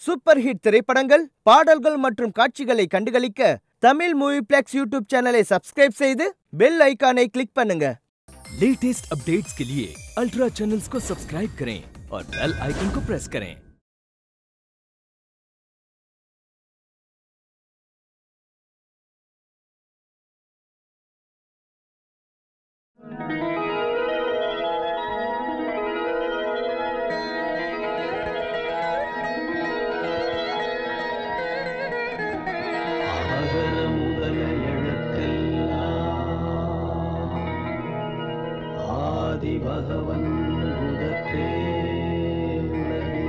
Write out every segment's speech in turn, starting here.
Super hit திரைப்படங்கள் பாடல்கள் மற்றும் காட்சிகளை கண்டுகளிக்க தமிழ் மூவி பிளெக்ஸ் யூடியூब சேனலை சப்ஸ்கிரைब செய்து பெல் ஐகானை கிளிக் பண்ணுங்க लेटेस्ट अपडेट्स के लिए अल्ट्रा चैनल्स को सब्सक्राइब करें और बेल आइकन को प्रेस करें ஆகர முதல் எழுத்தெல்லாம் ஆதி பகவன் முதற்றே உலகு.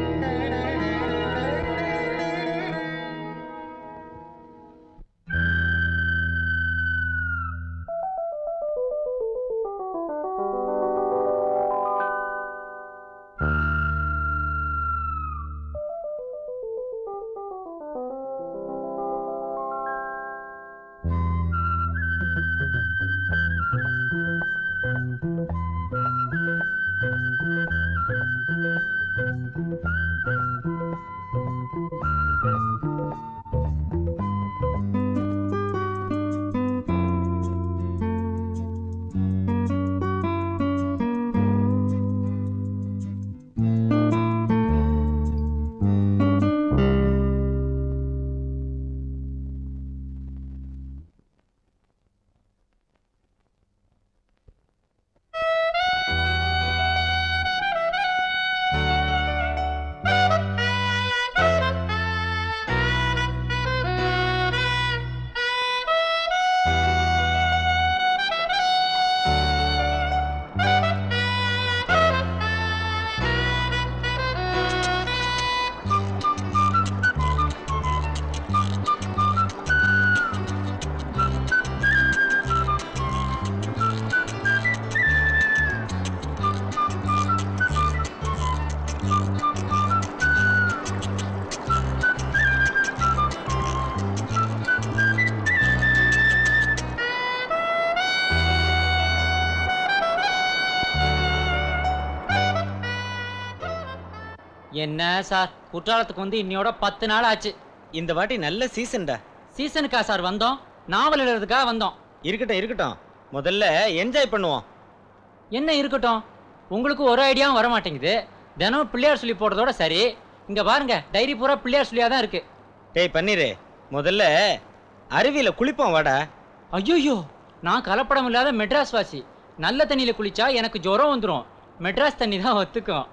என்ன சார் குற்றாலத்துக்கு வந்து இன்னையோட பத்து நாள் ஆச்சு இந்த வாட்டி நல்ல சீசன்டா சீசனுக்கா சார் வந்தோம் நாவல் எழுதுறதுக்காக வந்தோம் இருக்கட்டும் இருக்கட்டும் முதல்ல என்ஜாய் பண்ணுவோம் என்ன இருக்கட்டும் உங்களுக்கு ஒரு ஐடியாவும் வர மாட்டேங்குது தினம் பிள்ளையார் சொல்லி போடுறதோட சரி இங்க பாருங்க டைரி பூரா பிள்ளையார் சொல்லியா தான் இருக்கு டேய் பன்னீரு முதல்ல அருவியில குளிப்போம் வாடா ஐயோ நான் கலப்படம் இல்லாத மெட்ராஸ் வாசி நல்ல தண்ணியில குளிச்சா எனக்கு ஜுரம் வந்துடும் மெட்ராஸ் தண்ணி தான் ஒத்துக்கும்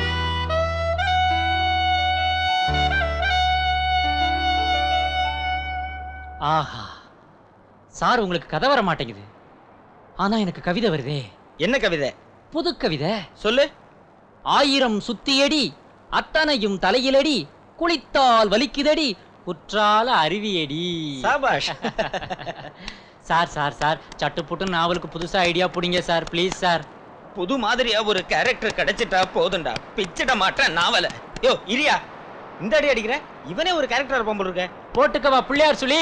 ஆஹா சார் உங்களுக்கு கதை வர மாட்டேங்குது ஆனா எனக்கு கவிதை வருதே என்ன கவிதை புது கவிதை சொல்லு ஆயிரம் சுத்தியடி அத்தனையும் தலையிலடி குளித்தால் வலிக்குதடி குற்றால அருவியடி சாபாஷ் சார் சார் சார் சட்டுப்புட்டு நாவலுக்கு புதுசா ஐடியா புடிங்க சார் ப்ளீஸ் சார் புது மாதிரியா ஒரு கேரக்டர் கிடைச்சிட்டா போதும்டா பிச்சிட மாட்டேன் நாவல யோ இரியா இந்த அடி அடிக்கிற இவனே ஒரு கேரக்டர் இருப்பான் போல இருக்க போட்டுக்கவா பிள்ளையார் சொல்லி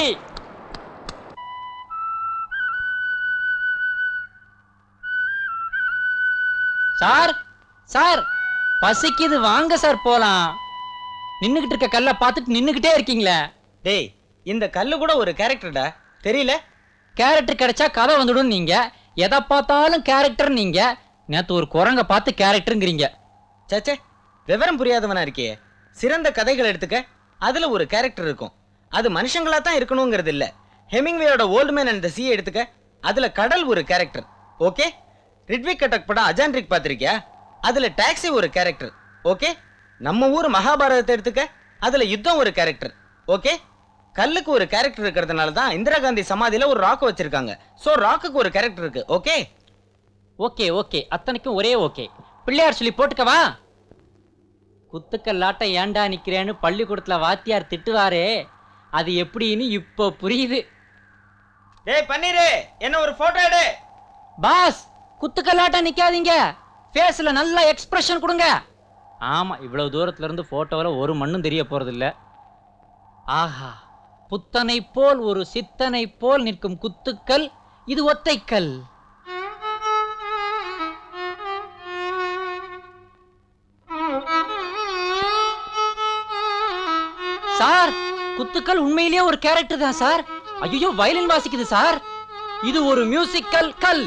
சார் சார் பசிக்குது வாங்க சார் போலாம் நின்னுகிட்டு இருக்க கல்ல பார்த்துட்டு நின்னுகிட்டே இருக்கீங்களே டேய் இந்த கல்லு கூட ஒரு கேரக்டர்டா தெரியல கேரக்டர் கிடைச்சா கதை வந்துடும் நீங்க எதை பார்த்தாலும் கேரக்டர் நீங்க நேத்து ஒரு குரங்க பார்த்து கேரக்டருங்கிறீங்க சச்சே விவரம் புரியாதவனா இருக்கே சிறந்த கதைகள் எடுத்துக்க அதுல ஒரு கேரக்டர் இருக்கும் அது மனுஷங்களா தான் இருக்கணுங்கிறது இல்ல ஹெமிங்வேயோட old man and the sea எடுத்துக்க அதுல கடல் ஒரு கேரக்டர் ஓகே ரிட்விக் கட்டக் படம் அஜான்ட்ரிக் பார்த்திருக்கியா அதுல டாக்ஸி ஒரு கேரக்டர் ஓகே நம்ம ஊர் மகாபாரதத்தை எடுத்துக்க அதுல யுத்தம் ஒரு கேரக்டர் ஓகே கல்லுக்கு ஒரு கேரக்டர் இருக்கிறதுனால தான் இந்திரா காந்தி சமாதியில ஒரு ராக் வச்சிருக்காங்க சோ ராக்குக்கு ஒரு கேரக்டர் இருக்கு ஓகே ஓகே ஓகே அத்தனைக்கும் ஒரே ஓகே பிள்ளையார் சொல்லி போட்டுக்கவா குத்துக்கல்லாட்ட ஏன்டா நிக்கிறேன்னு பள்ளிக்கூடத்துல வாத்தியார் திட்டுவாரே அது எப்படின்னு இப்போ புரியுது டேய் பன்னீரு என்ன ஒரு போட்டோ எடு பாஸ் குத்துக்கல்லாட்ட நிக்காதீங்க ஃபேஸ்ல நல்ல எக்ஸ்பிரஷன் கொடுங்க ஆமா இவ்வளவு தூரத்துல இருந்து போட்டோல ஒரு மண்ணும் தெரிய போறது இல்ல ஆஹா புத்தனை போல் ஒரு சித்தனை போல் நிற்கும் குத்துக்கள் இது ஒத்தைக்கல் சார் குத்துக்கள் உண்மையிலேயே ஒரு கேரக்டர் தான் சார் ஐயோ வயலின் வாசிக்குது சார் இது ஒரு மியூசிக்கல் கல்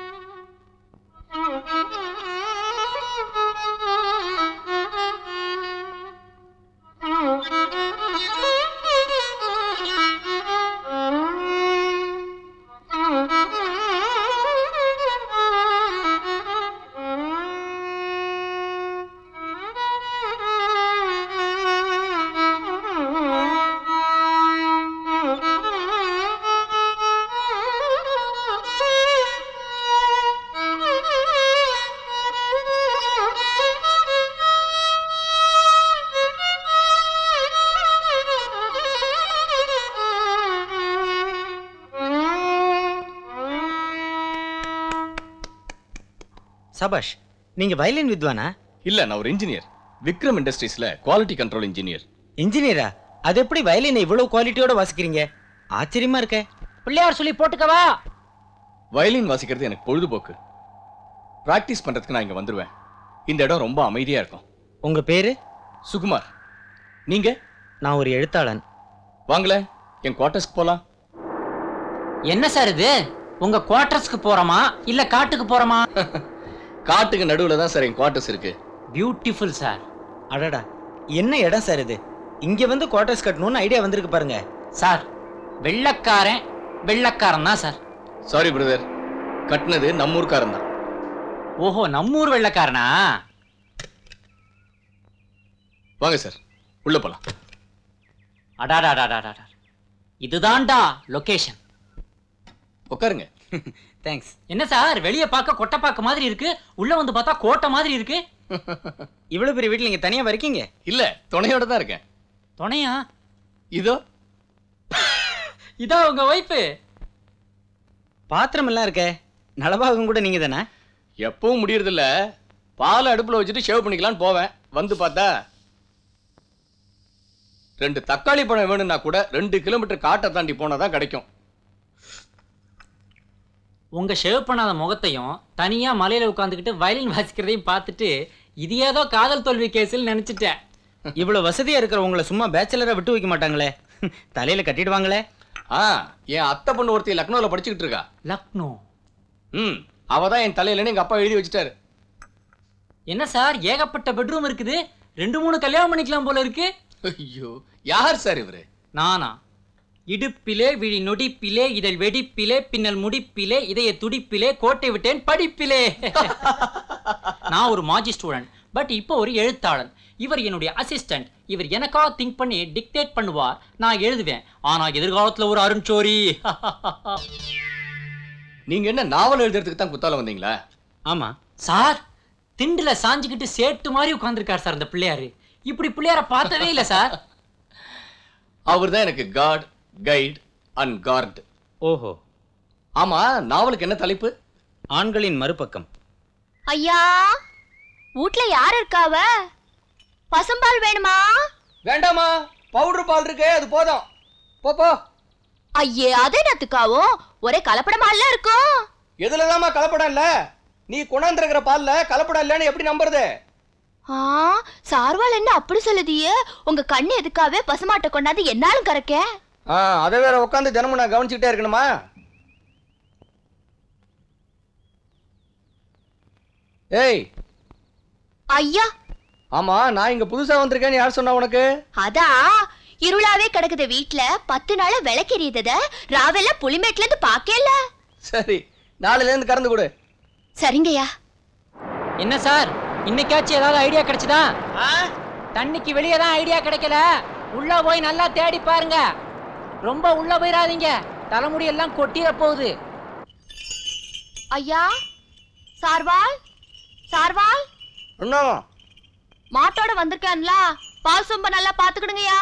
சபாஷ் நீங்க வயலின் வித்வானா இல்ல நான் ஒரு இன்ஜினியர் விக்ரம் இண்டஸ்ட்ரீஸ்ல குவாலிட்டி கண்ட்ரோல் இன்ஜினியர் இன்ஜினியரா அது எப்படி வயலினை இவ்வளவு குவாலிட்டியோட வாசிக்கிறீங்க ஆச்சரியமா இருக்கே பிள்ளையார் சொல்லி போட்டுக்கவா வயலின் வாசிக்கிறது எனக்கு பொழுதுபோக்கு பிராக்டிஸ் பண்றதுக்கு நான் இங்க வந்துருவேன் இந்த இடம் ரொம்ப அமைதியா இருக்கும் உங்க பேரு சுகுமார் நீங்க நான் ஒரு எழுத்தாளன் வாங்கள என் குவார்ட்டர்ஸ்க்கு போலாம் என்ன சார் இது உங்க குவார்டர்ஸ்க்கு போறோமா இல்ல காட்டுக்கு போறோமா காட்டுக்கு நடுவுல தான் சார் என் குவார்ட்டர்ஸ் இருக்கு பியூட்டிஃபுல் சார் அடடா என்ன இடம் சார் இது இங்க வந்து குவார்டர்ஸ் கட்டணும்னு ஐடியா வந்திருக்கு பாருங்க சார் வெள்ளக்காரன் வெள்ளக்காரன் தான் சார் சாரி பிரதர் கட்டினது நம்ம ஊர்க்காரன் தான் ஓஹோ நம்மூர் வெள்ளக்காரனா வாங்க சார் உள்ள போலாம் அடாடாடாடாடா இதுதான்டா லொகேஷன் உட்காருங்க தேங்க்ஸ் என்ன சார் வெளிய பார்க்க கொட்டைப்பாக்க மாதிரி இருக்கு உள்ள வந்து பார்த்தா கோட்டை மாதிரி இருக்கு இவ்வளவு பெரிய வீட்டுல நீங்க தனியா இருக்கீங்க இல்ல துணையோட தான் இருக்கேன் துணையா இதோ இதா உங்க ஒய்ஃபு பாத்திரம் எல்லாம் இருக்கே நலபாகம் கூட நீங்க தானே எப்பவும் முடியறதில்ல பாலை அடுப்புல வச்சுட்டு ஷேவ் பண்ணிக்கலாம்னு போவேன் வந்து பார்த்தா ரெண்டு தக்காளி பழம் வேணும்னா கூட ரெண்டு கிலோமீட்டர் காட்டை தாண்டி போனா தான் கிடைக்கும் உங்க ஷேவ் பண்ணாத முகத்தையும் தனியா மலையில உட்காந்துக்கிட்டு வயலின் வாசிக்கிறதையும் பார்த்துட்டு இது ஏதோ காதல் தோல்வி கேஸில் நினைச்சிட்டேன் இவ்வளவு வசதியா இருக்கிற உங்களை சும்மா பேச்சலரா விட்டு வைக்க மாட்டாங்களே தலையில கட்டிடுவாங்களே ஆ என் அத்தை பொண்ணு ஒருத்தி லக்னோல படிச்சுக்கிட்டு இருக்கா லக்னோ ம் அவ தான் என் தலையிலன்னு எங்க அப்பா எழுதி வச்சுட்டாரு என்ன சார் ஏகப்பட்ட பெட்ரூம் இருக்குது ரெண்டு மூணு கல்யாணம் பண்ணிக்கலாம் போல இருக்கு ஐயோ யார் சார் இவரு நானா இடுப்பிலே விழி நொடிப்பிலே இதழ் வெடிப்பிலே பின்னல் முடிப்பிலே இதய துடிப்பிலே கோட்டை விட்டேன் படிப்பிலே நான் ஒரு மாஜி ஸ்டூடெண்ட் பட் இப்போ ஒரு எழுத்தாளன் இவர் என்னுடைய அசிஸ்டன்ட் இவர் எனக்கா திங்க் பண்ணி டிக்டேட் பண்ணுவார் நான் எழுதுவேன் ஆனா எதிர்காலத்துல ஒரு அருண்சோரி நீங்க என்ன நாவல் எழுதுறதுக்கு தான் குத்தால வந்தீங்களா ஆமா சார் திண்டுல சாஞ்சுக்கிட்டு சேட்டு மாதிரி உட்கார்ந்திருக்கார் சார் அந்த பிள்ளையாரு இப்படி பிள்ளையார பார்த்தவே இல்லை சார் அவர் தான் எனக்கு காட் கைட் அண்ட் கார்டு ஓஹோ ஆமா நாவலுக்கு என்ன தலைப்பு ஆண்களின் மறுபக்கம் ஐயா வீட்ல யார் இருக்காவ பசும்பால் வேணுமா வேண்டாமா பவுடர் பால் இருக்கே அது போதும் போ போ ஐயே அது என்னத்துக்காவோ ஒரே கலப்படமால இருக்கும் எதுலதாம்மா கலப்படம் இல்ல நீ கொண்டாந்துருக்கிற பால்ல கலப்படம் இல்லைன்னு எப்படி நம்புறது ஆ சார்வால் என்ன அப்படி சொல்லுதியே உங்க கண்ணு எதுக்காவே பசுமாட்டை கொண்டாந்து என்னாலும் கறக்க ஆ அதை வேற உட்காந்து தினமும் நான் கவனிச்சுக்கிட்டே இருக்கணுமா ஏய் ஐயா ஆமா நான் இங்க புதுசா வந்திருக்கேன்னு யார் சொன்னா உனக்கு அதான் இருளாவே கிடக்குது வீட்ல பத்து நாள விளக்கெறியத ராவெல்லாம் புளிமேட்ல இருந்து பாக்கல சரி நாளையில இருந்து கறந்து கொடு சரிங்கய்யா என்ன சார் இன்னைக்காச்சும் ஏதாவது ஐடியா கிடைச்சதா தண்ணிக்கு வெளியே தான் ஐடியா கிடைக்கல உள்ள போய் நல்லா தேடி பாருங்க ரொம்ப உள்ள போயிடாதீங்க தலைமுடி எல்லாம் கொட்டிட போகுது ஐயா சார்வால் சார்வால் இன்னும் மாட்டோட வந்திருக்கான்ல பால் சொம்ப நல்லா பாத்துக்கிடுங்கய்யா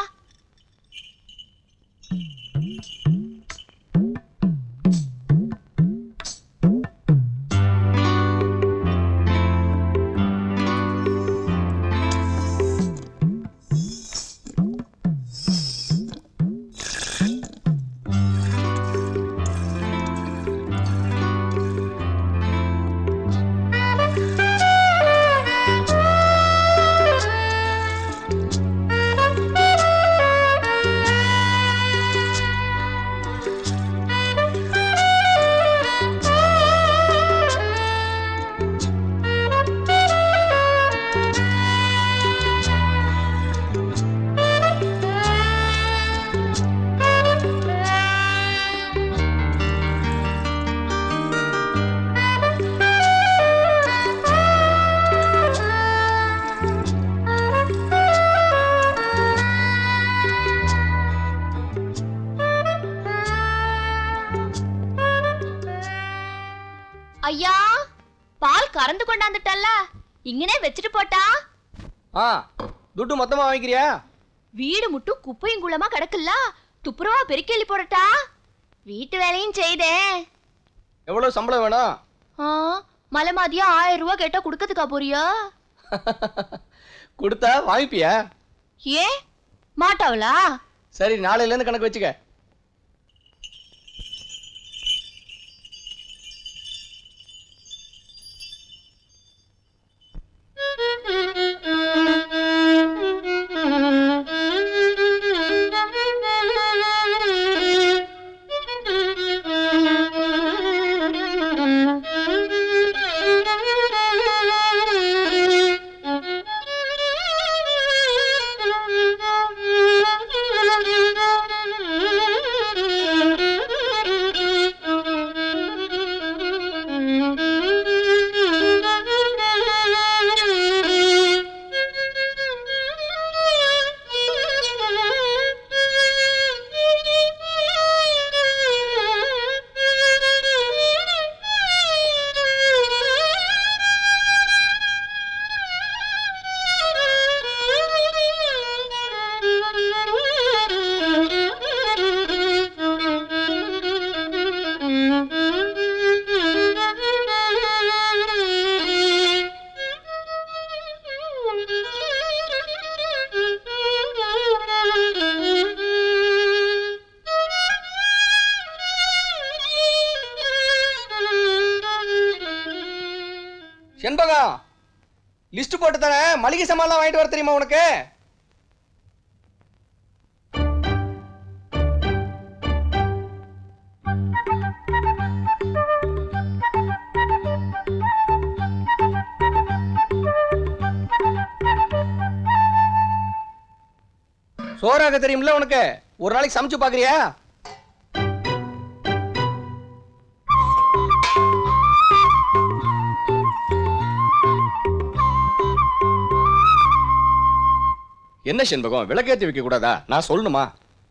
பறந்து கொண்டாந்துட்டல்ல இங்கனே வச்சுட்டு போட்டா ஆ துட்டு மொத்தமா வாங்கிக்கிறியா வீடு முட்டும் குப்பையும் குள்ளமா கிடக்குல்ல துப்புரவா பெருக்கெளி போடட்டா வீட்டு வேலையும் செய்தேன் எவ்வளவு சம்பளம் வேணும் ஆ, மலை மாதிரியா ஆயிரம் ரூபாய் கேட்டா குடுக்கறதுக்கா போறியா கொடுத்தா வாங்கிப்பியா ஏ மாட்டாவளா சரி நாளையில இருந்து கணக்கு வச்சுக்க செண்பகம் லிஸ்ட் போட்டு தரேன் மளிகை சாமான்லாம் வாங்கிட்டு வர தெரியுமா உனக்கு சோறாக்க தெரியும்ல உனக்கு ஒரு நாளைக்கு சமைச்சு பாக்குறியா என்ன செண்பகம் விளக்கேத்தி வைக்க கூடாதா நான் சொல்லணுமா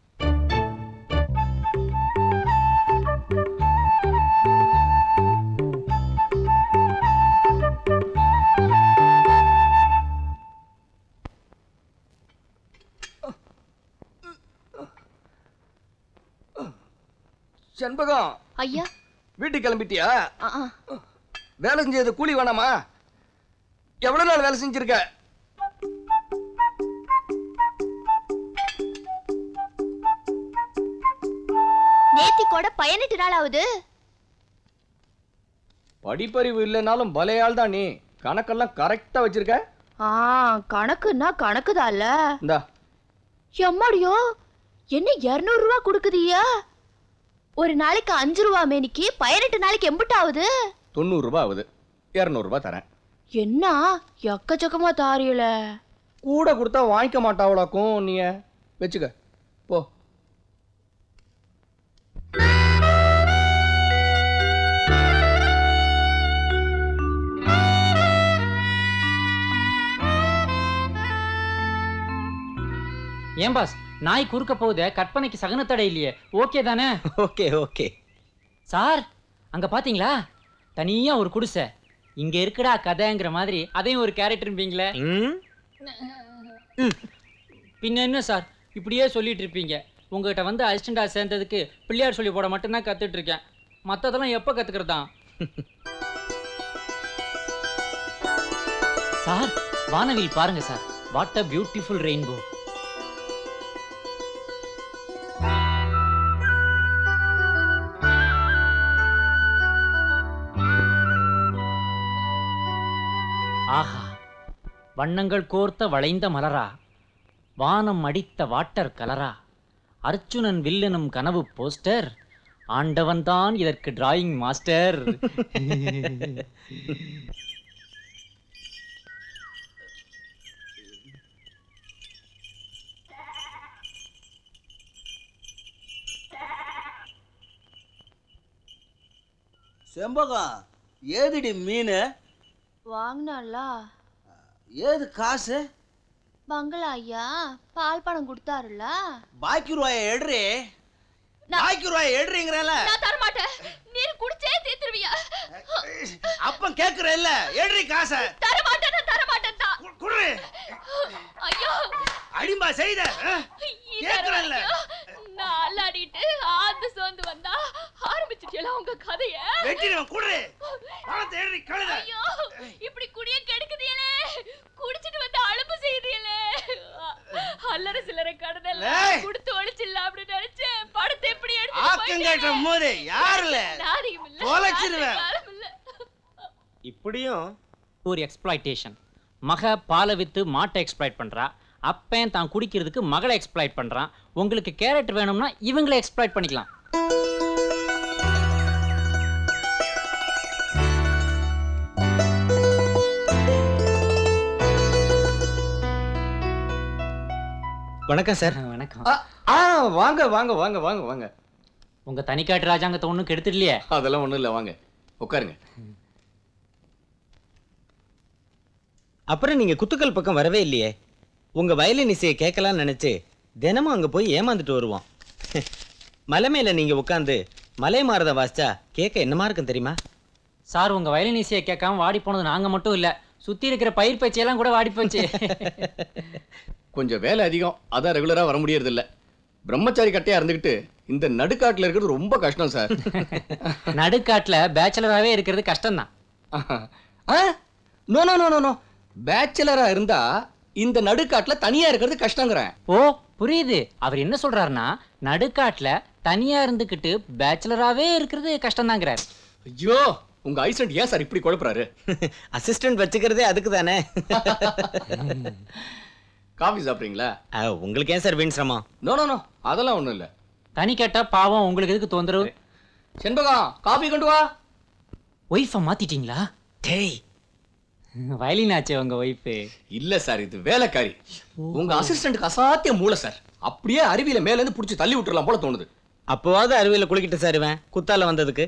செண்பகம் ஐயா வீட்டுக்கு கிளம்பிட்டியா ஆ, ஆ. வேலை செஞ்சது கூலி வேணாமா எவ்வளவு நாள் வேலை செஞ்சிருக்க நேத்தி கூட பதினெட்டு நாள் ஆகுது படிப்பறிவு இல்லைனாலும் பலையாள் தான் நீ கணக்கெல்லாம் கரெக்டா வச்சிருக்க ஆ கணக்குன்னா கணக்குதான்ல இந்தா எம்மாடியோ என்ன இருநூறு ரூபா கொடுக்குதியா ஒரு நாளைக்கு அஞ்சு ரூபா மேனிக்கு பதினெட்டு நாளைக்கு எம்பிட்டு ஆகுது தொண்ணூறு ரூபாய் ஆகுது இருநூறு ரூபாய் தரேன் என்ன எக்கச்சக்கமா தாரியல கூட கொடுத்தா வாங்கிக்க மாட்டாவளாக்கும் நீ வச்சுக்க போ ஏன் பாஸ் நாய் குறுக்க போகுதே கற்பனைக்கு சகனத்தடை இல்லையே ஓகே தானே ஓகே ஓகே சார் அங்க பாத்தீங்களா தனியா ஒரு குடிசை இங்க இருக்குடா கதைங்கிற மாதிரி அதையும் ஒரு கேரக்டர்ம்பீங்களே பின்ன என்ன சார் இப்படியே சொல்லிட்டு இருப்பீங்க உங்ககிட்ட வந்து அசிஸ்டண்டா சேர்ந்ததுக்கு பிள்ளையார் சொல்லி போட மட்டும்தான் கத்துட்டு இருக்கேன் மத்ததெல்லாம் எப்ப கத்துக்கிறதா சார் வானவில் பாருங்க sir what a beautiful rainbow ஆஹா வண்ணங்கள் கோர்த்த வளைந்த மலரா வானம் அடித்த வாட்டர் கலரா அர்ச்சுனன் வில்லனும் கனவு போஸ்டர் ஆண்டவன்தான் இதற்கு டிராயிங் மாஸ்டர் செம்பகம் ஏதுடி மீன் வாங்கினால ஏது காசு பங்களா ஐயா பால் பணம் கொடுத்தாருல பாக்கி ரூபாய எடுறி நான்- பாக்கி ரூபாய எடுறீங்கிறல நான் தர மாட்டேன் நீர் குடிச்சே தீத்துருவியா அப்ப கேக்குற இல்ல ஏழு காசை தர மாட்டேன் தர மாட்டேன் தான் கு- குடு ஐயோ அடிமா செய்த ஆ? கேக்குறேன்ல. நான் அல்லாடிட்டு ஆந்து சோர்ந்து வந்தா ஆரம்பிச்சிட்டீங்களா உங்க கதைய வெட்டிடுவேன் குடு பணத்தை ஏழு கழுத ஐயோ இப்படி குடிய கெடுக்குதியலே குடிச்சிட்டு வந்து அலுப்பு செய்தியலே அல்லற சில்லற கடனல்ல ஏய். குடுத்து ஒழிச்சிடலாம் அப்படின்னு நினைச்சேன் படத்தை எப்படி எடுத்து ஆக்கம் கேட்ட போது யாருல நாரியம் இல்ல தொலைச்சிருவேன். நாரியம் இல்ல. இப்படியும் ஒரு எக்ஸ்ப்ளாய்டேஷன் மக பாலை வித்து மாட்டை எக்ஸ்ப்ளாய்ட் பண்றா அப்பன் தான் குடிக்கிறதுக்கு மகளை எக்ஸ்ப்ளாய்ட் பண்றான் உங்களுக்கு கேரட் வேணும்னா இவங்களை எக்ஸ்ப்ளாய்ட் பண்ணிக்கலாம் வணக்கம் சார் வணக்கம் ஆ, ஆ வாங்க வாங்க வாங்க வாங்க வாங்க உங்க தனிக்காட்டு ராஜாங்கத்தை ஒண்ணும் கெடுத்துடலையே அதெல்லாம் ஒண்ணும் இல்ல வாங்க உட்காருங்க அப்புறம் நீங்க குத்துக்கல் பக்கம் வரவே இல்லையே உங்க வயலின் இசையை கேட்கலாம்னு நினைச்சு தினமும் அங்க போய் ஏமாந்துட்டு வருவோம் மலை மேல நீங்க உட்காந்து மலை மாறத வாசிச்சா கேட்க என்னமா இருக்கும் தெரியுமா சார் உங்க வயலின் இசையை கேட்காம வாடி போனது நாங்க மட்டும் இல்ல சுத்தி இருக்கிற பயிர் பச்சையெல்லாம் கூட வாடி போச்சு கொஞ்சம் வேலை அதிகம் அதான் ரெகுலரா வர முடியறது இல்ல பிரம்மச்சாரி கட்டையா இருந்துகிட்டு இந்த நடுக்காட்டுல இருக்கிறது ரொம்ப கஷ்டம் சார் நடுக்காட்டுல பேச்சுலராகவே இருக்கிறது கஷ்டம்தான் no no no no no பேச்சுலரா இருந்தா இந்த நடுக்காட்டுல தனியா இருக்கிறது கஷ்டங்கிறேன் ஓ புரியுது அவர் என்ன சொல்றாருன்னா நடுக்காட்டுல தனியா இருந்துகிட்டு பேச்சுலராகவே இருக்கிறது கஷ்டம்தாங்கிறார் ஐயோ உங்க ஐசண்ட் ஏன் சார் இப்படி குழப்புறாரு அசிஸ்டன்ட் வச்சுக்கிறதே அதுக்கு தானே காஃபி சாப்பிட்றீங்களா உங்களுக்கு ஏன் சார் வீண் சிரமம் நோ நோ நோ அதெல்லாம் ஒண்ணும் இல்ல தனி கேட்டா பாவம் உங்களுக்கு எதுக்கு தொந்தரவு செண்பகம் காபி கொண்டு வா ஒய்ஃபை மாத்திட்டீங்களா டேய் வயலின் ஆச்சே உங்க ஒய்ஃபு இல்ல சார் இது வேலைக்காரி உங்க அசிஸ்டன்ட்க்கு அசாத்திய மூளை சார் அப்படியே அருவியில மேல இருந்து புடிச்சு தள்ளி விட்டுறலாம் போல தோணுது அப்போவாவது அருவியில குளிக்கிட்டு சார் இவன் குத்தால வந்ததுக்கு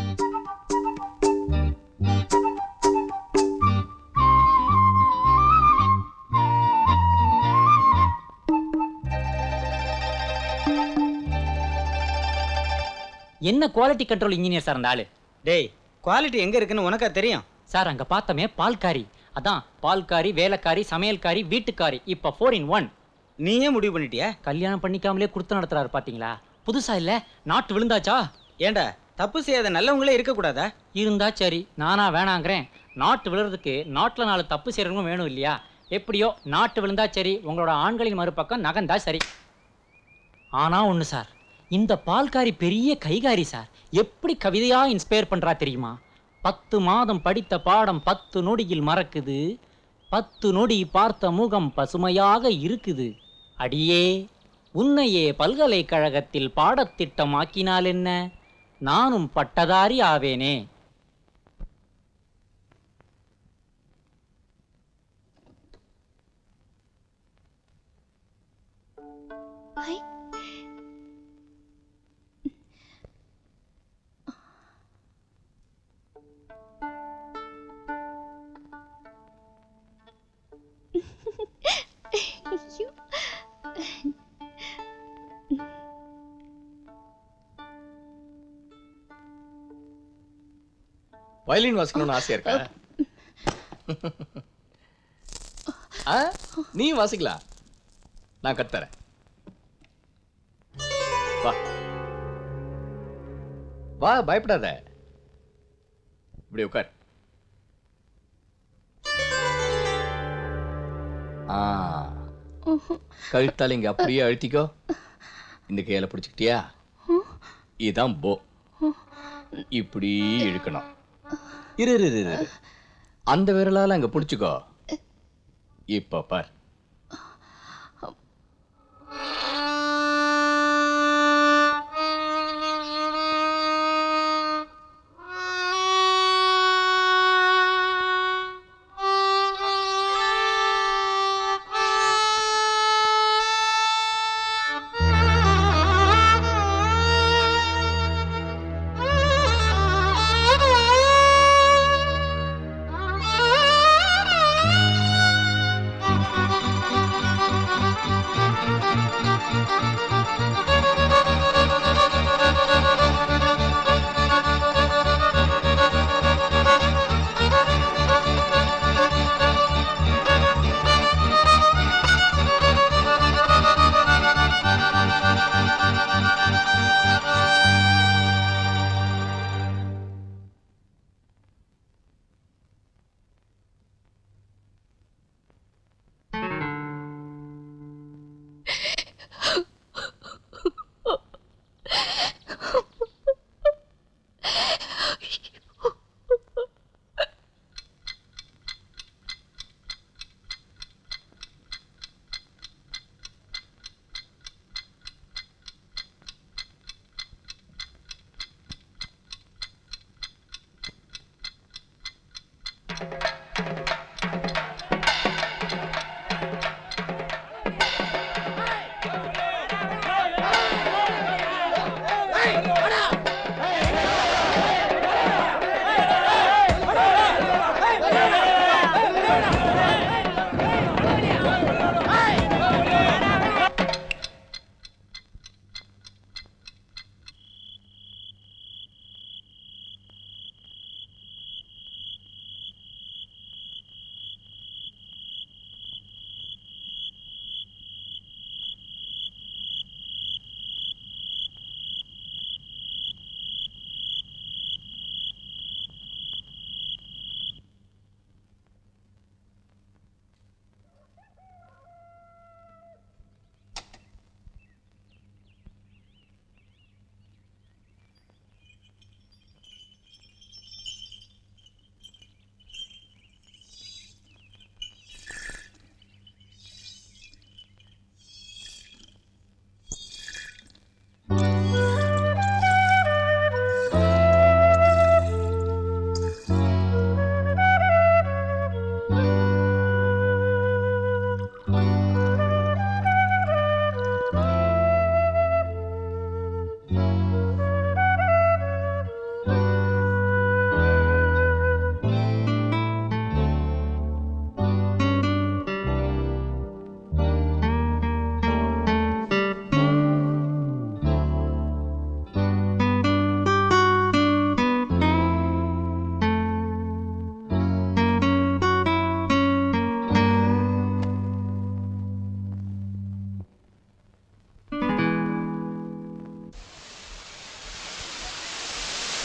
என்ன குவாலிட்டி கண்ட்ரோல் இன்ஜினியர் சார் அந்த ஆளு டேய் குவாலிட்டி எங்க இருக்குன்னு உனக்கா தெரியும் சார் அங்க பார்த்தமே பால்காரி அதான் பால்காரி வேலைக்காரி சமையல்காரி வீட்டுக்காரி இப்ப ஃபோர் இன் ஒன் நீயே முடிவு பண்ணிட்டியா கல்யாணம் பண்ணிக்காமலே கொடுத்து நடத்துறாரு பாத்தீங்களா புதுசா இல்ல நாட்டு விழுந்தாச்சா ஏண்டா தப்பு செய்யாத நல்லவங்களே இருக்க கூடாதா இருந்தா சரி நானா வேணாங்கிறேன் நாட்டு விழுறதுக்கு நாட்டுல நாலு தப்பு செய்யறவங்க வேணும் இல்லையா எப்படியோ நாட்டு விழுந்தா சரி உங்களோட ஆண்களின் மறுபக்கம் நகர்ந்தா சரி ஆனா ஒண்ணு சார் இந்த பால்காரி பெரிய கைகாரி சார் எப்படி கவிதையா இன்ஸ்பயர் பண்றா தெரியுமா பத்து மாதம் படித்த பாடம் பத்து நொடியில் மறக்குது பத்து நொடி பார்த்த முகம் பசுமையாக இருக்குது அடியே உன்னையே பல்கலைக்கழகத்தில் பாடத்திட்டமாக்கினால் என்ன நானும் பட்டதாரி ஆவேனே ஐ ஐயோ வயலின் வாசிக்கணும்னு ஆசையா இருக்கா ஆ, நீ வாசிக்கலாம் நான் கத்துறேன் வா வா பயப்படாத இப்படி உட்கார் ஆ கழுத்தால இங்க அப்படியே அழுத்திக்கோ இந்த கையில பிடிச்சுக்கிட்டியா இதான் போ இப்படி இழுக்கணும் இரு இரு இரு, இரு அந்த விரலால அங்க பிடிச்சுக்கோ இப்ப பார் ஆ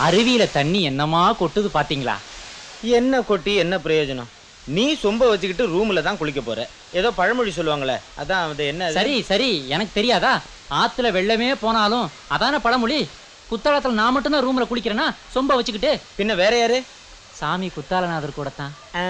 அருவியில தண்ணி என்னமா கொட்டுது பாத்தீங்களா என்ன கொட்டி என்ன பிரயோஜனம் நீ சொம்ப வச்சுக்கிட்டு ரூம்ல தான் குளிக்க போற ஏதோ பழமொழி சொல்லுவாங்களே அதான் அது என்ன அது? சரி சரி எனக்கு தெரியாதா ஆத்துல வெள்ளமே போனாலும் அதான பழமொழி குத்தாலத்துல நான் மட்டும்தான் ரூம்ல குளிக்கிறேன்னா சொம்ப வச்சுக்கிட்டு பின்ன வேற யாரு சாமி குத்தாலநாதர் கூட தான் ஆ?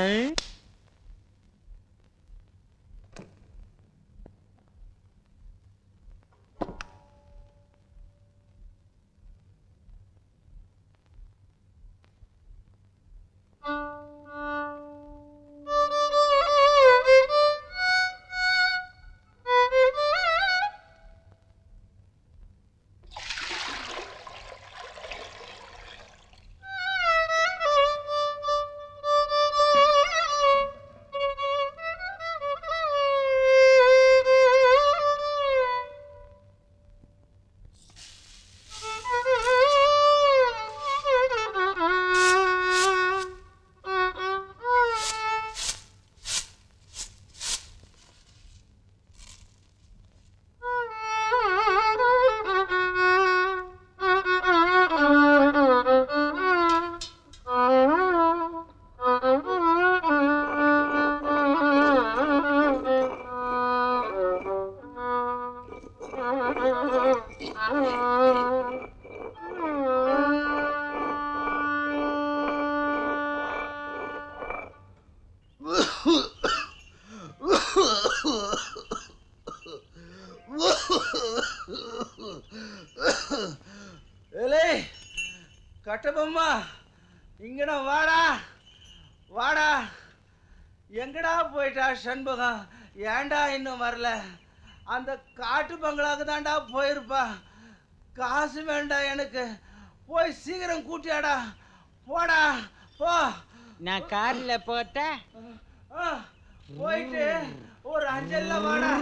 ஏலே கட்டபொம்மா இங்கடா வாடா வாடா எங்கடா போயிட்டா சண்முகம் ஏன்டா இன்னும் வரல அந்த காட்டு பங்களாக்கு தான்டா போயிருப்பா காசு வேண்டாம் எனக்கு போய் சீக்கிரம் கூட்டியாடா போடா போ நான் கார்ல போட்டேன் ஆ, போயிட்டு ஒரு அஞ்சல்ல வாடா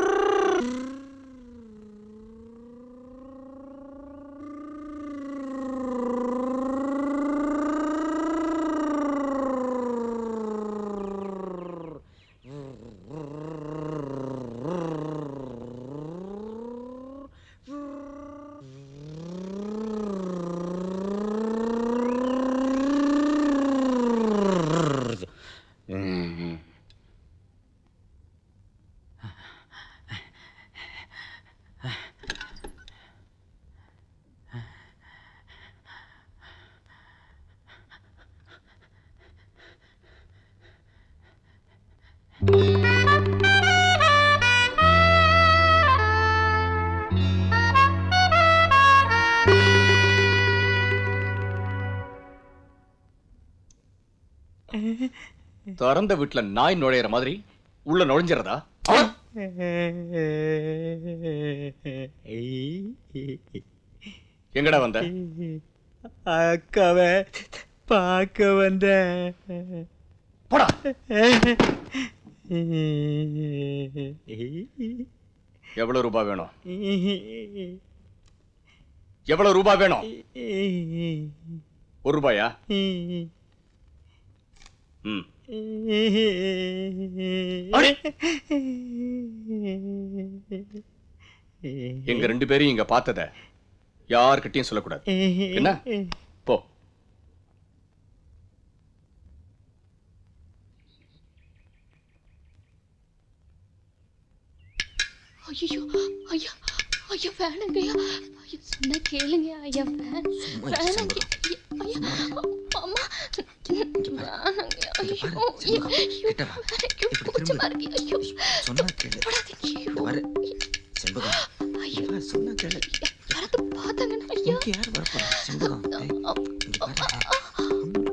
திறந்த வீட்டுல நாய் நுழையிற மாதிரி உள்ள நுழைஞ்சிரதா எங்கடா வந்த அக்காவை பார்க்க வந்தேன் போடா எவ்வளவு ரூபாய் வேணும் எவ்வளவு ரூபாய் வேணும் ஒரு ரூபாயா ம் அடே! எங்க ரெண்டு பேரையும் இங்க பார்த்தத யார்கிட்டயும் சொல்லக்கூடாது என்ன போ ஐயோ ஐயா ஐயா வேணுங்கய்யா ஐயா சொன்னா கேளுங்க ஐயா வேன் வேணுங்க ஐயா அம்மா வேணுங்க ஐயோ ஐயோ ஐயோ கூச்சமா இருக்கு ஐயோ சொன்னா கேளு தொடாதீங்க. வர செண்பகம் ஐயோ வா, சொன்னா கேளு யாராவது பார்த்தாங்கன்னா ஐயா இங்க யார் வரப்போறா செண்பகம் ஏய், இங்க பாரு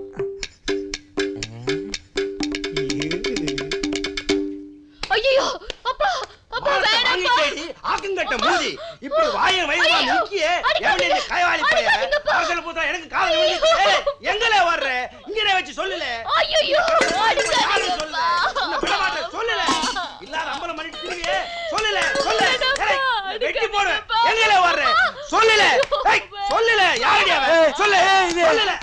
ஐயோ அப்பா அப்பா வேணாம்ப்பா ஆக்குங்கட்ட மூதி இப்படி வாய வயிறுமா ஐயோ! முக்கிய அடிக்காதீங்க! எவனே இந்த கைவாலி பைய அடிக்காதீங்கப்பா! அரசல பூத்தா எனக்கு காதல் விழுந்து ஏய், எங்கலே வர்ற இங்கனே வச்சு சொல்லல ஐயோ யாரும் சொல்லல அடிக்காதீங்கப்பா உன்னை விட மாட்டேன் சொல்லல இல்லாத அம்பலம் பண்ணிட்டு திரும்பியே சொல்லல சொல்லல ஏய், வெட்டி போடு எங்கலே வர்ற சொல்லல ஏய், சொல்லல யாரடி அவன் சொல்லு சொல்லல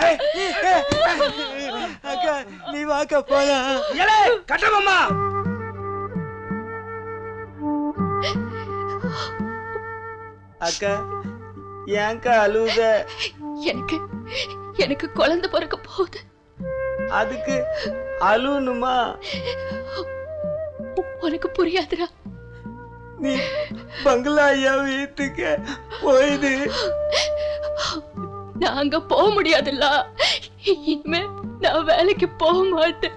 அக்கா நீ வாக்க போலாம் ஏலே கட்டபொம்மா அக்கா ஏன்க்கா அழுத எனக்கு எனக்கு குழந்தை பிறக்க போகுது அதுக்கு அழுணுமா உனக்கு புரியாதுடா நீ பங்களா ஐயா வீட்டுக்கு போயிடு நான் அங்க போக முடியாதுல்ல இனிமே நான் வேலைக்கு போக மாட்டேன்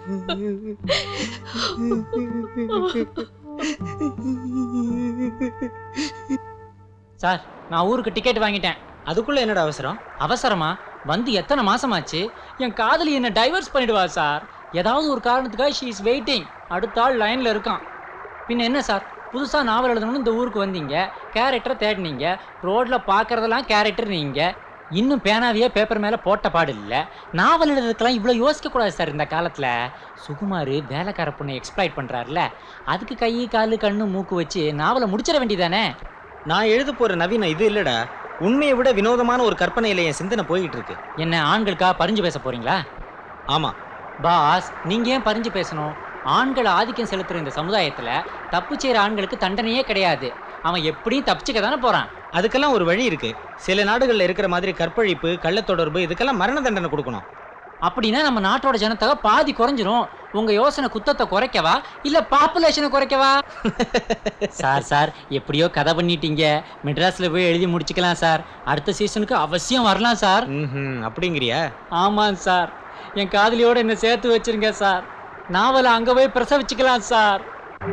சார் நான் ஊருக்கு டிக்கெட் வாங்கிட்டேன் அதுக்குள்ள என்னடா அவசரம் அவசரமா வந்து எத்தனை மாசமாச்சு என் காதலி என்ன டைவர்ஸ் பண்ணிடுவா சார் ஏதாவது ஒரு காரணத்துக்காக ஷீ இஸ் வெயிட்டிங் அடுத்த ஆள் லைன்ல இருக்கான் பின்ன என்ன சார் புதுசா நாவல் எழுதணும்னு இந்த ஊருக்கு வந்தீங்க கேரக்டரை தேடினீங்க ரோட்ல பார்க்கறதெல்லாம் கேரக்டர் நீங்க இன்னும் பேனாவையே பேப்பர் மேல போட்ட பாடு இல்ல நாவல் எழுதுறதுக்கெல்லாம் இவ்வளவு யோசிக்க கூடாது சார் இந்த காலத்துல சுகுமார் வேலைக்கார பொண்ணை எக்ஸ்ப்ளாய்ட் பண்றாருல அதுக்கு கை காலு கண்ணு மூக்கு வச்சு நாவலை முடிச்சிட வேண்டியதானே நான் எழுத போற நவீன இது இல்லடா உண்மையை விட வினோதமான ஒரு கற்பனையில என் சிந்தனை போயிட்டு இருக்கு என்ன ஆண்களுக்காக பறிஞ்சு பேச போறீங்களா ஆமா பாஸ் நீங்க ஏன் பறிஞ்சு பேசணும் ஆண்கள் ஆதிக்கம் செலுத்துற இந்த சமுதாயத்துல தப்பு செய்யற ஆண்களுக்கு தண்டனையே கிடையாது அவன் எப்படியும் தப்பிச்சுக்க தானே போறான் அதுக்கெல்லாம் ஒரு வழி இருக்கு சில நாடுகள்ல இருக்கிற மாதிரி கற்பழிப்பு கள்ளத்தொடர்பு இதுக்கெல்லாம் மரண தண்டனை கொடுக்கணும் அப்படின்னா நம்ம நாட்டோட ஜனத்தொகை பாதி குறைஞ்சிரும் உங்க யோசனை குத்தத்தை குறைக்கவா இல்ல பாப்புலேஷனை குறைக்கவா சார் சார் எப்படியோ கதை பண்ணிட்டீங்க மெட்ராஸ்ல போய் எழுதி முடிச்சுக்கலாம் சார் அடுத்த சீசனுக்கு அவசியம் வரலாம் சார் ம்ஹும், அப்படிங்கிறியா ஆமாம் சார் என் காதலியோட என்ன சேர்த்து வச்சிருங்க சார் நாவலை அங்க போய் பிரசவிச்சுக்கலாம் சார்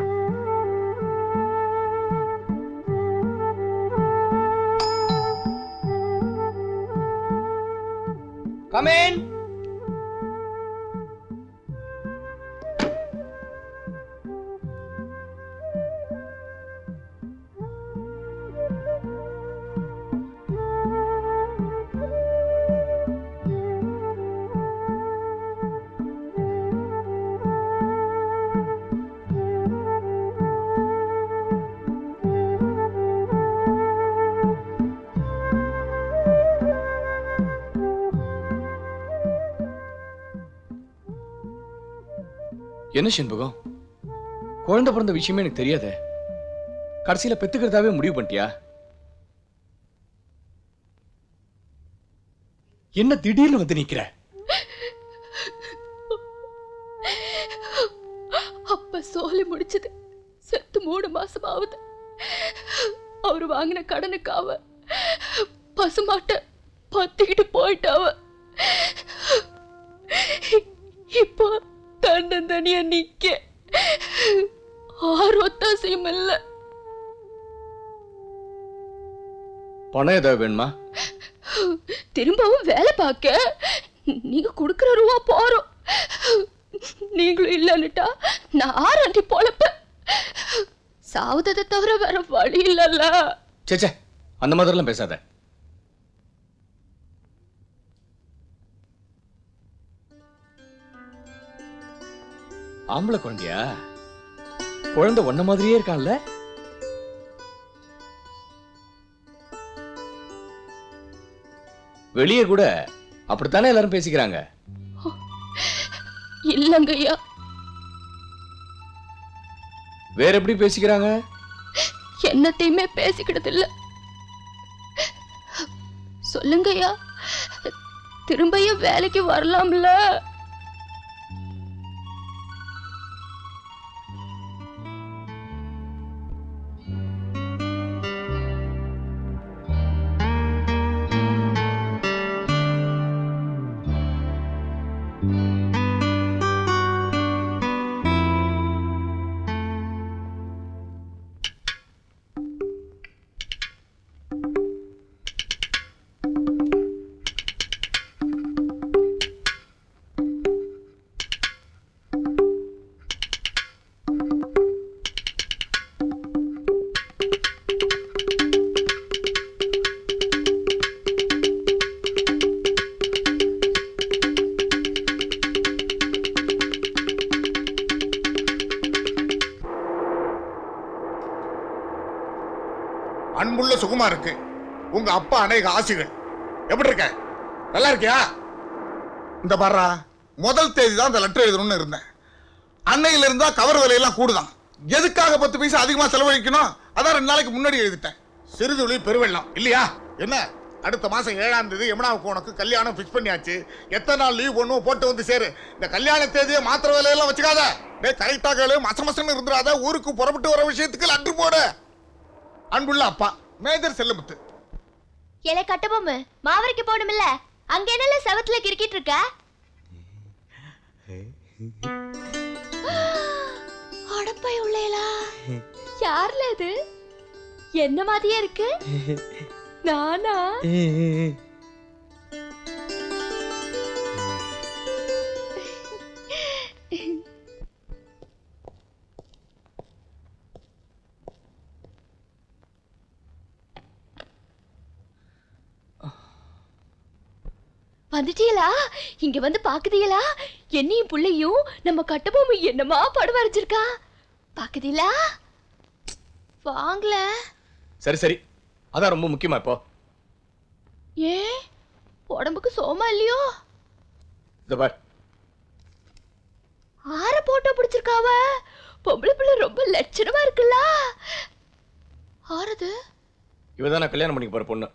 கமேன் என்ன செண்பகம் குழந்தை பிறந்த விஷயமே எனக்கு தெரியாதே கடைசியில பெத்துக்கிறதாவே முடிவு பண்ணிட்டியா என்ன திடீர்னு வந்து நிக்கிற அப்ப சோலி முடிச்சது செத்து மூணு மாசம் ஆகுது அவரு வாங்கின கடனுக்காவ பசுமாட்ட பத்திக்கிட்டு போயிட்டாவ இப்போ தண்டன் தனியா நிக்க ஆறு ஒத்தாசையும் இல்ல பணம் ஏதாவது வேணுமா திரும்பவும் வேலை பார்க்க நீங்க கொடுக்கிற ரூபா போறோம் நீங்களும் இல்லன்னுட்டா நான் ஆறாண்டி பொழப்ப சாவதத்தை தவிர வேற வழி இல்லல்ல சேச்சே அந்த மாதிரிலாம் பேசாத ஆம்பளை குழந்தையா குழந்தை ஒன்ன மாதிரியே இருக்கான்ல வெளியே கூட அப்படித்தானே எல்லாரும் பேசிக்கிறாங்க இல்லங்கய்யா வேற எப்படி பேசிக்கிறாங்க என்னத்தையுமே பேசிக்கிட்டது இல்ல சொல்லுங்கய்யா திரும்பியும் வேலைக்கு வரலாம்ல அன்புள்ள சுகுமாருக்கு உங்க அப்பா அநேக ஆசிகள் எப்படி இருக்க நல்லா இருக்கியா இந்த பாரா முதல் தேதி தான் இந்த லெட்டர் எழுதணும்னு இருந்தேன் அன்னையில இருந்தா கவர் விலையெல்லாம் கூடுதான் எதுக்காக பத்து பைசா அதிகமா செலவழிக்கணும் அதான் ரெண்டு நாளைக்கு முன்னாடி எழுதிட்டேன் சிறுதுளி பெருவெள்ளம் இல்லையா என்ன அடுத்த மாசம் ஏழாம் தேதி யமுனாவுக்கு உனக்கு கல்யாணம் ஃபிக்ஸ் பண்ணியாச்சு எத்தனை நாள் லீவ் பண்ணுவோம் போட்டு வந்து சேரு இந்த கல்யாண தேதியை மாத்திர வேலையெல்லாம் வச்சுக்காத டேய் கரெக்டா கேளு மச மசன்னு இருந்துடாத ஊருக்கு புறப்பட்டு வர விஷயத்துக்கு லட்டு போடு அன்புள்ள அப்பா மேஜர் செல்லமுத்து இலை கட்டபொம்மு மாவரைக்கு போகணுமில்ல அங்க என்னல செவத்துல கிறுக்கிட்டு இருக்க அடப்பை உள்ளேலா யார்ல இது என்ன மாதிரியே இருக்கு நானா வந்துட்டீங்களா இங்க வந்து பாக்குதீங்களா என்னையும் புள்ளையும் நம்ம கட்டபொம்மை என்னமா படம் வரைஞ்சிருக்கா பாக்குதீங்களா வாங்கல சரி சரி அதான் ரொம்ப முக்கியமா இப்போ ஏன் உடம்புக்கு சோமா இல்லையோ இந்த பார் ஆற போட்டோ பிடிச்சிருக்காவ பொம்பளை பிள்ளை ரொம்ப லட்சணமா இருக்குல்ல ஆறுது இவ தான் நான் கல்யாணம் பண்ணிக்க போற பொண்ணு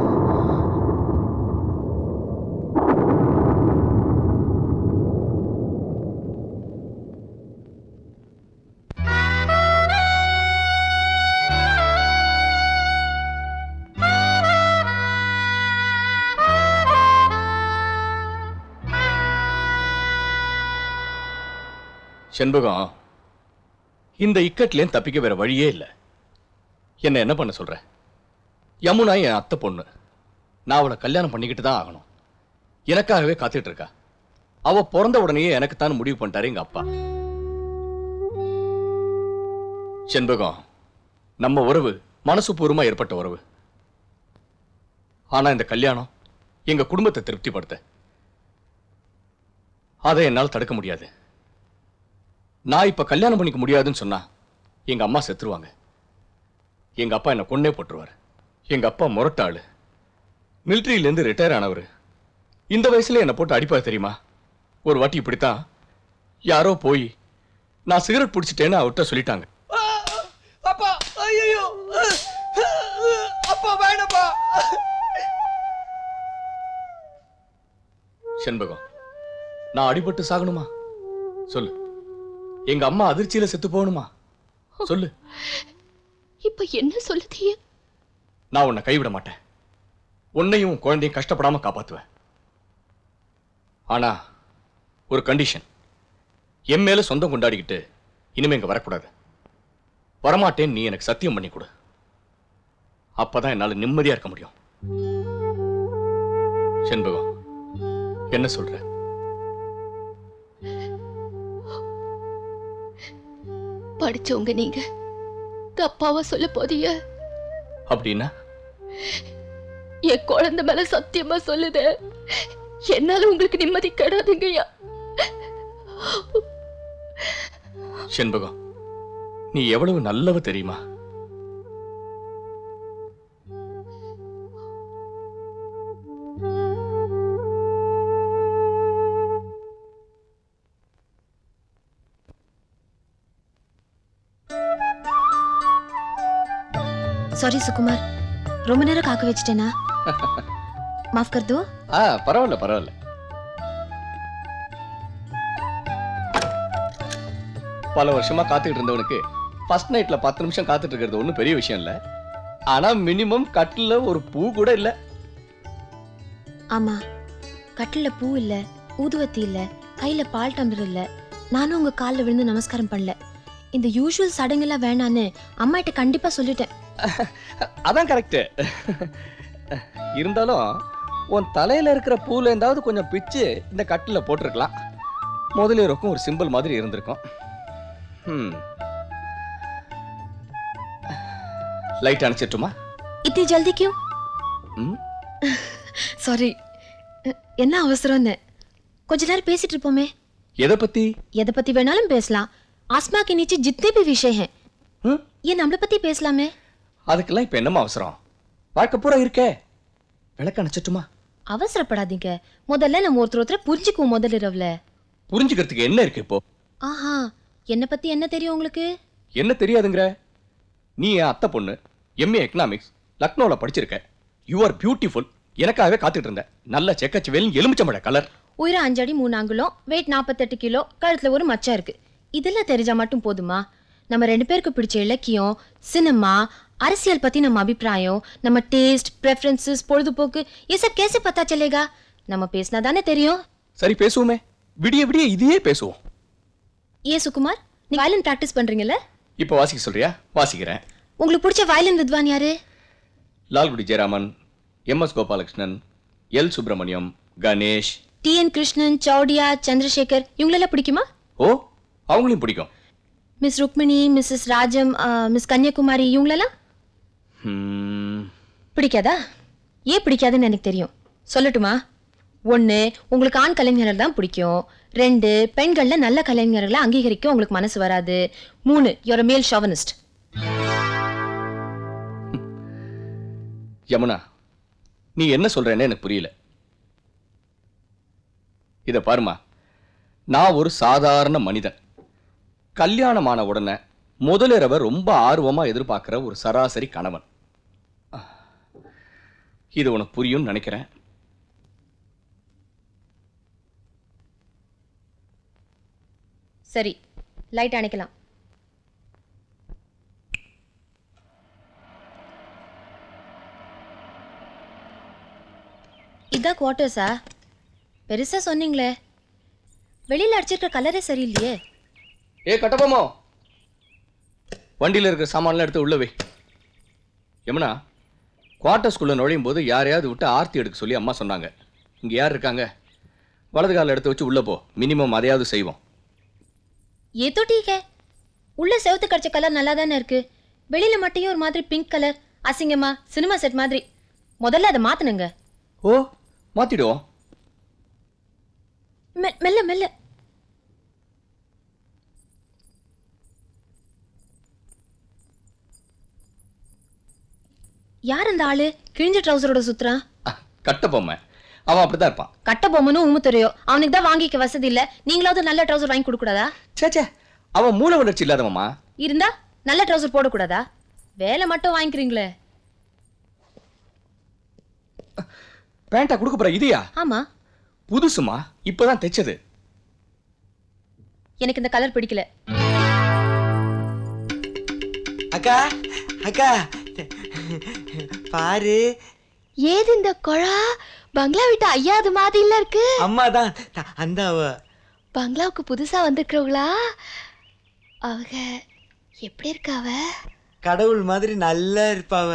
செண்பகம் இந்த இக்கட்லேயும் தப்பிக்க வேற வழியே இல்லை என்ன என்ன பண்ண சொல்ற யமுனா என் அத்தை பொண்ணு நான் அவளை கல்யாணம் பண்ணிக்கிட்டு தான் ஆகணும் எனக்காகவே காத்துட்டு இருக்கா அவ பிறந்த உடனேயே எனக்கு தான் முடிவு பண்ணிட்டாரு எங்க அப்பா செண்பகம் நம்ம உறவு மனசு பூர்வமா ஏற்பட்ட உறவு ஆனா இந்த கல்யாணம் எங்க குடும்பத்தை திருப்திப்படுத்த அதை என்னால் தடுக்க முடியாது நான் இப்ப கல்யாணம் பண்ணிக்க முடியாதுன்னு சொன்னா எங்க அம்மா செத்துருவாங்க எங்க அப்பா என்ன கொன்னே போட்டுருவார் எங்க அப்பா முரட்டாளு மிலிட்ரியில இருந்து ரிட்டையர் ஆனவர் இந்த வயசுல என்ன போட்டு அடிப்பாரு தெரியுமா ஒரு வாட்டி இப்படித்தான் யாரோ போய் நான் சிகரெட் பிடிச்சிட்டேன்னு அவர்கிட்ட சொல்லிட்டாங்க அப்பா ஐயோ அப்பா வேணப்பா செண்பகம் நான் அடிபட்டு சாகணுமா சொல்லு எங்க அம்மா அதிர்ச்சியில செத்து போகணுமா சொல்லு இப்ப என்ன சொல்லுதிய நான் உன்னை கைவிட மாட்டேன் உன்னையும் உன் குழந்தையும் கஷ்டப்படாம காப்பாத்துவேன் ஆனா ஒரு கண்டிஷன் என் மேல சொந்தம் கொண்டாடிக்கிட்டு இனிமே இங்க வரக்கூடாது வரமாட்டேன்னு நீ எனக்கு சத்தியம் பண்ணி கொடு அப்பதான் என்னால நிம்மதியா இருக்க முடியும் செண்பகம் என்ன சொல்ற படிச்சவங்க நீங்க தப்பாவா சொல்ல போதீங்க அப்படின்னா என் குழந்தை மேல சத்தியமா சொல்லுது என்னால உங்களுக்கு நிம்மதி கிடையாதுங்கய்யா செண்பகம் நீ எவ்வளவு நல்லவ தெரியுமா सॉरी सुकुमार ரொம்ப நேரம் காக்க வச்சிட்டேனா माफ कर दो ஆ பரவாயில்ல பரவாயில்ல பல வருஷமா காத்துக்கிட்டு இருந்தவனுக்கு ஃபர்ஸ்ட் நைட்ல பத்து நிமிஷம் காத்துட்டு இருக்கிறது ஒன்றும் பெரிய விஷயம் இல்ல ஆனா மினிமம் கட்டில ஒரு பூ கூட இல்ல ஆமா கட்டில பூ இல்ல ஊதுவத்தி இல்ல கையில பால் டம்ளர் இல்ல நானும் உங்க கால்ல விழுந்து நமஸ்காரம் பண்ணல இந்த யூஷுவல் சடங்கெல்லாம் வேணான்னு அம்மா கிட்ட கண்டிப்பா சொல்லிட்டேன் அதான் கரெக்ட் இருந்தாலும் உன் தலையில இருக்கிற பூல இருந்தாவது கொஞ்சம் பிச்சு இந்த கட்டில போட்டிருக்கலாம் முதலியருக்கும் ஒரு சிம்பிள் மாதிரி இருந்திருக்கும் ம் லைட் அணைச்சிட்டுமா இத்தனை ஜல்தி கியூ ம் சாரி என்ன அவசரம்னு கொஞ்ச நேரம் பேசிட்டு இருப்போமே எதை பத்தி எதை பத்தி வேணாலும் பேசலாம் आसमां के नीचे जितने भी विषय हैं ये நம்மள பத்தி பேசலாமே அதுக்கெல்லாம் இப்ப என்னமா அவசரம் வாழ்க்கை பூரா இருக்கே விளக்க அணைச்சிட்டுமா அவசரப்படாதீங்க முதல்ல நம்ம ஒருத்தர் ஒருத்தர் புரிஞ்சுக்குவோம் முதல் இரவுல புரிஞ்சுக்கிறதுக்கு என்ன இருக்கு இப்போ ஆஹா என்ன பத்தி என்ன தெரியும் உங்களுக்கு என்ன தெரியாதுங்கிற நீ என் அத்தை பொண்ணு எம்ஏ எக்கனாமிக்ஸ் லக்னோல படிச்சிருக்க யூ ஆர் பியூட்டிஃபுல் எனக்காகவே காத்துட்டு இருந்தேன் நல்ல செக்கச்சுவேல் எலுமிச்சம்பழ கலர் உயரம் அஞ்சடி மூணு அங்குலம் வெயிட் நாற்பத்தெட்டு கிலோ கழுத்துல ஒரு மச்சம் இருக்கு இதெல்லாம் தெரிஞ்சா மட்டும் போதுமா நம்ம ரெண்டு பேருக்கு பிடிச்ச இலக்கியம் சினிமா அரசியல் பத்தி நம்ம அபிப்பிராயம் நம்ம டேஸ்ட் preferences பொழுதுபோக்கு ये सब कैसे पता चलेगा நம்ம பேசினா தானே தெரியும் சரி பேசுவோமே விடிய விடிய இதையே பேசுவோம் ஏ சுகுமார் நீ வயலின் பிராக்டிஸ் பண்றீங்கல்ல இப்போ வாசிக்க சொல்றியா வாசிக்கிறேன் உங்களுக்கு பிடிச்ச வயலின் வித்வான் யாரு Lalgudi Jayaraman M S Gopalakrishnan L Subramaniam Ganesh T N Krishnan Chowdiah Chandrasekhar இவங்களெல்லாம் பிடிக்குமா ஓ அவங்களையும் பிடிக்கும் miss Rukmini Mrs Rajam miss Kanyakumari இவங்களெல்லாம் ம், பிடிக்காதா ஏன் பிடிக்காதுன்னு எனக்கு தெரியும் சொல்லட்டுமா ஒன்று உங்களுக்கு ஆண் கலைஞர்கள் தான் பிடிக்கும் ரெண்டு பெண்களில் நல்ல கலைஞர்களை அங்கீகரிக்க உங்களுக்கு மனசு வராது மூணு யோர் மேல் ஷாவனிஸ்ட் யமுனா நீ என்ன சொல்றேன்னு எனக்கு புரியல இத பாருமா நான் ஒரு சாதாரண மனிதன் கல்யாணமான உடனே முதலிரவ ரொம்ப ஆர்வமா எதிர்பார்க்கிற ஒரு சராசரி கணவன் இது உனக்கு புரியும்னு நினைக்கிறேன் சரி லைட் அணைக்கலாம் இதான் குவார்ட்டர்ஸா பெருசா சொன்னீங்களே வெளியில அடிச்சிருக்க கலரே சரியில்லையே ஏ கட்டபொம்மோ வண்டியில இருக்கிற சாமான்லாம் எடுத்து உள்ள வை யமுனா குவார்ட்டர்ஸ்குள்ள நுழையும் போது யாரையாவது விட்டு ஆர்த்தி எடுக்க சொல்லி அம்மா சொன்னாங்க இங்க யார் இருக்காங்க வலது கால எடுத்து வச்சு உள்ள போ மினிமம் அதையாவது செய்வோம் ஏ तो ठीक है உள்ள செவத்து கடிச்ச கலர் நல்லா தானே இருக்கு வெளியில மட்டும் ஒரு மாதிரி பிங்க் கலர் அசிங்கமா சினிமா செட் மாதிரி முதல்ல அதை மாத்தணுங்க ஓ மாத்திடுவோம் மெ- மெல்ல மெல்ல யார் அந்த ஆளு கிழிஞ்ச ட்ரௌசரோட சுத்துறான் கட்டபொம்மை அவன் அப்படிதான் இருப்பான் கட்ட பொம்மனும் உமுத்துறையோ அவனுக்கு தான் வாங்கிக்க வசதி இல்ல நீங்களாவது நல்ல ட்ரௌசர் வாங்கி கொடுக்க கூடாதா சேச்சே அவன் மூல வளர்ச்சி இல்லாதவம்மா இருந்தா நல்ல ட்ரௌசர் போடக்கூடாதா வேலை மட்டும் வாங்கிக்கிறீங்களே பேண்டா கொடுக்க போற இதையா ஆமா புதுசுமா இப்பதான் தைச்சது எனக்கு இந்த கலர் பிடிக்கல அக்கா அக்கா பாரு ஏது இந்த குழா பங்களா விட்டு ஐயாது மாதிரில இருக்கு அம்மா தான் அந்த அவ பங்களாவுக்கு புதுசா வந்திருக்கிறவங்களா அவங்க எப்படி இருக்காவ கடவுள் மாதிரி நல்லா இருப்பாவ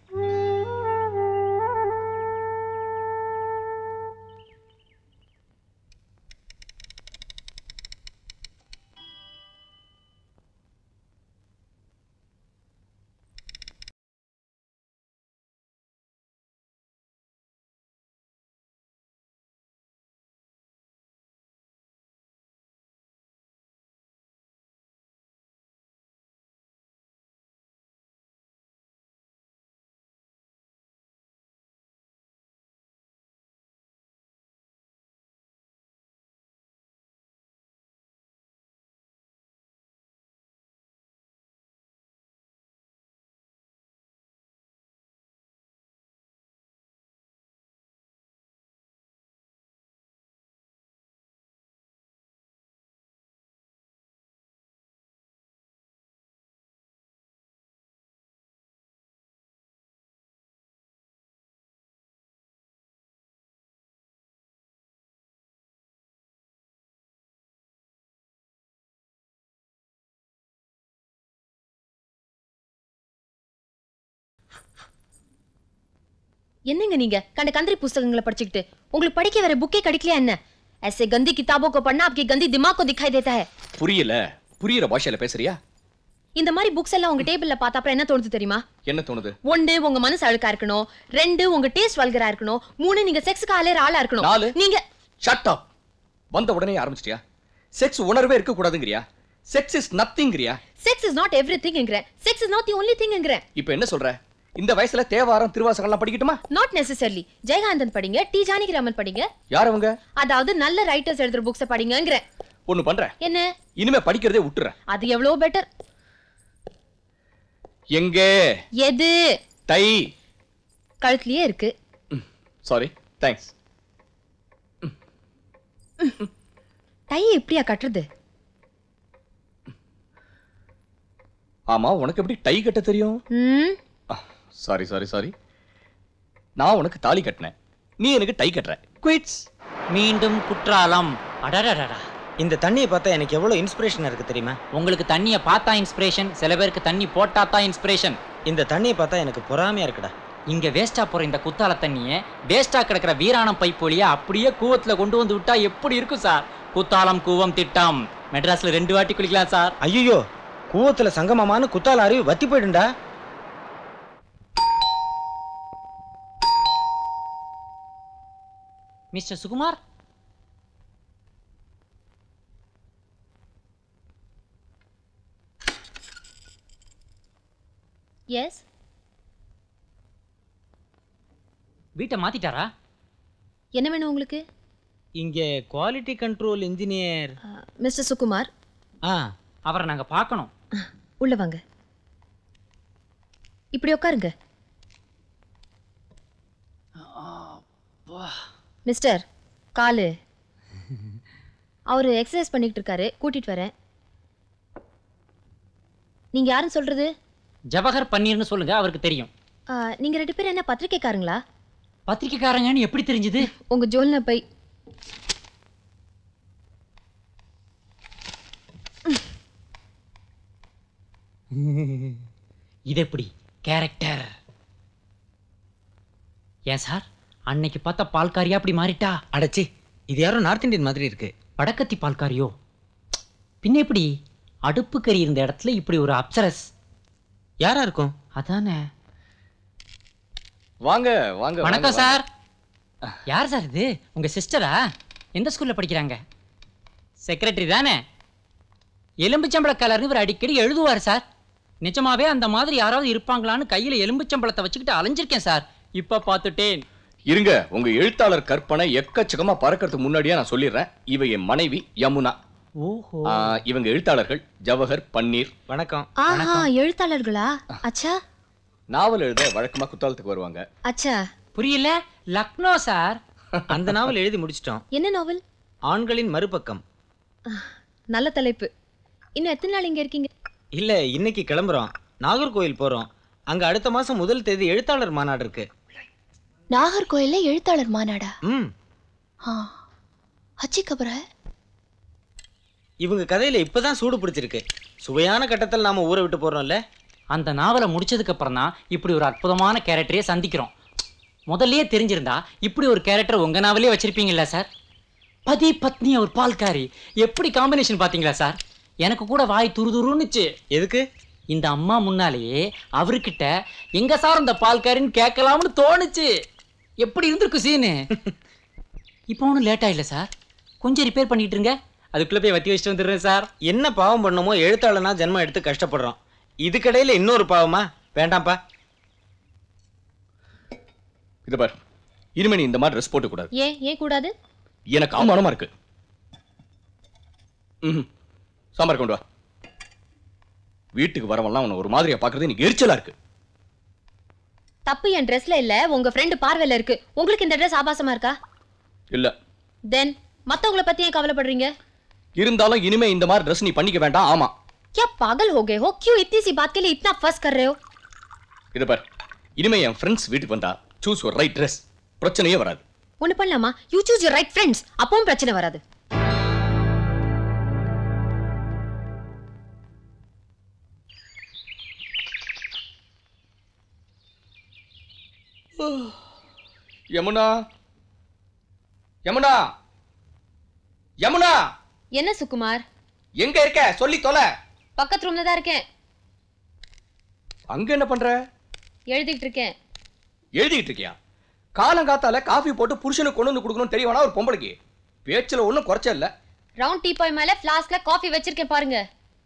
என்னங்க நீங்க கண்ட கந்திரி புஸ்தகங்களை படிச்சுக்கிட்டு உங்களுக்கு படிக்க வேற புக்கே கிடைக்கலையா என்ன ऐसे गंदी किताबों को पढ़ना आपकी गंदी दिमाग को दिखाई देता है புரியல புரியுற பாஷையில பேசுறியா இந்த மாதிரி புக்ஸ் எல்லாம் உங்க டேபிள்ல பார்த்தா அப்புறம் என்ன தோணுது தெரியுமா என்ன தோணுது ஒன்று உங்க மனசு அழுக்கா இருக்கணும் ரெண்டு உங்க டேஸ்ட் வல்கரா இருக்கணும் மூணு நீங்க செக்ஸுக்கு ஆளேற ஆளா இருக்கணும் நாலு நீங்க ஷட் அப் வந்த உடனே ஆரம்பிச்சிட்டியா செக்ஸ் உணர்வே இருக்க கூடாதுங்கறியா செக்ஸ் இஸ் நத்திங்றியா செக்ஸ் இஸ் நாட் எவ்ரி திங்கிறேன் sex is not the only திங்கிறேன் இப்போ என்ன சொல்ற இந்த வயசுல தேவாரம் திருவாசகம்லாம் படிக்கட்டுமா நாட் நெசசரிலி ஜெயகாந்தன் படிங்க டி ஜானகிராமன் படிங்க யார் அவங்க அதாவது நல்ல ரைட்டர்ஸ் எழுதுற புக்ஸை படிங்கங்கிறேன் ஒண்ணு பண்றேன் என்ன இனிமே படிக்கிறதே விட்டுறேன் அது எவ்வளவு பெட்டர் எங்கே எது தை கழுத்துலயே இருக்கு சாரி தேங்க்ஸ் டை எப்படியா கட்டுறது ஆமா உனக்கு எப்படி டை கட்ட தெரியும் ம் சாரி சாரி சாரி நான் உனக்கு தாலி கட்டினேன் நீ எனக்கு டை கட்டுற குயிட்ஸ் மீண்டும் குற்றாலம் அடடடடா இந்த தண்ணியை பார்த்தா எனக்கு எவ்வளவு இன்ஸ்பிரேஷனா இருக்கு தெரியுமா உங்களுக்கு தண்ணியை பார்த்தா இன்ஸ்பிரேஷன் சில பேருக்கு தண்ணி போட்டா தான் இன்ஸ்பிரேஷன் இந்த தண்ணியை பார்த்தா எனக்கு பொறாமையா இருக்குடா இங்க வேஸ்டா போற இந்த குத்தால தண்ணியை வேஸ்டா கிடக்கிற வீராணம் பைப் வழியா அப்படியே கூவத்துல கொண்டு வந்து விட்டா எப்படி இருக்கும் சார் குத்தாலம் கூவம் திட்டம் மெட்ராஸ்ல ரெண்டு வாட்டி குளிக்கலாம் சார் ஐயோ கூவத்துல சங்கமமான குத்தால அருவி வத்தி போயிடுண்டா மிஸ்டர் சுகுமார் எஸ் வீட்டை மாத்திட்டாரா என்ன வேணும் உங்களுக்கு இங்க quality control engineer mister Sukumar ஆ அவரை நாங்க பார்க்கணும் உள்ள வாங்க இப்படி உட்காருங்க மிஸ்டர் காலு அவரு எக்ஸசைஸ் பண்ணிக்கிட்டு இருக்காரு கூட்டிட்டு வரேன் நீங்க யாருன்னு சொல்றது ஜவஹர் பன்னீர்னு சொல்லுங்க அவருக்கு தெரியும் ஆ, நீங்க ரெண்டு பேரும் என்ன பத்திரிக்கைக்காரங்களா பத்திரிக்கைக்காரங்கன்னு எப்படி தெரிஞ்சது உங்க ஜோல்ன பை இது எப்படி கேரக்டர் ஏன் சார் அன்னைக்கு பார்த்த பால்காரியா அப்படி மாறிட்டா அடச்சி இது யாரோ நார்த் இந்தியன் மாதிரி இருக்கு வடக்கத்தி பால்காரியோ பின்ன எப்படி அடுப்பு கறி இருந்த இடத்துல இப்படி ஒரு அப்சரஸ் யாரா இருக்கும் அதானே வாங்க வாங்க வணக்கம் வாங்க, சார் யார் சார் இது உங்க சிஸ்டரா எந்த ஸ்கூல்ல படிக்கிறாங்க செக்ரட்டரி தானே எலும்புச்சம்பள கலர்னு இவர் அடிக்கடி எழுதுவார் சார் நிஜமாவே அந்த மாதிரி யாராவது இருப்பாங்களான்னு கையில எலும்புச்சம்பளத்தை வச்சுக்கிட்டு அலைஞ்சிருக்கேன் சார் இப்ப பார்த்துட்டேன் இருங்க உங்க எழுத்தாளர் கற்பனை எக்கச்சக்கமா பறக்கறதுக்கு முன்னாடியே நான் சொல்லிடுறேன் இவ என் மனைவி யமுனா ஓஹோ ஆ, இவங்க எழுத்தாளர்கள் ஜவஹர் பன்னீர் வணக்கம் ஆஹா எழுத்தாளர்களா அச்சா நாவல் எழுத வழக்கமா குத்தாலத்துக்கு வருவாங்க அச்சா புரியல லக்னோ சார் அந்த நாவல் எழுதி முடிச்சிட்டோம் என்ன நாவல் ஆண்களின் மறுபக்கம் நல்ல தலைப்பு இன்னும் எத்தனை நாள் இங்க இருக்கீங்க இல்ல இன்னைக்கு கிளம்புறோம் நாகர்கோயில் போறோம் அங்க அடுத்த மாசம் முதல் தேதி எழுத்தாளர் மாநாடு இருக்கு நாகர்கோயில்ல எழுத்தாளர் மாநாடா ம் ஆ அச்சி கபர இவங்க கதையில இப்பதான் சூடு பிடிச்சிருக்கு சுவையான கட்டத்தில் நாம ஊரை விட்டு போறோம்ல அந்த நாவலை முடிச்சதுக்கு அப்புறம் தான் இப்படி ஒரு அற்புதமான கேரக்டரையே சந்திக்கிறோம் முதல்லயே தெரிஞ்சிருந்தா இப்படி ஒரு கேரக்டர் உங்க நாவலே வச்சிருப்பீங்கல்ல சார் பதி பத்னி ஒரு பால்காரி எப்படி காம்பினேஷன் பாத்தீங்களா சார் எனக்கு கூட வாய் துரு துருன்னுச்சு எதுக்கு இந்த அம்மா முன்னாலேயே அவர்கிட்ட எங்க சார் இந்த பால்காரின்னு கேட்கலாம்னு தோணுச்சு எப்படி இருந்திருக்கு சீனு இப்போ ஒன்றும் லேட் ஆயில்ல சார் கொஞ்சம் ரிப்பேர் பண்ணிட்டு இருங்க அதுக்குள்ள போய் வத்தி வச்சுட்டு வந்துடுறேன் சார் என்ன பாவம் பண்ணமோ எழுத்தாளனா ஜென்மம் எடுத்து கஷ்டப்படுறோம் இதுக்கடையில இன்னொரு பாவமா வேண்டாம்ப்பா இது பார் இனிமே நீ இந்த மாதிரி ட்ரெஸ் போட்டு கூடாது ஏன் ஏன் கூடாது எனக்கு அவமானமா இருக்கு ம்ஹும். சாம்பார் கொண்டு வா வீட்டுக்கு வரவெல்லாம் உன்னை ஒரு மாதிரியா பாக்குறது எனக்கு எரிச்சலா இருக்கு தப்பு என் ட்ரெஸ்ல இல்ல உங்க ஃப்ரெண்டு பார்வையில இருக்கு உங்களுக்கு இந்த ட்ரெஸ் ஆபாசமா இருக்கா இல்ல தென் மத்தவங்கள பத்தி ஏன் கவலைப்படுறீங்க இருந்தாலும் இனிமே இந்த மாதிரி ட்ரெஸ் நீ பண்ணிக்க வேண்டாம் ஆமா क्या पागल हो गए हो क्यों इतनी सी बात के लिए इतना फस कर रहे हो இது பார் இனிமே என் ஃப்ரெண்ட்ஸ் வீட்டுக்கு வந்தா சூஸ் ஒரு ரைட் ட்ரெஸ் பிரச்சனையே வராது ஒண்ணு பண்ணலாமா you choose your right friends அப்பவும் பிரச்சனை வராது யமுனா யமுனா யமுனா என்ன சுகுமார் எங்க இருக்க சொல்லி தொலை பக்கத்து ரூம்ல தான் இருக்கேன் அங்க என்ன பண்ற எழுதிட்டு இருக்கேன் எழுதிட்டு இருக்கியா காலங்காத்தால காஃபி போட்டு புருஷனுக்கு கொண்டு வந்து கொடுக்கணும் தெரியவனா ஒரு பொம்பளைக்கு பேச்சுல ஒண்ணும் குறைச்ச இல்ல ரவுண்ட் டீ பாய் மேல ஃபிளாஸ்க்ல காஃபி வச்சிருக்கேன் பாருங்க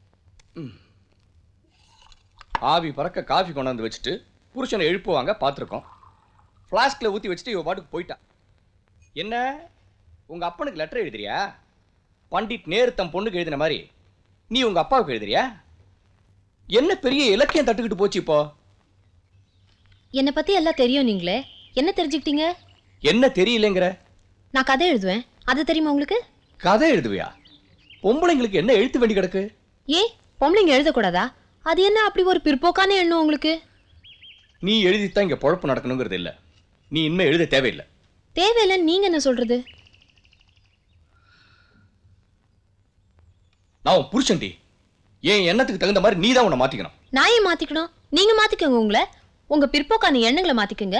ஆவி பறக்க காஃபி கொண்டாந்து வச்சுட்டு புருஷனை எழுப்புவாங்க பார்த்துருக்கோம் ஃப்ளாஸ்கில் ஊற்றி வச்சுட்டு இவ பாட்டுக்கு போயிட்டா என்ன உங்க அப்பனுக்கு லெட்டர் எழுதுறியா பண்டிட் நேரு தம் பொண்ணுக்கு எழுதின மாதிரி நீ உங்க அப்பாவுக்கு எழுதுறியா என்ன பெரிய இலக்கியம் தட்டுக்கிட்டு போச்சு இப்போ என்னை பத்தி எல்லாம் தெரியும் நீங்களே என்ன தெரிஞ்சுக்கிட்டீங்க என்ன தெரியலங்கிற நான் கதை எழுதுவேன் அது தெரியுமா உங்களுக்கு கதை எழுதுவியா பொம்பளைங்களுக்கு என்ன எழுத்து வேண்டி கிடக்கு ஏ பொம்பளைங்க எழுதக்கூடாதா அது என்ன அப்படி ஒரு பிற்போக்கான எண்ணம் உங்களுக்கு நீ எழுதித்தான் இங்க பொழப்பு நடக்கணுங்கிறது இல்ல நீ இனிமே எழுத தேவையில்லை தேவையில்லைன்னு நீங்க என்ன சொல்றது நான் உன் புருஷன்டி என் எண்ணத்துக்கு தகுந்த மாதிரி நீ தான் உன்னை மாத்திக்கணும் நான் ஏன் மாத்திக்கணும் நீங்க மாத்திக்கோங்க உங்களை உங்க பிற்போக்கான எண்ணங்களை மாத்திக்கோங்க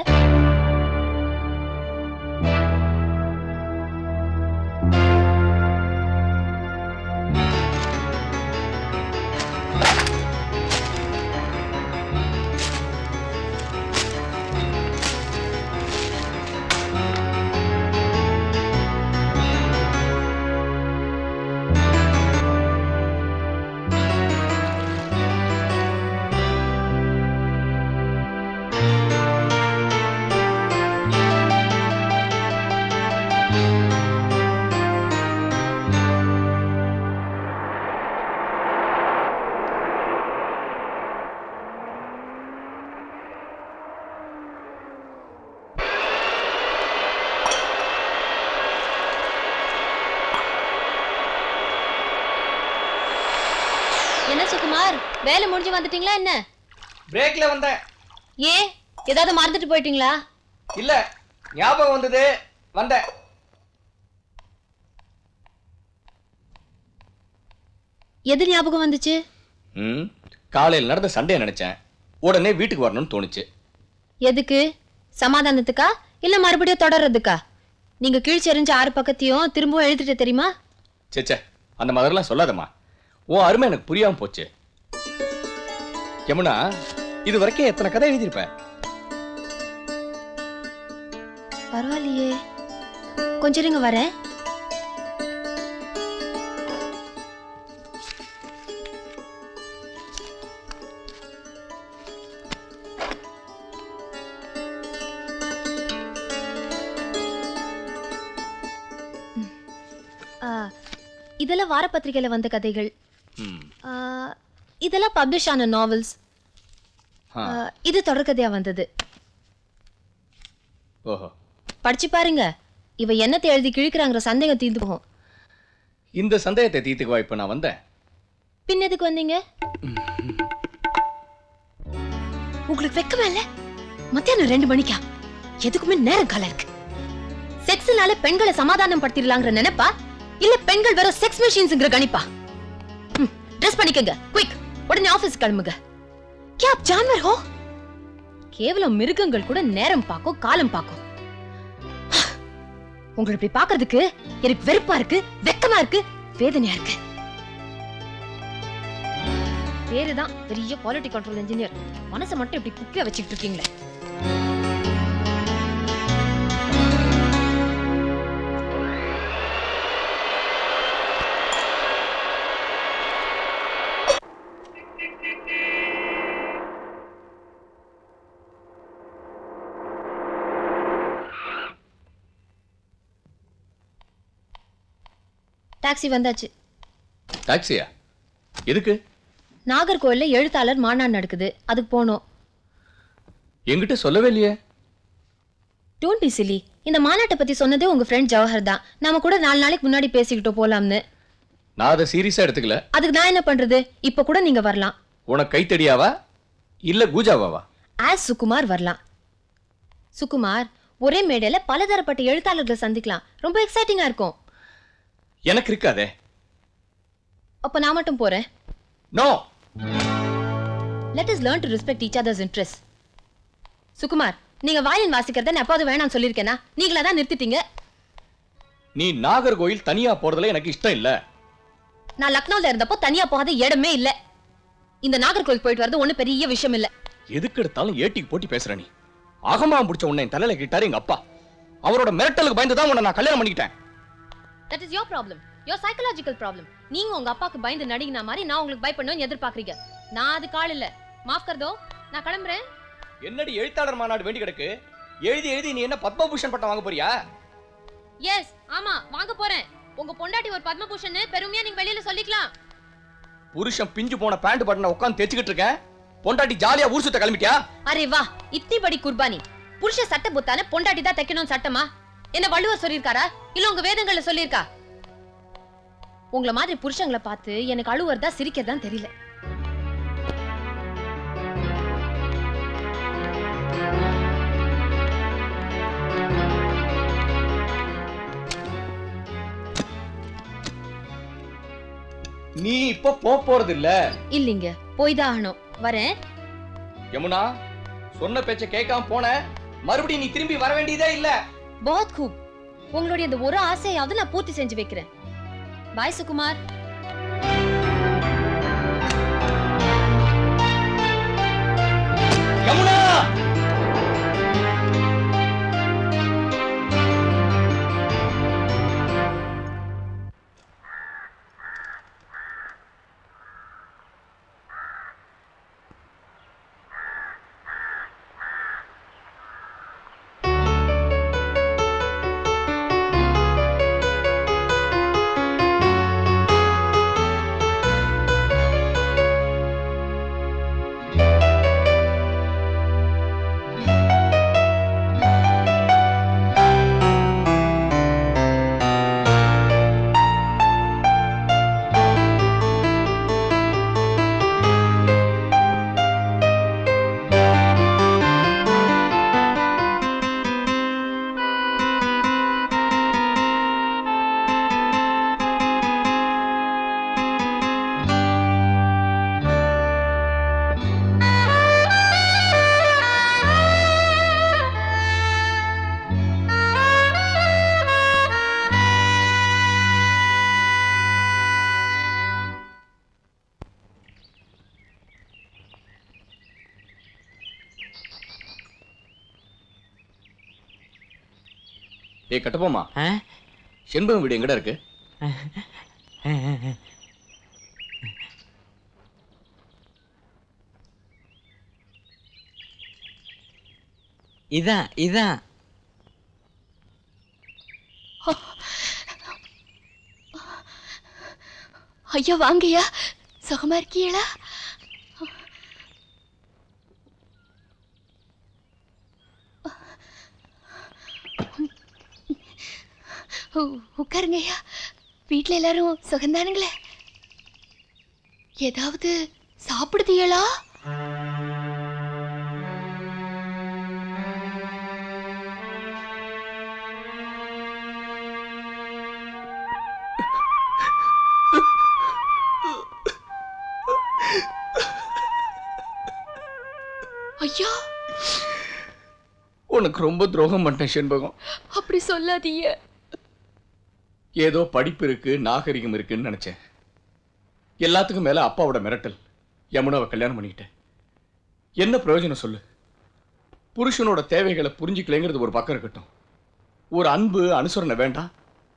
என்ன சுகுமார் வேலை முடிஞ்சு வந்துட்டீங்களா என்ன பிரேக்ல வந்தேன் ஏ ஏதாவது மறந்துட்டு போயிட்டீங்களா இல்ல ஞாபகம் வந்தது வந்தேன் எது ஞாபகம் வந்துச்சு ம் காலையில் நடந்த சண்டையை நினைச்சேன் உடனே வீட்டுக்கு வரணும்னு தோணுச்சு எதுக்கு சமாதானத்துக்கா இல்ல மறுபடியும் தொடர்றதுக்கா நீங்க கீழ்ச்செறிஞ்ச ஆறு பக்கத்தையும் திரும்பவும் எழுதிட்டு தெரியுமா சேச்சே அந்த மாதிரிலாம் சொல்லாதம்மா உன் அருமை எனக்கு புரியாம போச்சு யமுனா இது வரைக்கும் எத்தனை கதை எழுதியிருப்ப பரவாயில்லையே கொஞ்சம் இருங்க வரேன் ம். ஆ, இதெல்லாம் வாரப்பத்திரிகையில வந்த கதைகள் ம். ஆ, இதெல்லாம் பப்ளிஷ் ஆன நாவல்ஸ் ஆ. இது தொடர்கதையா வந்தது ஓஹோ படிச்சு பாருங்க இவ என்னத்தை எழுதி கிழிக்கிறாங்கிற சந்தேகம் தீர்ந்து போகும் இந்த சந்தேகத்தை தீர்த்துக்குவா இப்ப நான் வந்தேன் பின் எதுக்கு வந்தீங்க உங்களுக்கு வெக்கமா இல்ல மத்தியானம் ரெண்டு மணிக்கா எதுக்குமே நேரம் காலம் இருக்கு செக்ஸ்னால பெண்களை சமாதானம் படுத்திடலாங்கிற நினைப்பா இல்ல பெண்கள் வெறும் செக்ஸ் மெஷின்ஸ்ங்கிற கணிப்பா ட்ரெஸ் பண்ணிக்கங்க குயிக் உடனே ஆபீஸ் கிளம்புங்க क्या आप जानवर हो கேவலம் மிருகங்கள் கூட நேரம் பார்க்கும் காலம் பார்க்கும் உங்களை இப்படி பார்க்கிறதுக்கு எனக்கு வெறுப்பா இருக்கு வெக்கமா இருக்கு வேதனையா இருக்கு பேருதான் பெரிய குவாலிட்டி கண்ட்ரோல் இன்ஜினியர் மனசை மட்டும் இப்படி குக்கிய வச்சுட்டு இருக்கீங்களே டாக்ஸி வந்தாச்சு டாக்ஸியா எதுக்கு நாகர்கோவில்ல எழுத்தாளர் மாநாடு நடக்குது அதுக்கு போனோம் என்கிட்ட சொல்லவே இல்லையே டோன்ட் பி சிலி இந்த மாநாட்டை பத்தி சொன்னதே உங்க ஃப்ரெண்ட் ஜவஹர் தான் நாம கூட நாலு நாளைக்கு முன்னாடி பேசிக்கிட்டோம் போலாம்னு நான் அதை சீரியஸா எடுத்துக்கல அதுக்கு நான் என்ன பண்றது இப்ப கூட நீங்க வரலாம் உனக்கு கைத்தடியாவா இல்ல கூஜாவாவா ஆஸ் சுகுமார் வரலாம் சுகுமார் ஒரே மேடையில பலதரப்பட்ட எழுத்தாளர்களை சந்திக்கலாம் ரொம்ப எக்ஸைட்டிங்கா இருக்கும் எனக்கு இருக்காதே அப்ப நான் மட்டும் போறேன் no let is learn to respect each others interest Sukumar நீங்க வாயன் வாசிக்கிறத நான் எப்போது வேணாம்னு சொல்லியிருக்கேனா நீங்களா தான் நிறுத்திட்டீங்க நீ நாகர்கோயில் தனியா போறதுல எனக்கு இஷ்டம் இல்ல நான் லக்னோல இருந்தப்போ தனியா போகாத இடமே இல்ல இந்த நாகர்கோவில் போயிட்டு வரது ஒண்ணு பெரிய விஷயம் இல்ல எதுக்கு எடுத்தாலும் ஏட்டிக்கு போட்டி பேசுற நீ அகமா பிடிச்ச உன்னை என் தலையில கிட்டாரு எங்க அப்பா அவரோட மிரட்டலுக்கு பயந்து தான் உன்னை நான் கல்யாணம் பண்ணிக்கிட்டேன் that is your problem your psychological problem நீங்க உங்க அப்பாக்கு பயந்து நடிகின மாதிரி நான் உங்களுக்கு பயப்படணும்னு எதிர்பார்க்கறீங்க நான் அது கால் இல்ல மாஃப் கர்தோ நான் கிளம்புறேன் என்னடி எழுத்தாளர் மாநாடு வேண்டி கிடக்கு எழுதி எழுதி நீ என்ன பத்மபூஷன் பட்டம் வாங்க போறியா எஸ் ஆமா வாங்க போறேன் உங்க பொண்டாட்டி ஒரு பத்மபூஷன் பெருமையா நீங்க வெளியில சொல்லிக்கலாம் புருஷன் பிஞ்சு போன பேண்ட் பட்டனை உட்காந்து தைச்சுக்கிட்டு இருக்கேன் பொண்டாட்டி ஜாலியா ஊர் சுத்த கிளம்பிட்டியா அரே வா இத்தி படி குர்பானி புருஷ சட்டை புத்தான பொண்டாட்டி தான் தைக்கணும் சட்டமா என்ன வள்ளுவர் சொல்லியிருக்காரா இல்ல உங்க வேதங்கள்ல சொல்லியிருக்கா உங்கள மாதிரி புருஷங்களை பார்த்து எனக்கு அழுவறதா சிரிக்கிறதா தெரியல நீ இப்ப போ போறது இல்ல இல்லீங்க போய் தான் ஆகணும் வரேன் யமுனா சொன்ன பேச்ச கேட்காம போன மறுபடியும் நீ திரும்பி வர வேண்டியதே இல்ல பாத் கூப் உங்களுடைய இந்த ஒரு ஆசையாவது நான் பூர்த்தி செஞ்சு வைக்கிறேன் பாய் சுகுமார் யமுனா ஏய் கட்டப்போமா செண்பகம் வீடு எங்கடா இருக்கு இதான் இதான் ஐயா வாங்கய்யா சுகமா இருக்கீங்களா உ- உட்காருங்க ஐயா வீட்ல எல்லாரும் சுகந்தானுங்களே ஏதாவது சாப்பிடுதீங்களா ஐயா உனக்கு ரொம்ப துரோகம் பண்ணிட்டேன் செண்பகம் அப்படி சொல்லாதீங்க ஏதோ படிப்பு இருக்கு நாகரிகம் இருக்குன்னு நினைச்சேன் எல்லாத்துக்கும் மேல அப்பாவோட மிரட்டல் யமுனாவை கல்யாணம் பண்ணிக்கிட்டேன் என்ன பிரயோஜனம் சொல்லு புருஷனோட தேவைகளை புரிஞ்சுக்கலைங்கிறது ஒரு பக்கம் இருக்கட்டும் ஒரு அன்பு அனுசரணை வேண்டாம்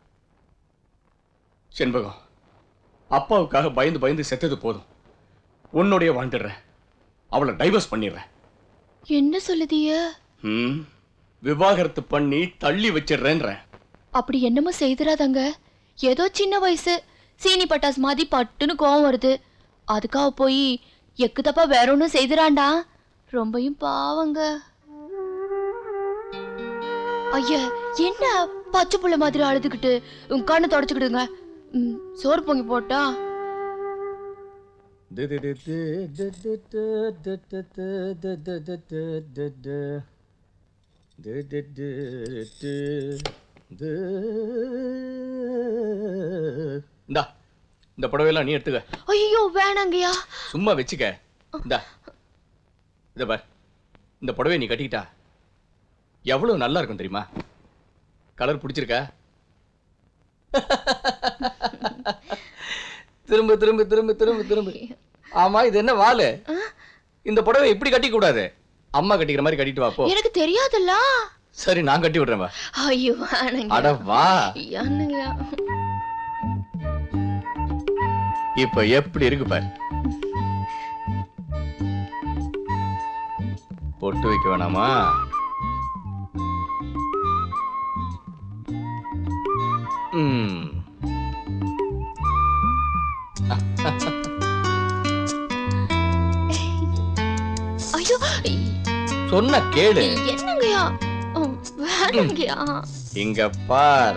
செண்பகம் அப்பாவுக்காக பயந்து பயந்து செத்தது போதும் உன்னுடைய வாழ்ந்துடுறேன் அவளை டைவர்ஸ் பண்ணிடுறேன் என்ன சொல்லுதீய ம் விவாகரத்து பண்ணி தள்ளி வச்சிடுறேன்றேன் அப்படி என்னமோ செய்திராதாங்க ஏதோ சின்ன வயசு சீனி பட்டாஸ் மாதிரி பட்டுன்னு கோவம் வருது அதுக்காக போய் எக்கு தப்பா வேற ஒன்றும் செய்திராண்டா ரொம்பயும் பாவங்க ஐயா என்ன பச்சை புள்ள மாதிரி அழுதுகிட்டு உன் கண்ணை தொடச்சுக்கிடுங்க ம், சோறு பொங்கி போட்டா இந்தா இந்த புடவையெல்லாம் நீ எடுத்துக்க ஐயோ வேணாங்கய்யா சும்மா வச்சுக்க இந்தா இத பார் இந்த புடவையை நீ கட்டிக்கிட்டா எவ்வளவு நல்லா இருக்கும் தெரியுமா கலர் பிடிச்சிருக்கா திரும்ப திரும்ப திரும்ப திரும்ப திரும்ப ஆமா இது என்ன வாலு இந்த புடவை இப்படி கட்டிக்க கூடாது அம்மா கட்டிக்கிற மாதிரி கட்டிட்டு வா போ எனக்கு தெரியாதுல்ல சரி நான் கட்டி விடுறேன் வா ஐயோ வேணாங்க அட வா என்னங்கய்யா இப்ப எப்படி இருக்கு பாரு பொட்டு வைக்க வேணாமா ம். ஐயோ சொன்ன கேளு என்னங்கய்யா ம், வேணாங்கய்யா இங்க பார்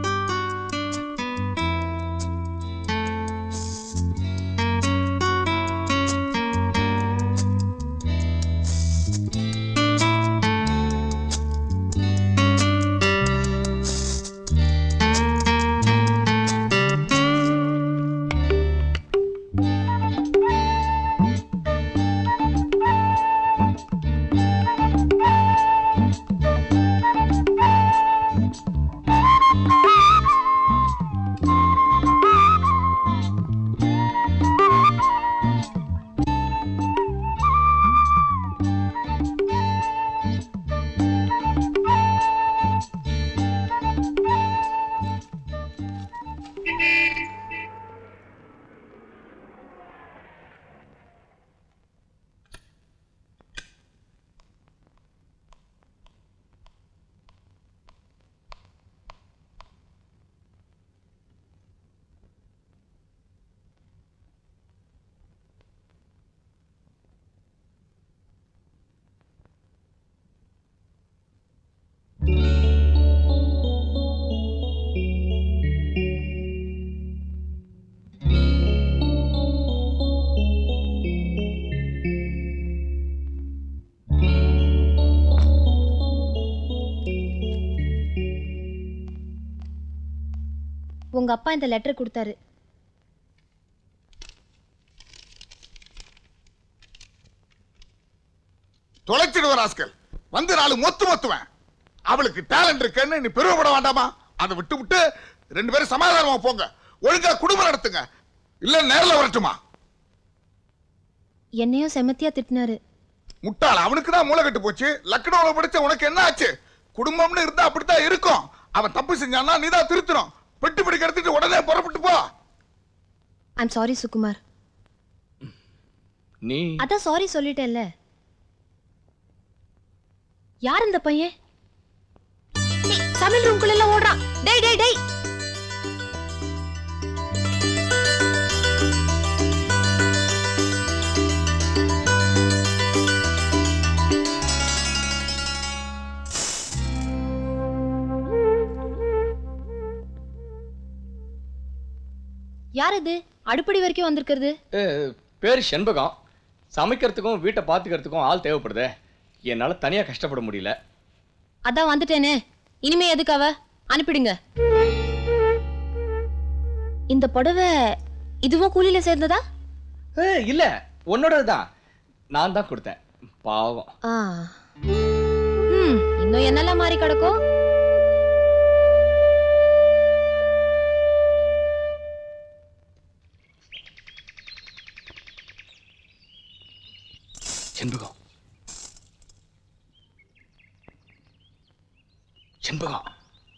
உங்க அப்பா இந்த லெட்டர் கொடுத்தாரு தொலைச்சிடுவார் ஆஸ்கல் வந்து நாலு மொத்து மொத்துவேன் அவளுக்கு டேலண்ட் இருக்குன்னு நீ பெருமைப்பட வேண்டாமா அதை விட்டு விட்டு ரெண்டு பேரும் சமாதானமா போங்க ஒழுங்கா குடும்பம் நடத்துங்க இல்ல நேர்ல வரட்டுமா என்னையும் செமத்தியா திட்டினாரு முட்டாள் அவனுக்கு தான் மூளை கட்டு போச்சு லக்னோல படிச்ச உனக்கு என்ன ஆச்சு குடும்பம்னு இருந்தா அப்படித்தான் இருக்கும் அவன் தப்பு செஞ்சான்னா நீ தான் திருத்தணும் பெட்டி பிடிக்க எடுத்துட்டு உடனே புறப்பட்டு போ ஐம் சாரி சுகுமார் நீ அதான் சாரி சொல்லிட்டேன்ல யார் இந்த பையன் நீ சமையல் ரூம்குள்ள எல்லாம் ஓடுறான் டேய் டேய் டேய் யார் இது அடுப்படி வரைக்கும் வந்திருக்கிறது அஹ், பேரு செண்பகம் சமைக்கிறதுக்கும் வீட்டை பார்த்துக்கிறதுக்கும் ஆள் தேவைப்படுதே என்னால தனியா கஷ்டப்பட முடியல அதான் வந்துட்டேனே இனிமே எதுக்கு அவ அனுப்பிடுங்க இந்த புடவை இதுவும் கூலியில சேர்ந்ததா ஏய், இல்ல உன்னோடதுதான் நான் தான் கொடுத்தேன் பாவம் ஆ ம் இன்னும் என்னெல்லாம் மாறி கிடக்கும் செண்பகம் செண்பகம்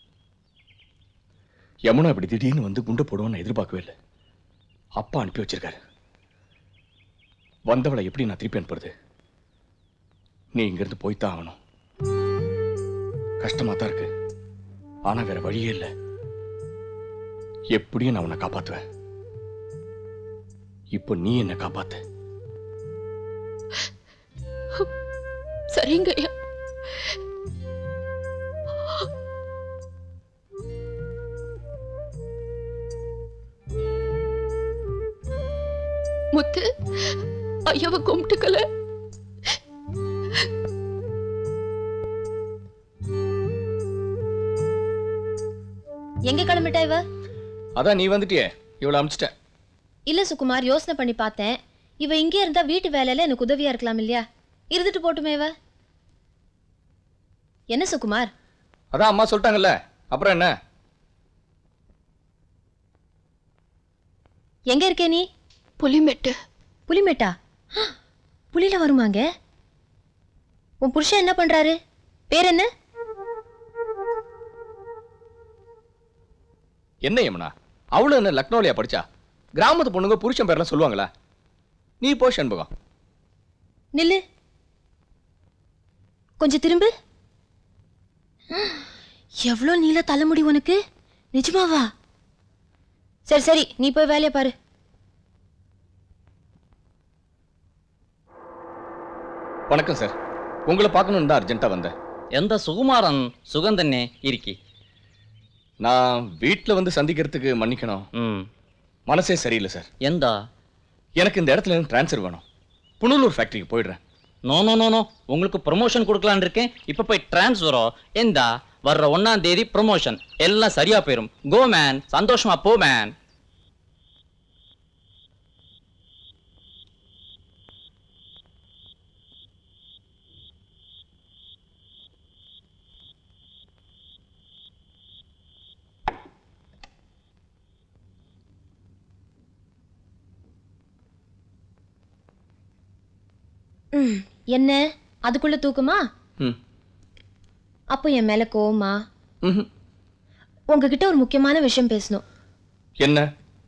யமுனா இப்படி திடீர்னு வந்து குண்டை போடுவோன்னு எதிர்பார்க்கவே இல்லை அப்பா அனுப்பி வச்சிருக்காரு வந்தவளை எப்படி நான் திருப்பி அனுப்புறது நீ இங்கிருந்து போய்த்தான் ஆகணும் கஷ்டமா தான் இருக்கு ஆனா வேற வழியே இல்லை எப்படியும் நான் உன்னை காப்பாத்துவேன் இப்போ நீ என்ன காப்பாத்து சரிங்க ஐயா முத்து ஐயாவை கும்பிட்டுக்கல எங்க கிளம்பிட்டா இவ அதான் நீ வந்துட்டியே இவ்வளவு அமிச்சிட்டேன் இல்ல சுகுமார் யோசனை பண்ணி பார்த்தேன் இவ இங்கே இருந்தா வீட்டு வேலையில எனக்கு உதவியா இருக்கலாம் இல்லையா இருந்துட்டு போட்டுமே இவ என்ன சுகுமார் அதான் அம்மா சொல்லிட்டாங்கல்ல அப்புறம் என்ன எங்க இருக்கே நீ புலிமெட்டு புலிமேட்டா ஆ, புலியில வருமாங்க உன் புருஷன் என்ன பண்றாரு பேர் என்ன என்ன யமுனா அவளும் என்ன லக்னோலியா படிச்சா கிராமத்து பொண்ணுங்க புருஷன் பேர்லாம் சொல்லுவாங்களா நீ போ சண்பகம் நில்லு கொஞ்சம் திரும்பு எவ்வளோ நீள தலைமுடி உனக்கு நிஜமாவா சரி சரி நீ போய் வேலையை பாரு வணக்கம் சார் உங்களை பார்க்கணுன்னு தான் அர்ஜென்ட்டாக வந்தேன் எந்த சுகுமாரன் சுகந்தன்னே இருக்கி நான் வீட்டில் வந்து சந்திக்கிறதுக்கு மன்னிக்கணும் ம் மனசே சரியில்லை சார் எந்த எனக்கு இந்த இடத்துல இருந்து ட்ரான்ஸ்ஃபர் வேணும் புனலூர் ஃபேக்ட்ரிக்கு போயிடுறேன் நோ நோ நோ நோ உங்களுக்கு ப்ரொமோஷன் கொடுக்கலான்னு இருக்கேன் இப்போ போய் ட்ரான்ஸ்ஃபரோ எந்தா வர்ற ஒன்னாம் தேதி ப்ரொமோஷன் எல்லாம் சரியா போயிரும் கோ மேன் சந்தோஷமா போ மேன் ம், என்ன அதுக்குள்ள தூக்குமா ம் அப்போ என் மேல கோவமா ம்ஹும். உங்ககிட்ட ஒரு முக்கியமான விஷயம் பேசணும் என்ன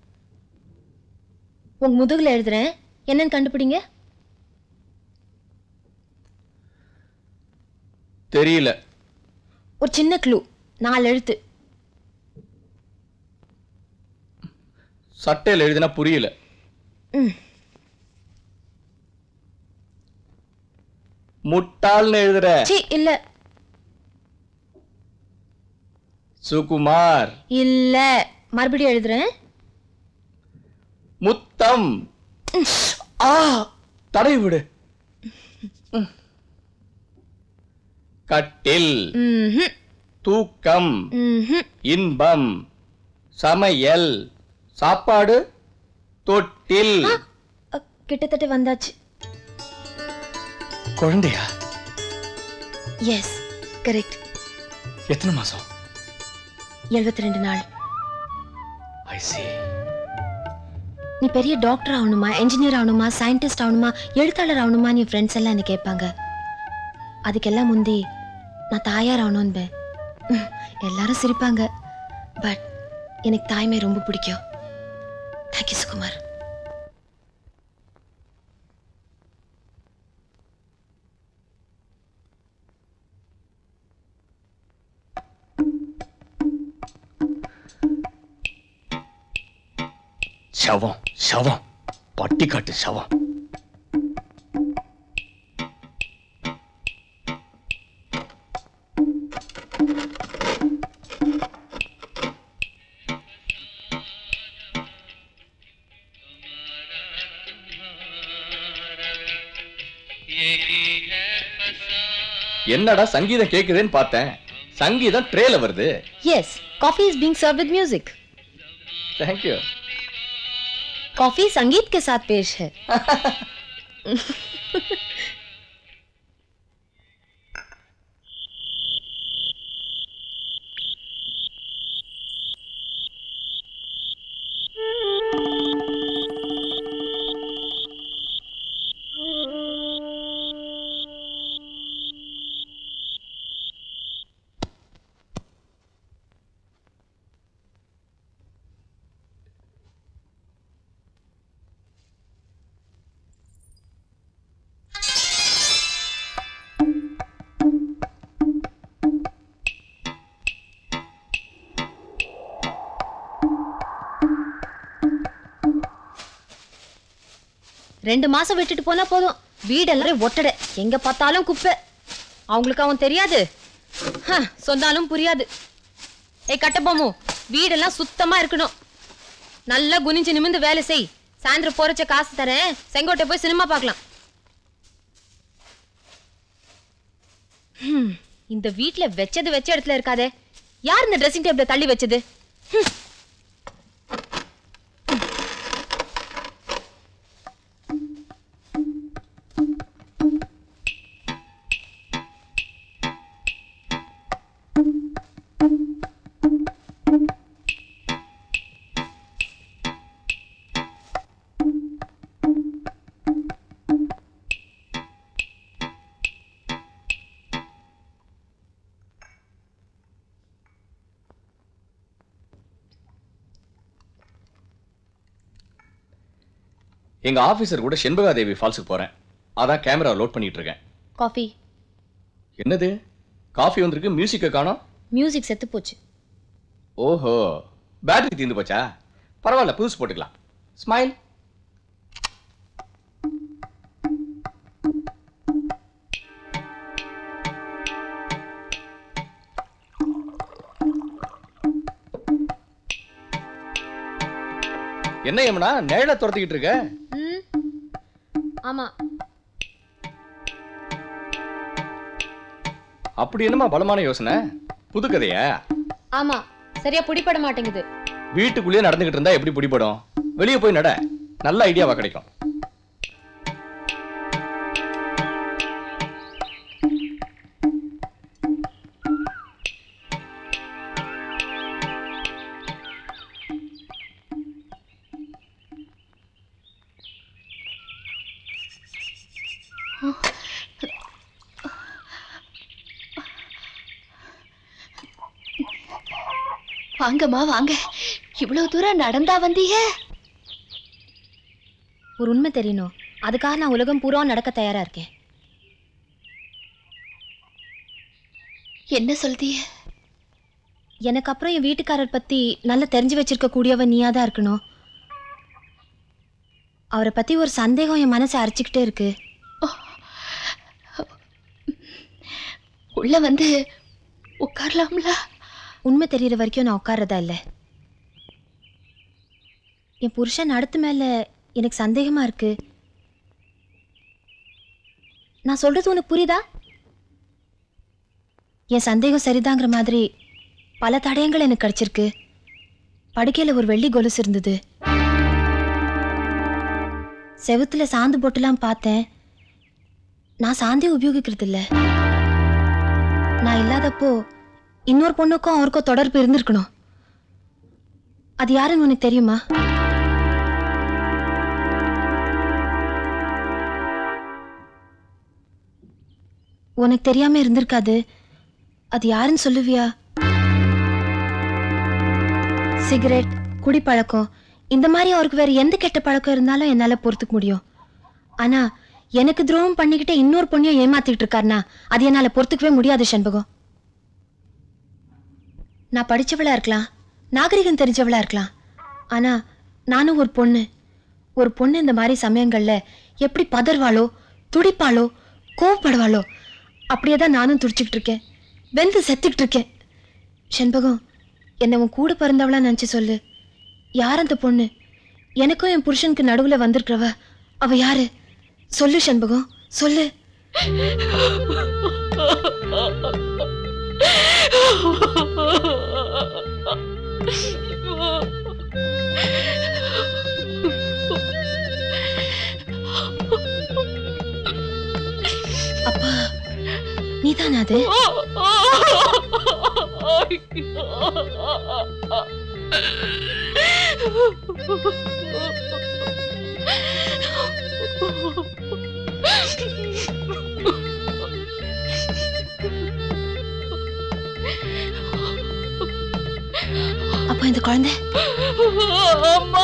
உங்க முதுகுல எழுதுறேன் என்னன்னு கண்டுபிடிங்க தெரியல ஒரு சின்ன க்ளூ நாலு எழுத்து சட்டையில் எழுதினா புரியல ம். முட்டாள்னு எழுதுற சி இல்ல சுகுமார் இல்ல மறுபடியும் எழுதுறேன் முத்தம் ஆ தடை விடு ம். கட்டில் ம்ஹும், தூக்கம் ம்ஹும். இன்பம் சமையல் சாப்பாடு தொட்டில் அ, கிட்டத்தட்ட வந்தாச்சு குழந்தையா எஸ் கரெக்ட் எத்தனை மாசம் எழுபத்தி ரெண்டு நாள் ஐ see நீ பெரிய டாக்டர் ஆகணுமா என்ஜினியர் ஆகணுமா சயின்டிஸ்ட் ஆகணுமா எழுத்தாளர் ஆகணுமா நீ ஃப்ரெண்ட்ஸ் எல்லாம் என்ன கேட்பாங்க அதுக்கெல்லாம் முந்தி நான் தாயார் ஆகணும்பேன் ம், எல்லாரும் சிரிப்பாங்க பட் எனக்கு தாய்மை ரொம்ப பிடிக்கும் தேங்க்யூ சுகுமார் சவம் சவம் பட்டிக்காட்டு சவம் என்னடா சங்கீதம் கேக்குதுன்னு பார்த்தேன் சங்கீதம் ட்ரேல வருது yes coffee is being served with music thank you coffee संगीत के साथ पेश है ரெண்டு மாசம் விட்டுட்டு போனா போதும் வீடெல்லாம் ஒட்டடை எங்க பார்த்தாலும் குப்பை அவங்களுக்கு அவன் தெரியாது ஹ, சொன்னாலும் புரியாது ஏய் கட்டபொம்மு வீடெல்லாம் சுத்தமா இருக்கணும் நல்லா குனிஞ்சு நிமிந்து வேலை செய் சாயந்தரம் போறச்ச காசு தரேன் செங்கோட்டை போய் சினிமா பார்க்கலாம் ஹம், இந்த வீட்ல வெச்சது வெச்ச இடத்துல இருக்காதே யார் இந்த ட்ரெஸ்ஸிங் டேபிள தள்ளி வச்சது ஹம். எங்க ஆபீசர் கூட செண்பகா தேவி ஃபால்ஸுக்கு போறேன் அதான் கேமரா லோட் பண்ணிட்டு இருக்கேன் காஃபி என்னது காஃபி வந்திருக்கு மியூசிக்கை காணோம் மியூசிக் செத்து போச்சு ஓஹோ பேட்டரி தீர்ந்து போச்சா பரவாயில்ல புதுசு போட்டுக்கலாம் ஸ்மைல் என்ன யமுனா நேழ துரத்திக்கிட்டு இருக்க ம் ஆமா அப்படி என்னமா பலமான யோசனை புது கதையா ஆமா சரியா பிடிபட மாட்டேங்குது வீட்டுக்குள்ளேயே நடந்துகிட்டு இருந்தா எப்படி பிடிபடும் வெளியே போய் நட நல்ல ஐடியாவா கிடைக்கும் வாங்கம்மா வாங்க இவ்வளவு தூரம் நடந்தா வந்தீங்க ஒரு உண்மை தெரியணும் அதுக்காக நான் உலகம் பூரா நடக்க தயாரா இருக்கேன் என்ன சொல்றீங்க எனக்கு அப்புறம் என் வீட்டுக்காரர் பத்தி நல்லா தெரிஞ்சு வச்சிருக்க கூடியவன் நீயா தான் இருக்கணும் அவரை பத்தி ஒரு சந்தேகம் என் மனசை அரைச்சிக்கிட்டே இருக்கு உள்ள வந்து உட்காரலாம்ல உண்மை தெரியற வரைக்கும் நான் உட்கார்றதா இல்ல என் புருஷன் அடுத்து மேல எனக்கு சந்தேகமா இருக்கு நான் சொல்றது உனக்கு புரியுதா என் சந்தேகம் சரிதாங்கிற மாதிரி பல தடயங்கள் எனக்கு கிடைச்சிருக்கு படுக்கையில ஒரு வெள்ளி கொலுசு இருந்தது செவுத்துல சாந்து போட்டுலாம் பார்த்தேன் நான் சாந்தே உபயோகிக்கிறது இல்ல நான் இல்லாதப்போ இன்னொரு பொண்ணுக்கும் அவருக்கும் தொடர்பு இருந்திருக்கணும் அது யாருன்னு உனக்கு தெரியுமா உனக்கு தெரியாம இருந்திருக்காது அது யாருன்னு சொல்லுவியா சிகரெட் குடிப்பழக்கம் இந்த மாதிரி அவருக்கு வேற எந்த கெட்ட பழக்கம் இருந்தாலும் என்னால பொறுத்துக்க முடியும் ஆனா எனக்கு துரோகம் பண்ணிக்கிட்டு இன்னொரு பொண்ணையும் ஏமாத்திட்டு இருக்காருனா அது என்னால பொறுத்துக்கவே முடியாது சண்பகம் நான் படிச்சவளா இருக்கலாம் நாகரிகம் தெரிஞ்சவளா இருக்கலாம் ஆனா நானும் ஒரு பொண்ணு ஒரு பொண்ணு இந்த மாதிரி சமயங்கள்ல எப்படி பதறுவாளோ துடிப்பாளோ கோவப்படுவாளோ அப்படியே தான் நானும் துடிச்சுக்கிட்டு இருக்கேன் வெந்து செத்துக்கிட்டு இருக்கேன் செண்பகம் என்னை உன் கூட பிறந்தவளா நினச்சி சொல்லு யார் அந்த பொண்ணு எனக்கும் என் புருஷனுக்கு நடுவுல வந்திருக்கிறவ அவ யாரு சொல்லு செண்பகம் சொல்லு அப்பா நீதானா அது அப்பா இந்த குழந்தை அம்மா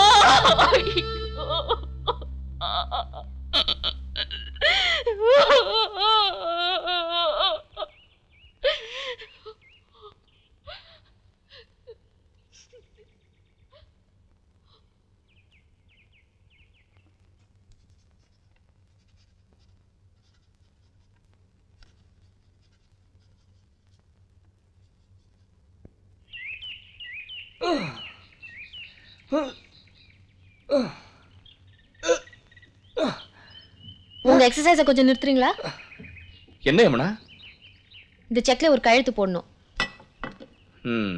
உங்க எக்ஸசைஸை கொஞ்சம் நிறுத்துறீங்களா என்ன யமுனா இந்த செக்ல ஒரு கழுத்து போடணும் ம்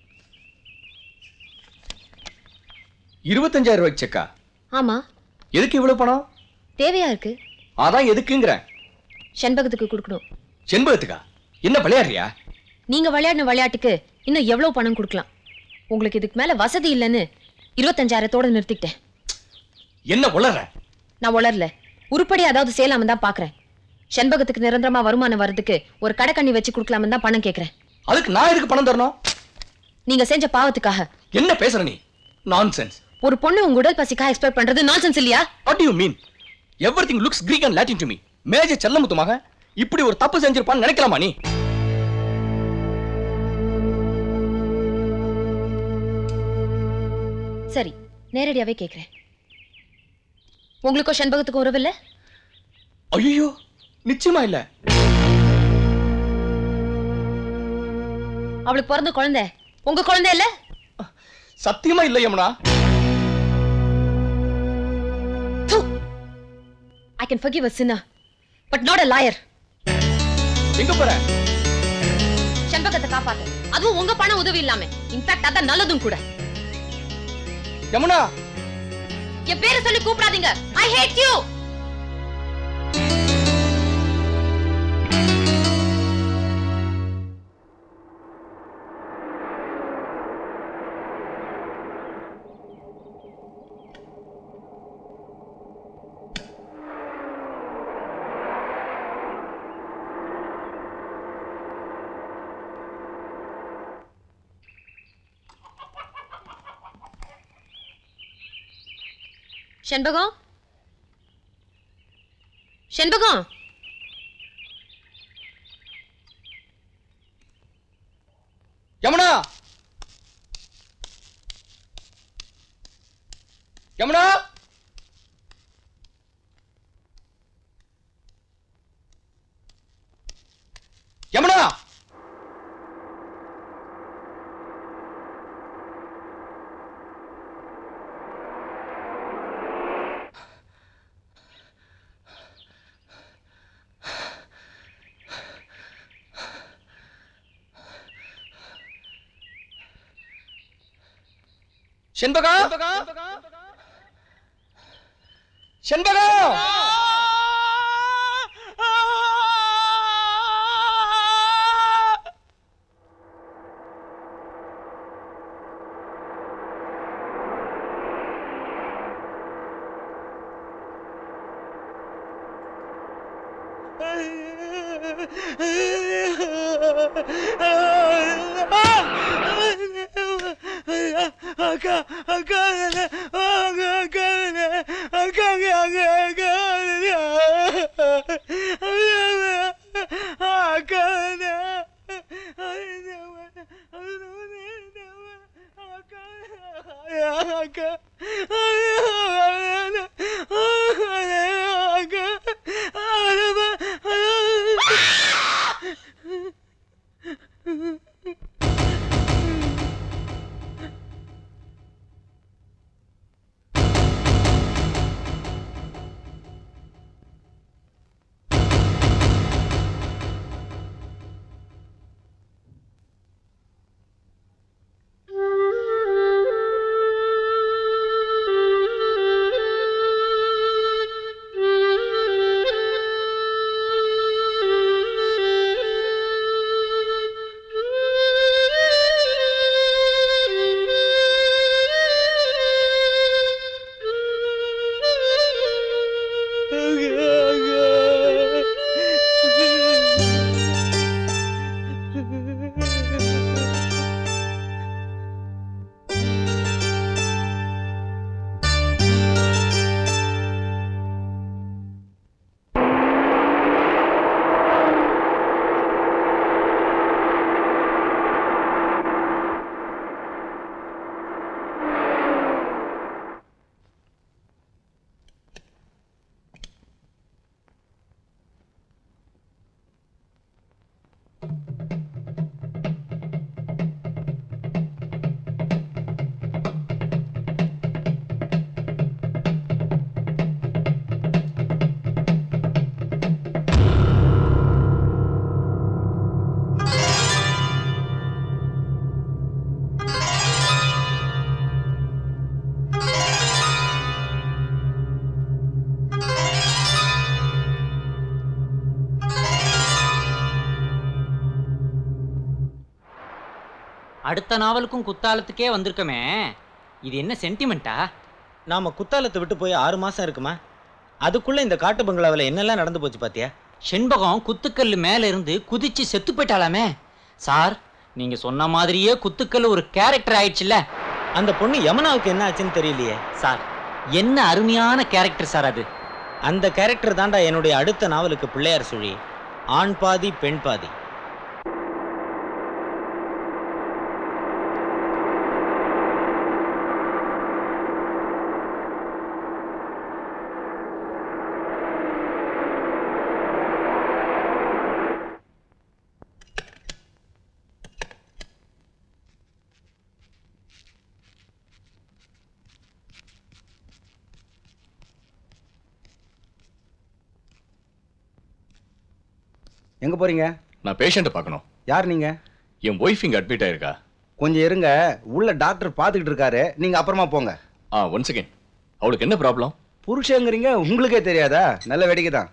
இருபத்தஞ்சாயிரம் ரூபாய்க்கு செக்கா ஆமா எதுக்கு இவ்வளவு பணம் தேவையா இருக்கு அதான் எதுக்குங்கிறேன் செண்பகத்துக்கு கொடுக்கணும் செண்பகத்துக்கா என்ன விளையாடுறியா நீங்க விளையாடின விளையாட்டுக்கு இன்னும் எவ்வளவு பணம் கொடுக்கலாம் உங்களுக்கு இதுக்கு மேல வசதி இல்லைன்னு இருபத்தஞ்சாயிரத்தோட நிறுத்திக்கிட்டேன் என்ன உளற நான் உளரல உருப்படி அதாவது செய்யலாம தான் பாக்குறேன் செண்பகத்துக்கு நிரந்தரமா வருமானம் வர்றதுக்கு ஒரு கடைக்கண்ணி வச்சு கொடுக்கலாம தான் பணம் கேக்குறேன் அதுக்கு நான் எதுக்கு பணம் தரணும் நீங்க செஞ்ச பாவத்துக்காக என்ன பேசுற நீ நான்சென்ஸ் ஒரு பொண்ணு உங்க உடல் பசிக்காக எக்ஸ்பெக்ட் பண்றது நான்சென்ஸ் இல்லையா what you mean everything looks Greek and Latin to me major செல்லமுத்துமாக இப்படி ஒரு தப்பு செஞ்சிருப்பான்னு நினைக்கலாமா நீ சரி நேரடியாவே கேக்குறேன் உங்களுக்கும் செண்பகத்துக்கும் உறவு இல்ல ஐயோ நிச்சயமா இல்ல அவளுக்கு பிறந்த குழந்தை உங்க குழந்தை இல்ல சத்தியமா இல்ல Yamuna I can forgive a sinner but not a liar எங்க போற செண்பகத்தை காப்பாத்து அதுவும் உங்க பண உதவி இல்லாம இன்ஃபேக்ட் அதான் நல்லதும் கூட யமுனா என் பேரை சொல்லி கூப்பிடாதீங்க I hate you Shenbagam Shenbagam Yamuna Yamuna Yamuna Shenbaga Shenbaga அக்கா அக்கா அக்கா அக்கா அக்கா அக்கா அக்கா அக்கா அடுத்த நாவலுக்கும் குத்தாலத்துக்கே வந்திருக்கமே இது என்ன சென்டிமெண்ட்டா நாம குத்தாலத்தை விட்டு போய் ஆறு மாசம் இருக்குமா அதுக்குள்ள இந்த காட்டு பங்களாவில் என்னெல்லாம் நடந்து போச்சு பாத்தியா செண்பகம் குத்துக்கல் மேல இருந்து குதிச்சு செத்து போயிட்டாலாமே சார் நீங்க சொன்ன மாதிரியே குத்துக்கல் ஒரு கேரக்டர் ஆயிடுச்சுல்ல அந்த பொண்ணு யமுனாவுக்கு என்ன ஆச்சுன்னு தெரியலையே சார் என்ன அருமையான கேரக்டர் சார் அது அந்த கேரக்டர் தாண்டா என்னுடைய அடுத்த நாவலுக்கு பிள்ளையார் சுழி ஆண் பாதி பெண் பாதி எங்க போறீங்க நான் பேஷண்ட்டை பார்க்கணும் யார் நீங்க என் ஒய்ஃப் இங்க அட்மிட் ஆயிருக்கா கொஞ்சம் இருங்க உள்ள டாக்டர் பாத்துக்கிட்டு இருக்காரு நீங்க அப்புறமா போங்க ஆ ஒன் செகண்ட் அவளுக்கு என்ன ப்ராப்ளம் புருஷங்கிறீங்க உங்களுக்கே தெரியாதா நல்ல வேடிக்கை தான்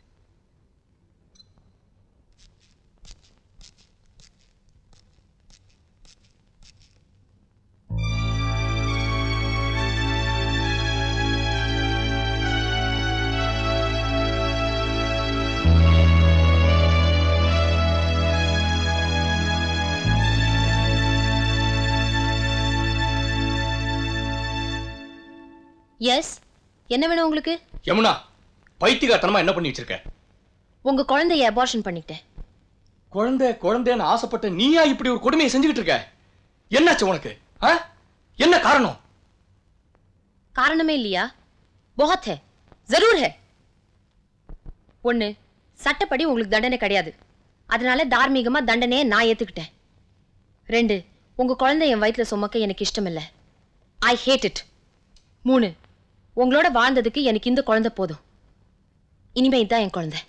எஸ் என்ன வேணும் உங்களுக்கு யமுனா பைத்தியகாரத்தனமா என்ன பண்ணி வச்சிருக்க உங்க குழந்தைய அபார்ஷன் பண்ணிட்டேன் குழந்தை குழந்தைன்னு ஆசைப்பட்ட நீயா இப்படி ஒரு கொடுமையை செஞ்சுக்கிட்டு இருக்க என்னாச்சு உனக்கு ஆ? என்ன காரணம் காரணமே இல்லையா बहुत है जरूर है ஒண்ணு சட்டப்படி உங்களுக்கு தண்டனை கிடையாது அதனால தார்மீகமா தண்டனையை நான் ஏத்துக்கிட்டேன் ரெண்டு உங்க குழந்தை என் வயித்துல சுமக்க எனக்கு இஷ்டம் இல்ல ஐ ஹேட் இட் மூணு உங்களோட வாழ்ந்ததுக்கு எனக்கு இந்த குழந்தை போதும் இனிமே இதான் என் குழந்தை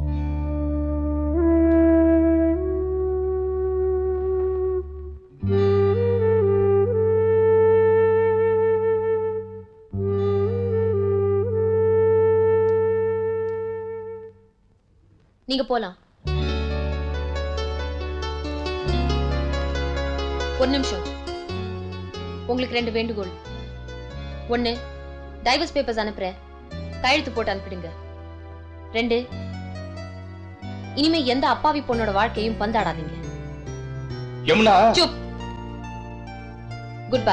நீங்க போலாம் ஒரு நிமிஷம் உங்களுக்கு ரெண்டு வேண்டுகோள் ஒண்ணு டைவர்ஸ் பேப்பர்ஸ் அனுப்புறேன் கையெழுத்து போட்டு அனுப்பிடுங்க ரெண்டு இனிமே எந்த அப்பாவி பொண்ணோட வாழ்க்கையும் பந்தாடாதீங்க யமுனா சுப் good bye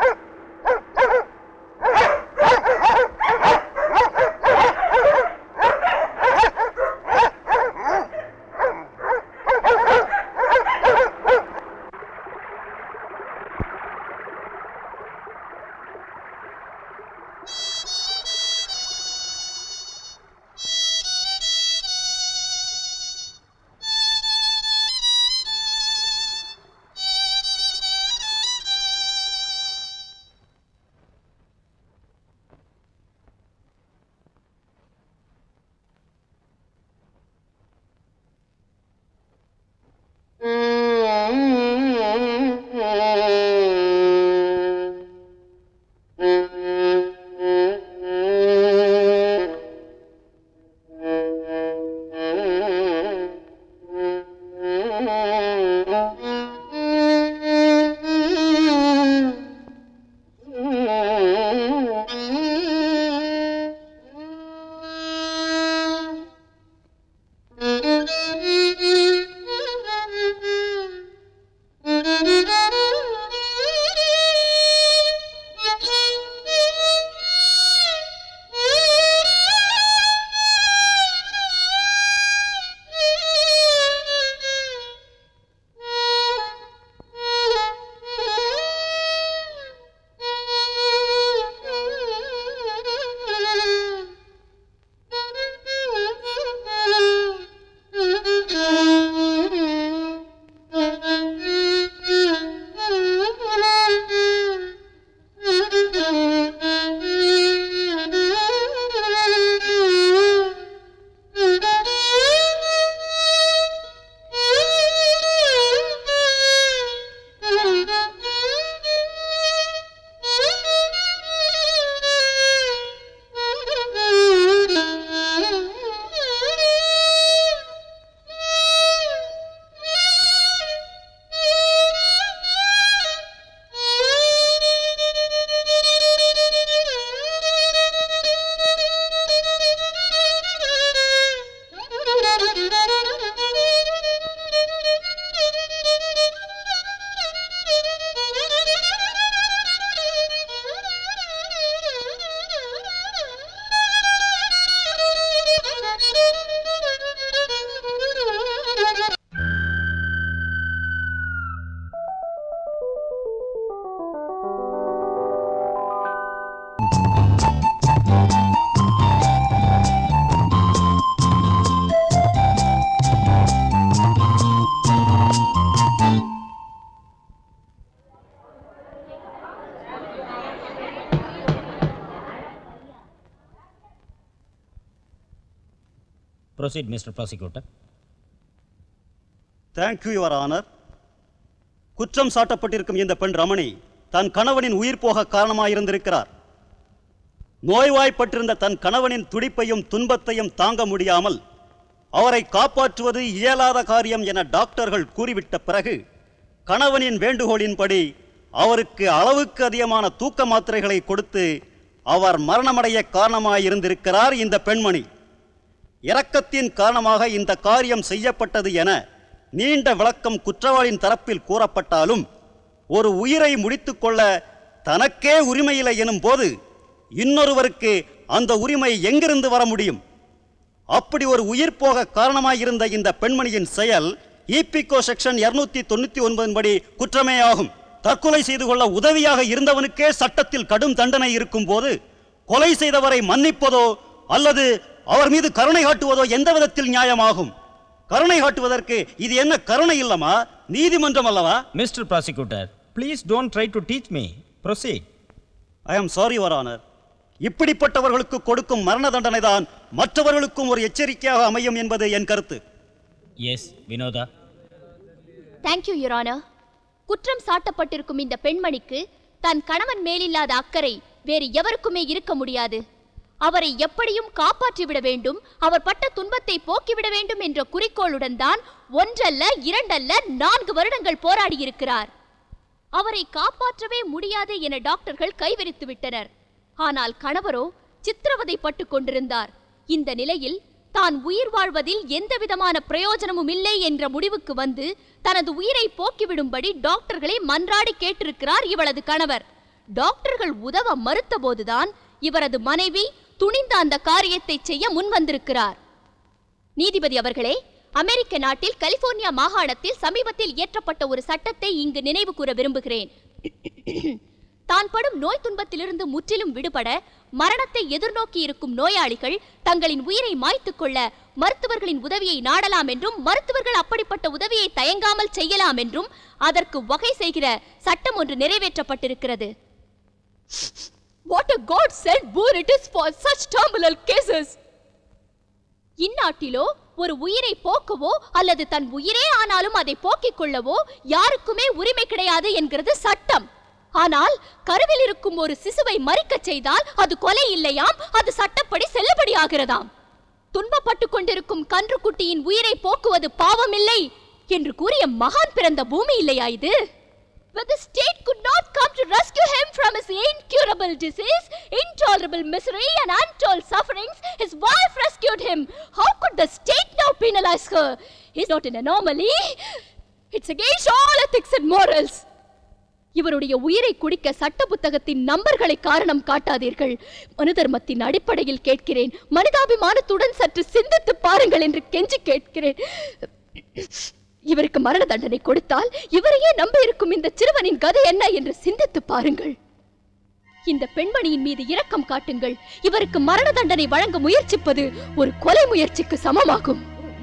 Ah! Proceed mister prosecutor thank you your honour குற்றம் சாட்டப்பட்டிருக்கும் இந்த பெண் ரமணி தன் கணவனின் உயிர் போக காரணமாயிருந்திருக்கிறார் நோய்வாய்ப்பட்டிருந்த தன் கணவனின் துடிப்பையும் துன்பத்தையும் தாங்க முடியாமல் அவரை காப்பாற்றுவது இயலாத காரியம் என டாக்டர்கள் கூறிவிட்ட பிறகு கணவனின் வேண்டுகோளின்படி அவருக்கு அளவுக்கு அதிகமான தூக்க மாத்திரைகளை கொடுத்து அவர் மரணமடைய காரணமாயிருந்திருக்கிறார் இந்த பெண்மணி இரக்கத்தின் காரணமாக இந்த காரியம் செய்யப்பட்டது என நீண்ட விளக்கம் குற்றவாளியின் தரப்பில் கூறப்பட்டாலும் ஒரு உயிரை முடித்துக்கொள்ள தனக்கே உரிமையில்லை எனும் போது இன்னொருவருக்கு அந்த உரிமை எங்கிருந்து வர முடியும் அப்படி ஒரு உயிர் போக காரணமாயிருந்த இந்த பெண்மணியின் செயல் இபிகோ செக்ஷன் இருநூத்தி தொண்ணூத்தி ஒன்பதின் படி குற்றமே ஆகும் தற்கொலை செய்து கொள்ள உதவியாக இருந்தவனுக்கே சட்டத்தில் கடும் தண்டனை இருக்கும் போது கொலை செய்தவரை மன்னிப்பதோ அல்லது அவர் மீது கருணை காட்டுவதோ எந்த விதத்தில் நியாயமாகும் கருணை காட்டுவதற்கு இது என்ன கருணை இல்லமா நீதிமன்றம் அல்லவா mister prosecutor please don't try to teach me proceed I am sorry your honour இப்படிப்பட்டவர்களுக்கு கொடுக்கும் மரண தண்டனை தான் மற்றவர்களுக்கும் ஒரு எச்சரிக்கையாக அமையும் என்பது என் கருத்து எஸ் வினோதா தேங்க்யூ யுரானா குற்றம் சாட்டப்பட்டிருக்கும் இந்த பெண்மணிக்கு தன் கணவன் மேலில்லாத அக்கறை வேறு எவருக்குமே இருக்க முடியாது அவரை எப்படியும் காப்பாற்றிவிட வேண்டும் அவர் பட்ட துன்பத்தை போக்கிவிட வேண்டும் என்ற குறிக்கோளுடன் தான் ஒன்றல்ல இரண்டல்ல நான்கு வருடங்கள் போராடியிருக்கிறார் அவரை காப்பாற்றவே முடியாது என டாக்டர்கள் கைவிரித்து விட்டனர் ஆனால் கணவரோ சித்திரவதைப்பட்டு கொண்டிருந்தார் இந்த நிலையில் தான் உயிர் வாழ்வதில் எந்தவிதமான பிரயோஜனமும் இல்லை என்ற முடிவுக்கு வந்து தனது உயிரை போக்கிவிடும்படி டாக்டர்களை மன்றாடி கேட்டிருக்கிறார் இவளது கணவர் டாக்டர்கள் உதவ மறுத்தபோதுதான் இவரது மனைவி துணிந்த அந்த காரியத்தை செய்ய முன்வந்திருக்கிறார் நீதிபதி அவர்களே அமெரிக்க நாட்டில் கலிபோர்னியா மாகாணத்தில் சமீபத்தில் இயற்றப்பட்ட ஒரு சட்டத்தை இங்கு நினைவு கூற விரும்புகிறேன் தான் படும் நோய் துன்பத்திலிருந்து முற்றிலும் விடுபட மரணத்தை எதிர்நோக்கி இருக்கும் நோயாளிகள் தங்களின் உயிரை மாய்த்துக் கொள்ள மருத்துவர்களின் உதவியை நாடலாம் என்றும் மருத்துவர்கள் அப்படிப்பட்ட உதவியை தயங்காமல் செய்யலாம் என்றும் அதற்கு வகை செய்கிற சட்டம் ஒன்று நிறைவேற்றப்பட்டிருக்கிறது What a God sent boon it is for such terminal cases! இந்நாட்டிலோ ஒரு உயிரை போக்கவோ அல்லது தன் உயிரே ஆனாலும் அதை போக்கிக் கொள்ளவோ யாருக்குமே உரிமை கிடையாது என்கிறது சட்டம் ஆனால் கருவில் இருக்கும் ஒரு சிசுவை மறிக்கச் செய்தால் அது கொலை இல்லையாம் அது சட்டப்படி செல்லுபடியாகிறதாம் துன்பப்பட்டு கொண்டிருக்கும் கன்றுக்குட்டியின் உயிரை போக்குவது பாவமில்லை என்று கூறிய மகான் பிறந்த பூமி இல்லையா இது When the state could not come to rescue him from his incurable disease, intolerable misery, and untold sufferings, his wife rescued him. How could the state now penalize her? He's not an anomaly. It's against all ethics and morals. இவருடைய உயிரை குடிக்க சட்ட புத்தகத்தின் நம்பர்களை காரணம் காட்டாதீர்கள் மனு தர்மத்தின் அடிப்படையில் கேட்கிறேன் மனிதாபிமானத்துடன் சற்று சிந்தித்து பாருங்கள் என்று கெஞ்சி கேட்கிறேன் இவருக்கு மரண தண்டனை கொடுத்தால் இவரையே நம்ப இருக்கும் இந்த சிறுவனின் கதை என்ன என்று சிந்தித்து பாருங்கள் இந்த பெண்மணியின் மீது இரக்கம் காட்டுங்கள் இவருக்கு மரண தண்டனை வழங்க முயற்சிப்பது ஒரு கொலை முயற்சிக்கு சமமாகும்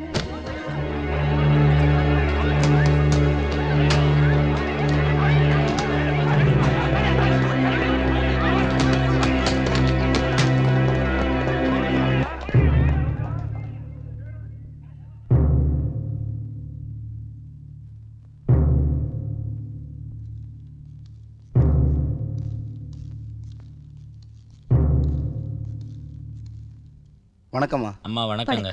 வணக்கம்மா அம்மா வணக்கங்க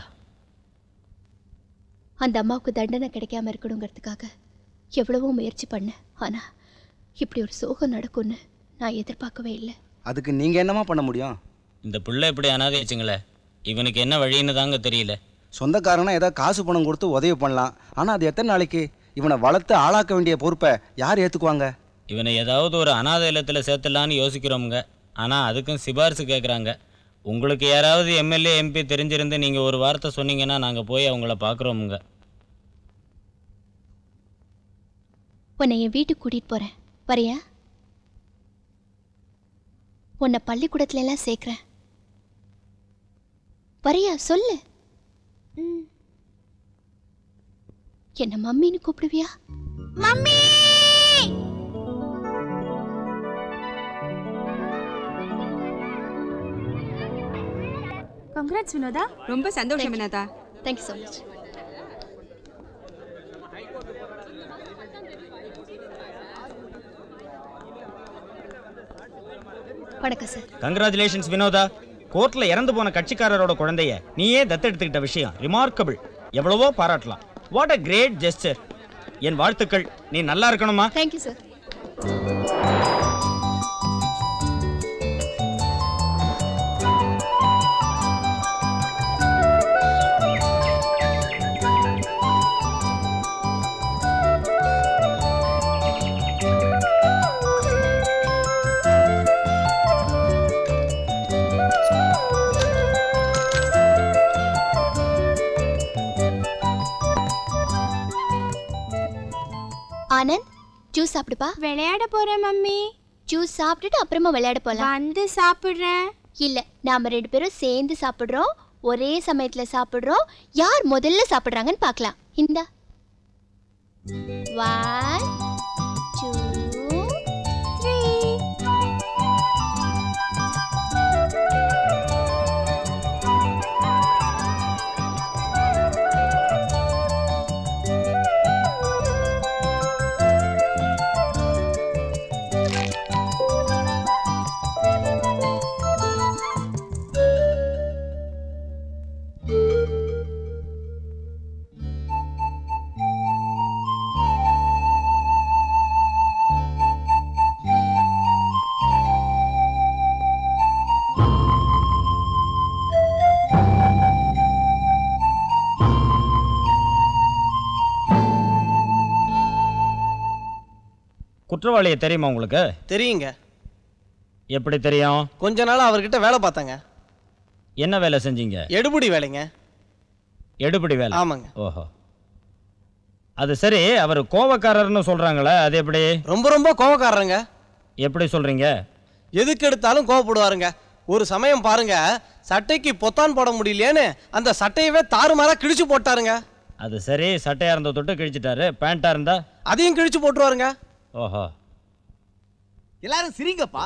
அந்த அம்மாவுக்கு தண்டனை கிடைக்காம இருக்கணுங்கிறதுக்காக எவ்வளவோ முயற்சி பண்ணேன் ஆனா இப்படி ஒரு சோகம் நடக்கும்னு நான் எதிர்பார்க்கவே இல்லை அதுக்கு நீங்க என்னமா பண்ண முடியும் இந்த புள்ள இப்படி அனாதைச்சுங்களே இவனுக்கு என்ன வழின்னு தாங்க தெரியல சொந்தக்காரனா ஏதாவது காசு பணம் கொடுத்து உதவி பண்ணலாம் ஆனா அது எத்தனை நாளைக்கு இவனை வளர்த்து ஆளாக்க வேண்டிய பொறுப்பை யார் ஏத்துக்குவாங்க இவனை ஏதாவது ஒரு அனாதை இல்லத்தில் சேர்த்துடலான்னு யோசிக்கிறோமுங்க ஆனால் அதுக்கும் சிபாரிசு கேட்குறாங்க உங்களுக்கு யாராவது எம்எல்ஏ எம்பி தெரிஞ்சிருந்து நீங்கள் ஒரு வார்த்தை சொன்னீங்கன்னா நாங்கள் போய் அவங்கள பார்க்குறோமுங்க உன்னை என் வீட்டுக்கு கூட்டிட்டு போறேன் வரியா உன்னை பள்ளிக்கூடத்துல எல்லாம் சேர்க்கிறேன் வரியா சொல்லு ம். என்ன மம்மின்னு கூப்பிடுவியா மம்மி கங்க்ராட்ஸ் வினோதா ரொம்ப சந்தோஷம் வினோதா தேங்க்யூ ஸோ மச் வணக்கம் சார் கங்க்ராச்சுலேஷன்ஸ் வினோதா கோர்ட்ல இறந்து போன கட்சிக்காரரோட குழந்தைய நீயே தத்தெடுத்துக்கிட்ட விஷயம் ரிமார்க்கபிள் எவ்வளவோ பாராட்டலாம் வாட் அ கிரேட் ஜெஸ்டர் என் வாழ்த்துக்கள் நீ நல்லா இருக்கணுமா தேங்க்யூ சார் ஆனந்த் ஜூஸ் சாப்பிடுப்பா விளையாட போறேன் மம்மி ஜூஸ் சாப்பிட்டுட்டு அப்புறமா விளையாட போலாம் வந்து சாப்பிடுறேன் இல்ல நாம ரெண்டு பேரும் சேர்ந்து சாப்பிடுறோம் ஒரே சமயத்துல சாப்பிடுறோம் யார் முதல்ல சாப்பிடுறாங்கன்னு பார்க்கலாம் இந்தா ஒன் டூ த்ரீ குற்றவாளியை தெரியுமா உங்களுக்கு தெரியுங்க எப்படி தெரியும் கொஞ்ச நாள் அவர்கிட்ட வேலை பார்த்தாங்க என்ன வேலை செஞ்சீங்க எடுபுடி வேலைங்க எடுபடி வேலை ஆமாங்க. ஓஹோ அது சரி அவர் கோவக்காரர்னு சொல்றாங்களே அது எப்படி ரொம்ப ரொம்ப கோவக்காரருங்க எப்படி சொல்றீங்க எதுக்கு எடுத்தாலும் கோவப்படுவாருங்க ஒரு சமயம் பாருங்க சட்டைக்கு பொத்தான் போட முடியலையேன்னு அந்த சட்டையவே தாறுமாறா கிழிச்சு போட்டாருங்க அது சரி சட்டையா இருந்த தொட்டு கிழிச்சிட்டாரு பேண்டா இருந்தா அதையும் கிழிச்சு போட்டுருவாருங்க ஓஹோ எல்லாரும் சிரிங்கப்பா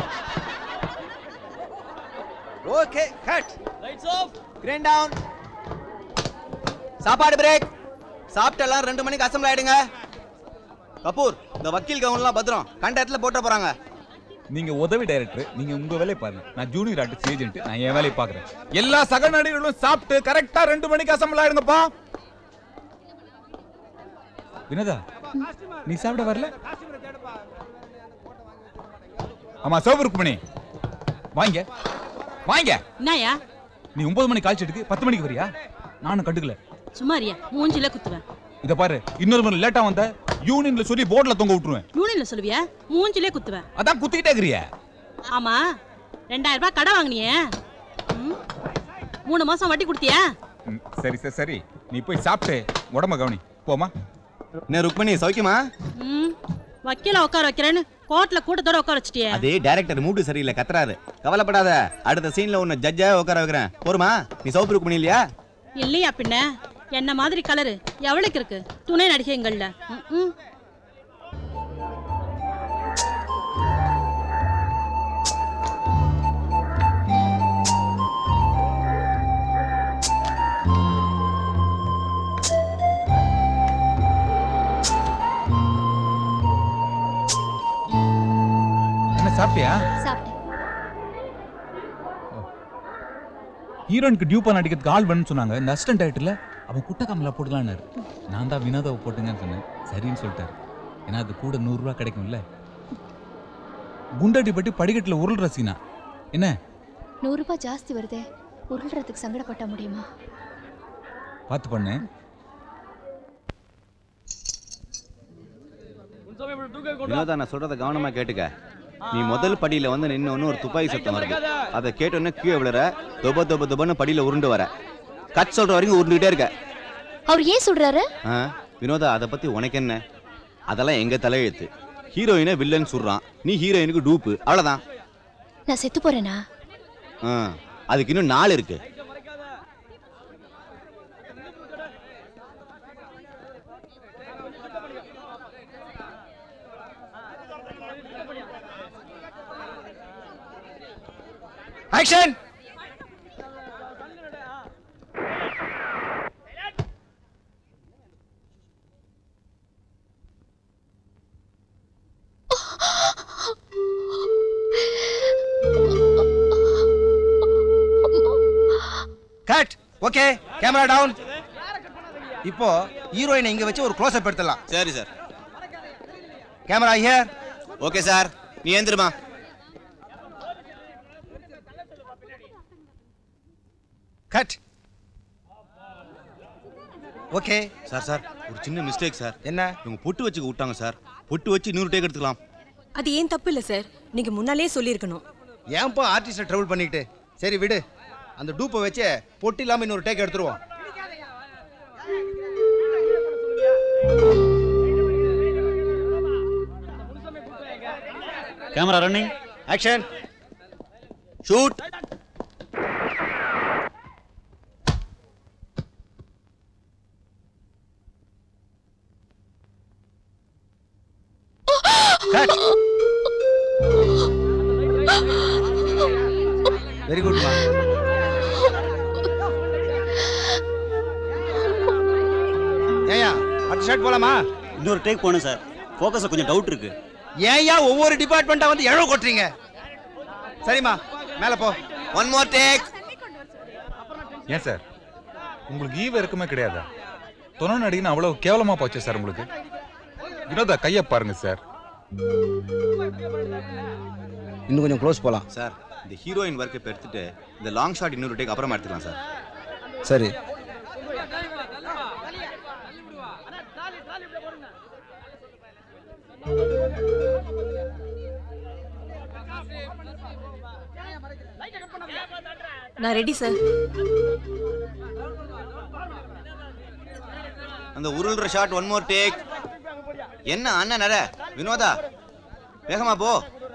okay cut lights off crane down சாப்பாடு பிரேக் சாப்பிட்டு எல்லாம் ரெண்டு மணிக்கு அசம்பிள் ஆயிடுங்க கபூர் இந்த வக்கீல் கவுன்லாம் பத்திரம் கண்ட இடத்துல போட்ட போறாங்க நீங்க உதவி டைரக்டர் நீங்க உங்க வேலையை பாருங்க நான் ஜூனியர் ஆர்டிஸ்ட் ஏஜென்ட் நான் என் வேலையை பாக்குறேன் எல்லா சக நடிகர்களும் சாப்பிட்டு கரெக்டா ரெண்டு மணிக்கு அசம்பிள் ஆயிடுங்கப்பா வினோதா நீ சாப்பிட வரல ஆமா சிவப்பு ருக்மணி வாங்க வாங்க என்னயா நீ ஒன்பது மணிக்கு காய்ச்சி எடுக்கு பத்து மணிக்கு வரியா நானும் கண்டுக்கல சும்மாரியா மூஞ்சில குத்துவேன் இத பாரு இன்னொரு மணி லேட்டா வந்த யூனியன்ல சொல்லி போர்டுல தொங்க விட்டுருவேன் யூனியன்ல சொல்லுவியா மூஞ்சிலே குத்துவேன் அதான் குத்திக்கிட்டே இருக்கிறிய ஆமா ரெண்டாயிரம் ரூபாய் கடை வாங்கினியே ம்? மூணு மாசம் வட்டி கொடுத்தியா சரி சரி சரி நீ போய் சாப்பிட்டு உடம்ப கவனி போமா என்ன ருக்மணி சௌக்கியமா ம் வக்கீல உட்கார வைக்கிறேன்னு கோர்ட்ல கூட்டத்தோட உட்கார வச்சிட்டியே அது டைரக்டர் மூடு சரியில்லை கத்துறாரு கவலைப்படாத அடுத்த சீன்ல உன்னை ஜட்ஜா உட்கார வைக்கிறேன் போருமா நீ சௌப்பு ருக்மணி இல்லையா இல்லையா பின்ன என்ன மாதிரி கலரு எவ்வளவுக்கு இருக்கு துணை நடிகைங்கள்ல ம், ம். என்ன சாப்பிட்டியா சாப்பிட்டேன் ஹீரோனுக்கு டியூப்பா நடிக்கிறதுக்கு ஆள் வேணும்னு சொன்னாங்க இந்த அசிஸ்டன்ட் டைரக்டர்ல அவன் குட்ட கமலா போட்டுக்கலான்னாரு நான் தான் வினோதாவை போட்டுங்கன்னு சொன்னேன் சரின்னு சொல்லிட்டாரு ஏன்னா அது கூட நூறுரூவா கிடைக்கும்ல குண்டடி பட்டி படிக்கட்டில் உருள்ற சீனா என்ன நூறு ரூபாய் ஜாஸ்தி வருதே உருள்றதுக்கு சங்கடப்பட்ட முடியுமா பார்த்து பண்ணு வினோதா நான் சொல்றத கவனமா கேட்டுக்க நீ முதல் படியில வந்து நின்னு ஒரு துப்பாக்கி சத்தம் வருது அதை கேட்டோன்னே கீழே விழுற தொப தொப தொபன்னு படியில உருண்டு வர கட் சொல்ற வரைக்கும் உருண்டுகிட்டே இருக்க அவர் ஏன் சொல்றாரு ஆ, வினோதா அதை பத்தி உனக்கு என்ன அதெல்லாம் எங்க தலையெழுத்து ஹீரோயினை வில்லன் சொல்றான் நீ ஹீரோயினுக்கு டூப்பு அவ்வளவுதான் நான் செத்து போறேனா ஆ, அதுக்கு இன்னும் நாள் இருக்கு action cut okay camera down இப்போ ஹீரோயினை இங்க வச்சு ஒரு க்ளோஸ் அப் எடுத்துடலாம் சரி sir camera here okay sir நீ ஏந்திருமா கட் ஓகே சார் சார் ஒரு சின்ன மிஸ்டேக் சார் என்ன இவங்க பொட்டு வச்சுக்க விட்டாங்க சார் பொட்டு வச்சு இன்னொரு டேக் எடுத்துக்கலாம் அது ஏன் தப்பு இல்ல சார் நீங்க முன்னாலே சொல்லியிருக்கணும் ஏன்பா ஆர்டிஸ்ட ட்ரபிள் பண்ணிக்கிட்டு சரி விடு அந்த டூப்பை வச்சு பொட்டு இல்லாம இன்னொரு டேக் எடுத்துருவோம் camera running action shoot very good மா ஏயா அடுத்த ஷாட் போலாமா இன்னொரு டேக் போகணும் சார் ஃபோக்கஸை கொஞ்சம் டவுட் இருக்கு ஏயா ஒவ்வொரு டிபார்ட்மெண்ட்டா வந்து எழவு கொட்டுறீங்க சரிம்மா மேல போ ஒன் மோர் டேக் ஏன் சார் உங்களுக்கு ஈவ இருக்குமே கிடையாதா துணை நடிகன்னு அவ்வளவு கேவலமா போச்சு சார் உங்களுக்கு வினோதா கையை பாருங்க சார் இன்னும் கொஞ்சம் க்ளோஸ் போலாம் சார் இந்த ஹீரோயின் ஒர்க்கை இப்போ எடுத்துட்டு இந்த லாங் ஷாட் இன்னொரு டேக் அப்புறமா எடுத்துக்கலாம் சார் சரி நான் ரெடி சார் அந்த உருள்ற ஷாட் ஒன் மோர் டேக் என்ன அண்ணன் நட வினோதா வேகமா போ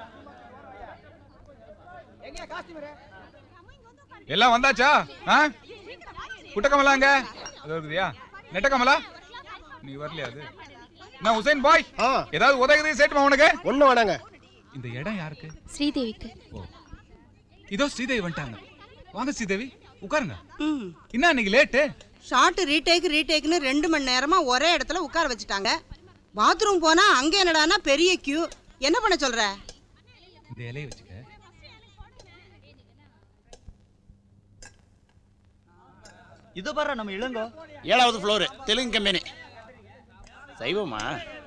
எல்லாம் வந்தாச்சா ஆ குட்டக்கமலாங்க அது வருதுயா நெட்டக்கமலா நீ வரலையா அது நான் உசைன் பாய் ஏதாவது உதவி சேட்டுமா உனக்கு ஒண்ணு வேணாங்க இந்த இடம் யாருக்கு ஸ்ரீதேவிக்கு இதோ ஸ்ரீதேவி வந்துட்டாங்க வாங்க ஸ்ரீதேவி உட்காருங்க என்ன இன்னைக்கு லேட்டு ஷார்ட் ரீடேக் ரீடேக்னு ரெண்டு மணி நேரமா ஒரே இடத்துல உட்கார வச்சுட்டாங்க பாத்ரூம் போனா அங்க என்னடான்னா பெரிய கியூ என்ன பண்ண சொல்ற இந்த இலையை வச்சுக்க இது பாரு நம்ம இளங்கோ ஏழாவது ஃப்ளோர் தெலுங்கு கம்பெனி சைவமா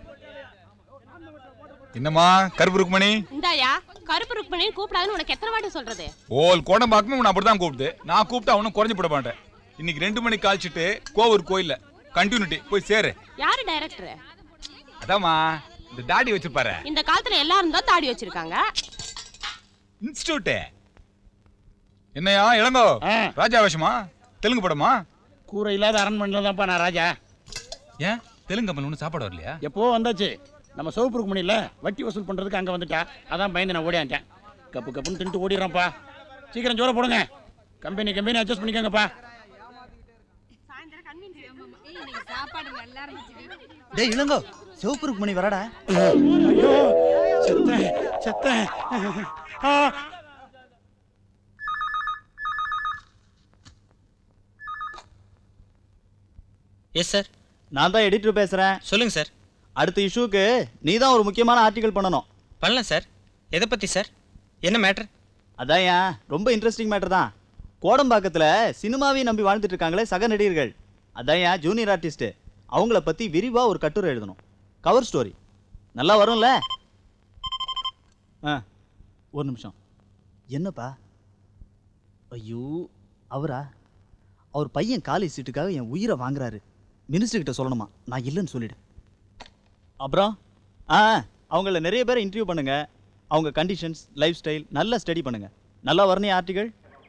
என்னம்மா கருப்பு ருக்மணி இந்தாயா கருப்பு ருக்மணின்னு கூப்பிடாதுன்னு உனக்கு எத்தனை வாட்டி சொல்றது ஓல் கோடம்பாக்கமே உன்னை அப்படிதான் கூப்பிட்டு நான் கூப்பிட்டா அவனும் குறைஞ்சு போட மாட்டேன் இன்னைக்கு ரெண்டு மணிக்கு காய்ச்சிட்டு கோவூர் கோயில்ல கண்டினியூட்டி போய் சேரு யாரு டைரக்டர் அதாம்மா இந்த தாடி வச்சிருப்பாரு இந்த காலத்துல எல்லாரும் தான் தாடி வச்சிருக்காங்க இன்ஸ்டியூட் என்னையா இளங்கோ ராஜா வேஷமா தெலுங்கு படமா கூரை இல்லாத அரண்மனையில் தான்ப்பா நான் ராஜா ஏன் தெலுங்கு கம்பெனி ஒன்றும் சாப்பாடு வரலையா எப்போ வந்தாச்சு நம்ம சிவப்பு ருக்மணியில் வட்டி வசூல் பண்ணுறதுக்கு அங்கே வந்துட்டா அதான் பயந்து நான் ஓடியான்ட்டேன் கப்பு கப்புன்னு தின்ட்டு ஓடிடுறேன்ப்பா சீக்கிரம் ஜோர போடுங்க கம்பெனி கம்பெனி அட்ஜஸ்ட் பண்ணிக்கோங்கப்பா டேய் இளங்கோ சிவப்பு ருக்மணி வரடா ஐயோ செத்தேன் செத்தேன் ஆ எஸ் சார் நான் தான் எடிட்டர் பேசுறேன் சொல்லுங்க சார் அடுத்த இஷ்யூக்கு நீ தான் ஒரு முக்கியமான ஆர்டிகல் பண்ணணும் பண்ணலாம் சார் எதை பற்றி சார் என்ன மேட்ரு அதான் ஏன் ரொம்ப இன்ட்ரெஸ்டிங் மேட்டர் தான் கோடம்பாக்கத்தில் சினிமாவையும் நம்பி வாழ்ந்துட்டு இருக்காங்களே சக நடிகர்கள் அதான் ஏன் ஜூனியர் ஆர்டிஸ்ட் அவங்கள பற்றி விரிவாக ஒரு கட்டுரை எழுதணும் கவர் ஸ்டோரி நல்லா வரும்ல ஆ ஒரு நிமிஷம் என்னப்பா ஐயோ அவரா அவர் பையன் காலேஜ் சீட்டுக்காக என் உயிரை வாங்குறாரு மினிஸ்டர் கிட்ட சொல்லணுமா நான் இல்லைன்னு சொல்லிடு அப்புறம் ஆ அவங்கள நிறைய பேரை இன்டர்வியூ பண்ணுங்க அவங்க கண்டிஷன்ஸ் லைஃப் ஸ்டைல் நல்லா ஸ்டடி பண்ணுங்க நல்லா வரணும் ஆர்டிகல்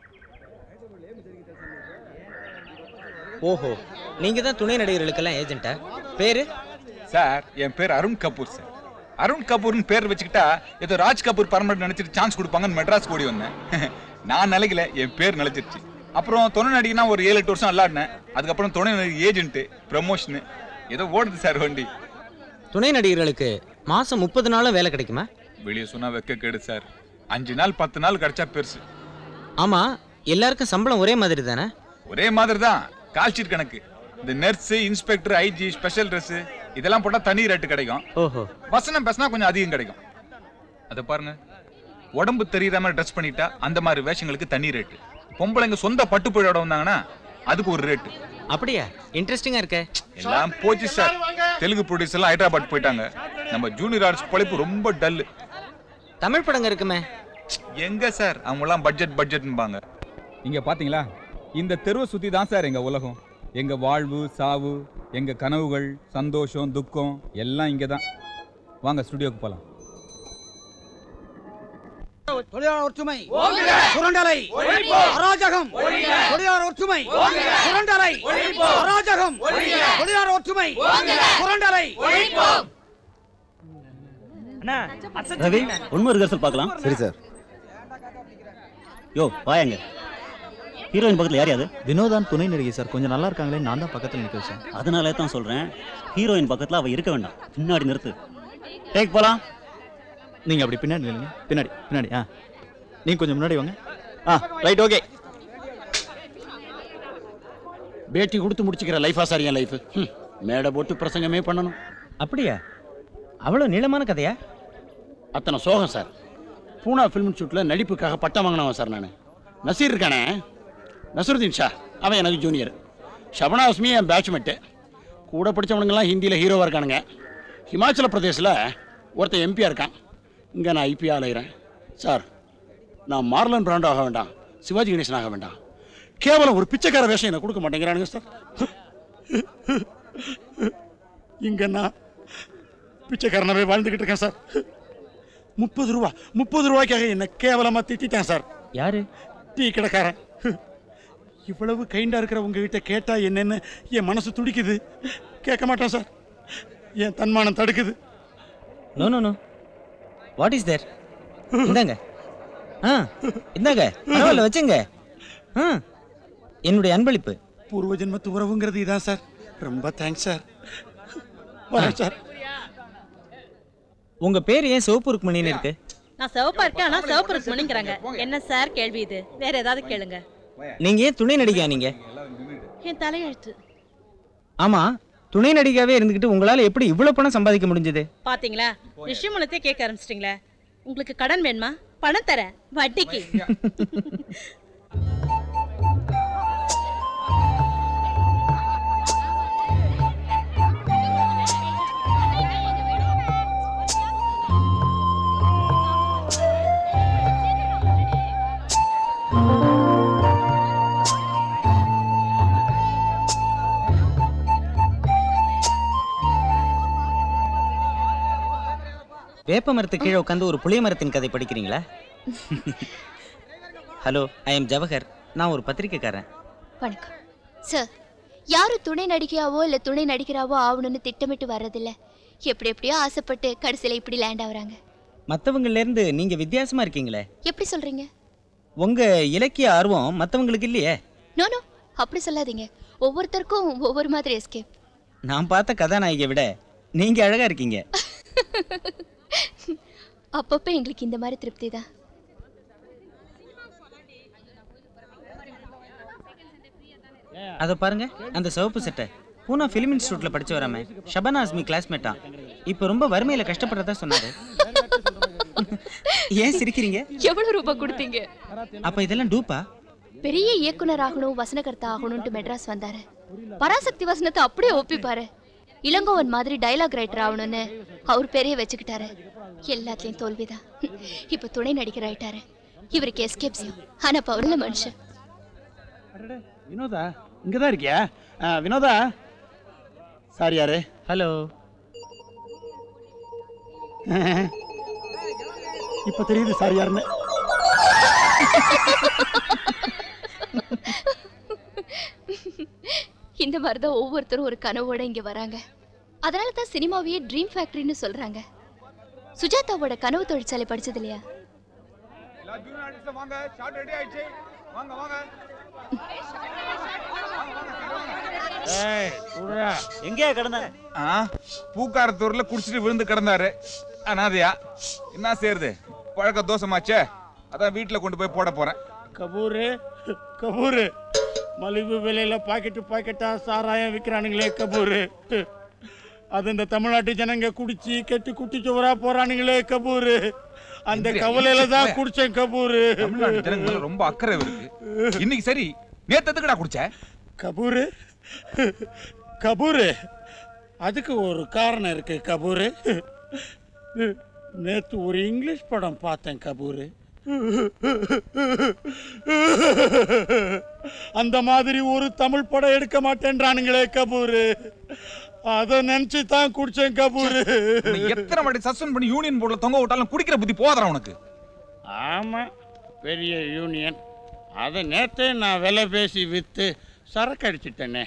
ஓஹோ நீங்க தான் துணை நடிகர்களுக்கெல்லாம் ஏஜென்ட்டா பேரு சார் என் பேர் அருண் கபூர் சார் அருண் கபூர்னு பேர் வச்சுக்கிட்டா ஏதோ ராஜ் கபூர் பர்மனெண்ட் நினைச்சிட்டு சான்ஸ் கொடுப்பாங்கன்னு மெட்ராஸ் ஓடி வந்தேன் நான் நிலைக்கல என் பேர் நிலைச்சிருச்சு அப்புறம் துணை நடிகனா ஒரு ஏழு எட்டு வருஷம் விளாடினேன் அதுக்கப்புறம் துணை நடிகை ஏஜென்ட் ப்ரமோஷனு ஏதோ ஓடுது சார் வண்டி துணை நடிகர்களுக்கு மாசம் முப்பது நாளும் வேலை கிடைக்குமா வெளியே சொன்னா வெக்க கேடு சார் அஞ்சு நாள் பத்து நாள் கிடைச்சா பெருசு ஆமா எல்லாருக்கும் சம்பளம் ஒரே மாதிரி தானே ஒரே மாதிரி தான் கால்ஷீட் கணக்கு இந்த nurse inspector IG special dress இதெல்லாம் போட்டா தனி ரேட்டு கிடைக்கும் ஓஹோ வசனம் பேசினா கொஞ்சம் அதிகம் கிடைக்கும் அதை பாருங்க உடம்பு தெரியுற மாதிரி ட்ரெஸ் பண்ணிட்டா அந்த மாதிரி வேஷங்களுக்கு தனி ரேட்டு பொம்பளைங்க சொந்த பட்டு புழையோட வந்தாங்கன்னா அதுக்கு ஒரு ரேட்டு அப்படியா இன்ட்ரெஸ்டிங்கா இருக்க எல்லாம் போச்சு சார் தெலுங்கு ப்ரொடியூசர் எல்லாம் ஹைதராபாத் போயிட்டாங்க நம்ம ஜூனியர் ஆர்ட்ஸ் பொழைப்பு ரொம்ப டல்லு தமிழ் படங்க இருக்குமே எங்க சார் அவங்க எல்லாம் பட்ஜெட் பட்ஜெட்பாங்க இங்க பாத்தீங்களா இந்த தெருவை சுத்தி தான் சார் எங்க உலகம் எங்க வாழ்வு சாவு எங்க கனவுகள் சந்தோஷம் துக்கம் எல்லாம் இங்க தான் வாங்க ஸ்டுடியோக்கு போலாம் தொழிலாளர் ஒற்றுமை ஓங்குக! சுரண்டலை ஒழிப்போம்! அராஜகம் ஒழிக! தொழிலாளர் ஒற்றுமை ஓங்குக! சுரண்டலை ஒழிப்போம்! அராஜகம் ஒழிக! தொழிலாளர் ஒற்றுமை ஓங்குக! சுரண்டலை ஒழிப்போம்! ரவி உண்மை ரிஹர்சல் பார்க்கலாம் சரி சார் யோ வாயங்க ஹீரோயின் பக்கத்தில் யார் யாரு வினோதான் துணை நடிகை சார் கொஞ்சம் நல்லா இருக்காங்களே நான் தான் பக்கத்தில் நிற்க வச்சேன் அதனாலே தான் சொல்கிறேன் ஹீரோயின் பக்கத்தில் அவள் இருக்க வேண்டாம் பின்னாடி நிறுத்து டேக் போலாம் நீங்கள் அப்படி பின்னாடி நில்லுங்க பின்னாடி பின்னாடி ஆ நீங்கள் கொஞ்சம் முன்னாடி வாங்க ஆ ரைட் ஓகே பேட்டி கொடுத்து முடிச்சுக்கிற லைஃபா சார் என் லைஃப் மேடை போட்டு பிரசங்கமே பண்ணணும் அப்படியா அவ்வளோ நீளமான கதையா அத்தனை சோகம் சார் பூனா ஃபிலிம் ஷூட்டில் நடிப்புக்காக பட்டம் வாங்கினவன் சார் நான் நசீர் இருக்கானே நசருதீன் ஷா அவன் எனக்கு ஜூனியர் ஷபனாஸ்மி என் பேட்ச்மெட்டு கூட படித்தவனுங்கெல்லாம் ஹிந்தியில் ஹீரோவாக இருக்கானுங்க ஹிமாச்சல பிரதேசில் ஒருத்தன் எம்பியாக இருக்கான் இங்கே நான் ஐபி அலைகிறேன் சார் நான் மார்லன் பிராண்டோ ஆக வேண்டாம் சிவாஜி கணேசன் ஆக வேண்டாம் கேவலம் ஒரு பிச்சைக்கார வேஷம் எனக்கு கொடுக்க மாட்டேங்கிறானுங்க சார் இங்கே நான் பிச்சைக்காரனாவே வாழ்ந்துக்கிட்டு இருக்கேன் சார் முப்பது ரூபா முப்பது ரூபாய்க்காக என்ன கேவலமா திட்டிட்டேன் சார் யாரு டீ கடைக்காரன் இவ்வளவு கைண்டா இருக்கிற உங்ககிட்ட கேட்டா என்னன்னு என் மனசு துடிக்குது கேட்க மாட்டேன் சார் என் தன்மானம் தடுக்குது no no no what is there இந்தாங்க ஆ இந்தாங்க பரவாயில்ல வச்சுங்க ஆ என்னுடைய அன்பளிப்பு பூர்வ ஜென்மத்து உறவுங்கிறது இதான் சார் ரொம்ப தேங்க்ஸ் சார் வரேன் சார் உங்க பேர் ஏன் சிவப்பு ருக்மணின்னு இருக்கு நான் சிவப்பா இருக்கேன் ஆனா சிவப்பு ருக்மணிங்கிறாங்க என்ன சார் கேள்வி இது வேற ஏதாவது கேளுங்க நீங்க ஏன் துணை நடிகையா நீங்க என் தலையெழுத்து ஆமா துணை நடிகையாவே இருந்துகிட்டு உங்களால எப்படி இவ்வளவு பணம் சம்பாதிக்க முடிஞ்சது பாத்தீங்களா விஷயமுலத்தே கேட்க ஆரம்பிச்சிட்டீங்களா உங்களுக்கு கடன் வேணுமா பணம் தரேன் வட்டிக்கு வேப்ப மரத்து கீழே உட்காந்து ஒரு புளிய மரத்தின் கதை படிக்கிறீங்களா ஹலோ ஐ எம் ஜவஹர் நான் ஒரு பத்திரிக்கைக்காரன் வணக்கம் சார் யாரு துணை நடிகையாவோ இல்ல துணை நடிகராவோ ஆகணும்னு திட்டமிட்டு வர்றதில்ல எப்படி எப்படியோ ஆசைப்பட்டு கடைசியில இப்படி லேண்ட் ஆகுறாங்க மத்தவங்கல இருந்து நீங்க வித்தியாசமா இருக்கீங்களே எப்படி சொல்றீங்க உங்க இலக்கிய ஆர்வம் மத்தவங்களுக்கு இல்லையே நோ நோ அப்படி சொல்லாதீங்க ஒவ்வொருத்தருக்கும் ஒவ்வொரு மாதிரி எஸ்கேப் நான் பார்த்த கதாநாயகியை விட நீங்க அழகா இருக்கீங்க அப்பப்போ எங்களுக்கு இந்த மாதிரி திருப்தி தான் அதை பாருங்க அந்த சிவப்பு சட்டை பூனா ஃபிலிம் இன்ஸ்டியூட்ல படிச்சு வராம ஷபனா அஸ்மி கிளாஸ்மேட்டா இப்போ ரொம்ப வறுமையில கஷ்டப்படுறதா சொன்னாரு ஏன் சிரிக்கிறீங்க எவ்வளவு ரூபாய் கொடுத்தீங்க அப்ப இதெல்லாம் டூப்பா பெரிய இயக்குனர் ஆகணும் வசனகர்த்தா ஆகணும்ட்டு மெட்ராஸ் வந்தாரு பராசக்தி வசனத்தை அப்படியே ஒப்பிப்பாரு இளங்கோவன் மாதிரி டைலாக் ரைட்டர் ஆகணும்னு அவர் பெரிய வச்சுக்கிட்டாரு எல்லாத்துலயும் தோல்விதான் இப்ப துணை நடிகர் ஆயிட்டாரு இவருக்கு எஸ்கேப்ஸியும் ஆனா பவுல மனுஷன் வினோதா இங்கே தான் இருக்கியா ஆ, வினோதா சார் யாரு ஹலோ இப்போ தெரியுது சார் யாருன்னு இந்த மாதிரி தான் ஒவ்வொருத்தரும் ஒரு கனவோட இங்க வராங்க அதனால தான் சினிமாவையே ட்ரீம் ஃபேக்டரின்னு சொல்றாங்க சுஜாதாவோட கனவு தொழிற்சாலை படிச்சது இல்லையா வாங்க ஷார்ட் ரெடி ஆயிடுச்சு வாங்க வாங்க எங்கேயா கிடந்த ஆ பூக்காரத்தூர்ல குடிச்சிட்டு விழுந்து கிடந்தாரு அனாதையா என்ன செய்யறது பழக்க தோசமாச்சே அதான் வீட்டுல கொண்டு போய் போட போறேன் கபூரு கபூரு மலிவு விலையில பாக்கெட்டு பாக்கெட்டா சாராயம் விற்கிறானுங்களே கபூரு அது இந்த தமிழ்நாட்டு ஜனங்க குடிச்சு கெட்டு குட்டி சுவரா போறானுங்களே கபூரு அந்த எந்திரியா, கவலையில தான் எந்திரிச்சு குடிச்சேன் கபூர் தமிழ்நாட்டு ஜனங்க மேல ரொம்ப அக்கறை இருக்கு இன்னைக்கு சரி நேத்து எதுக்குடா குடிச்ச கபூர் கபூர் அதுக்கு ஒரு காரணம் இருக்கு கபூர் நேத்து ஒரு இங்கிலீஷ் படம் பார்த்தேன் கபூர் அந்த மாதிரி ஒரு தமிழ் படம் எடுக்க மாட்டேன்றானுங்களே கபூர் அத நினைச்சு தான் குடிச்சேன் கபூர் உன்னை எத்தனை வாட்டி சஸ்பெண்ட் பண்ணி யூனியன் போர்டுல தொங்க விட்டாலும் குடிக்கிற புத்தி போதா உனக்கு ஆமா பெரிய யூனியன் அதை நேத்தே நான் விலை பேசி வித்து சரக்கு அடிச்சிட்டேனே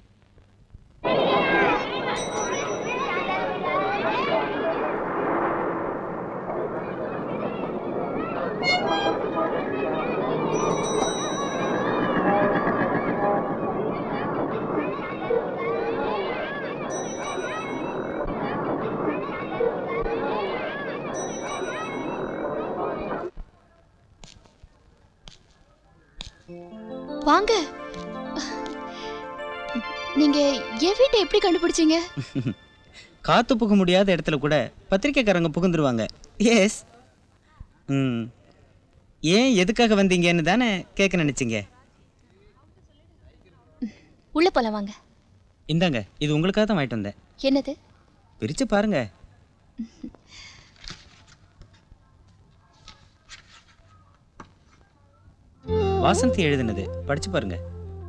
வாங்க நீங்க என் வீட்டை எப்படி கண்டுபிடிச்சீங்க காத்து புக முடியாத இடத்துல கூட பத்திரிக்கைக்காரங்க புகுந்துருவாங்க எஸ் ம் ஏன் எதுக்காக வந்தீங்கன்னு தானே கேட்க நினைச்சீங்க உள்ள போலாம் வாங்க இந்தாங்க இது உங்களுக்காக தான் வாங்கிட்டு வந்தேன் என்னது பிரிச்சு பாருங்க வாசந்தி எழுதுனது படிச்சு பாருங்க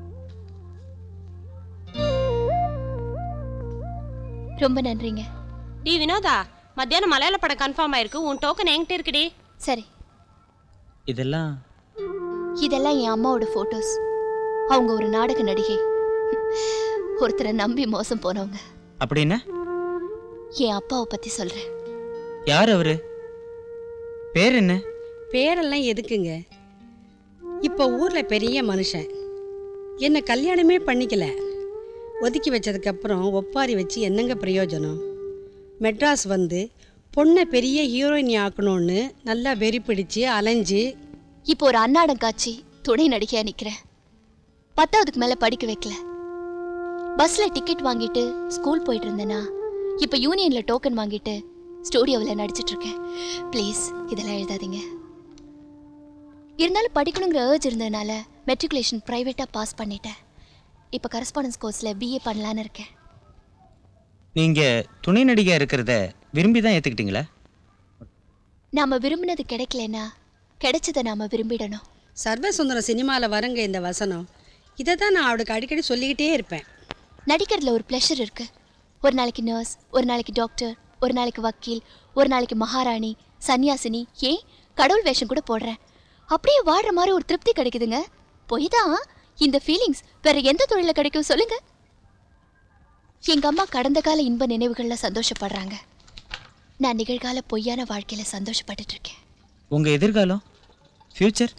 ரொம்ப நன்றிங்க டி வினோதா மத்தியானம் மலையாள படம் கன்ஃபார்ம் ஆயிருக்கு உன் டோக்கன் என்கிட்ட இருக்குடி சரி இதெல்லாம் இதெல்லாம் என் அம்மாவோட போட்டோஸ் அவங்க ஒரு நாடக நடிகை ஒருத்தரை நம்பி மோசம் போனவங்க அப்படின்னா என் அப்பாவை பத்தி சொல்றேன் யார் அவரு பேர் என்ன பேரெல்லாம் எதுக்குங்க இப்போ ஊர்ல பெரிய மனுஷன் என்ன கல்யாணமே பண்ணிக்கல ஒதுக்கி வச்சதுக்கப்புறம் ஒப்பாரி வச்சு என்னங்க பிரயோஜனம் மெட்ராஸ் வந்து பொண்ணை பெரிய ஹீரோயினி ஆக்கணும்னு நல்லா வெறி பிடிச்சு அலைஞ்சு இப்போ ஒரு அன்னாடம் காட்சி துணை நடிகையா நிக்கிறேன் பத்தாவதுக்கு மேல படிக்க வைக்கல பஸ்ல டிக்கெட் வாங்கிட்டு ஸ்கூல் போயிட்டு இருந்தேனா இப்ப யூனியன்ல டோக்கன் வாங்கிட்டு ஸ்டூடியோவில் நடிச்சிட்டு இருக்கேன் ப்ளீஸ் இதெல்லாம் எழுதாதீங்க இருந்தாலும் படிக்கணுங்கிற ஏர்ஜ் இருந்ததுனால மெட்ரிகுலேஷன் ப்ரைவேட்டாக பாஸ் பண்ணிட்டேன் இப்போ கரஸ்பாண்டன்ஸ் கோர்ஸில் பிஏ பண்ணலான்னு இருக்கேன் நீங்க துணை நடிகை இருக்கிறத விரும்பி தான் ஏத்துக்கிட்டீங்களா நாம விரும்பினது கிடைக்கலனா கிடைச்சதை நாம விரும்பிடணும் சர்வசுந்தரம் சினிமாவில் வரங்க இந்த வசனம் இதை தான் நான் அவளுக்கு அடிக்கடி சொல்லிக்கிட்டே இருப்பேன் நடிக்கிறதுல ஒரு ப்ளஷர் இருக்கு ஒரு நாளைக்கு நர்ஸ் ஒரு நாளைக்கு டாக்டர் ஒரு நாளைக்கு வக்கீல் ஒரு நாளைக்கு மகாராணி சன்னியாசினி ஏன் கடவுள் வேஷம் கூட போடுறேன் அப்படியே வாழ்ற மாதிரி ஒரு திருப்தி கிடைக்குதுங்க பொய் தான் இந்த ஃபீலிங்ஸ் வேற எந்த தொழில கிடைக்கும் சொல்லுங்க எங்க அம்மா கடந்த கால இன்ப நினைவுகள்ல சந்தோஷப்படுறாங்க நான் நிகழ்கால பொய்யான வாழ்க்கையில சந்தோஷப்பட்டுட்டு இருக்கேன் உங்க எதிர்காலம் ஃபியூச்சர்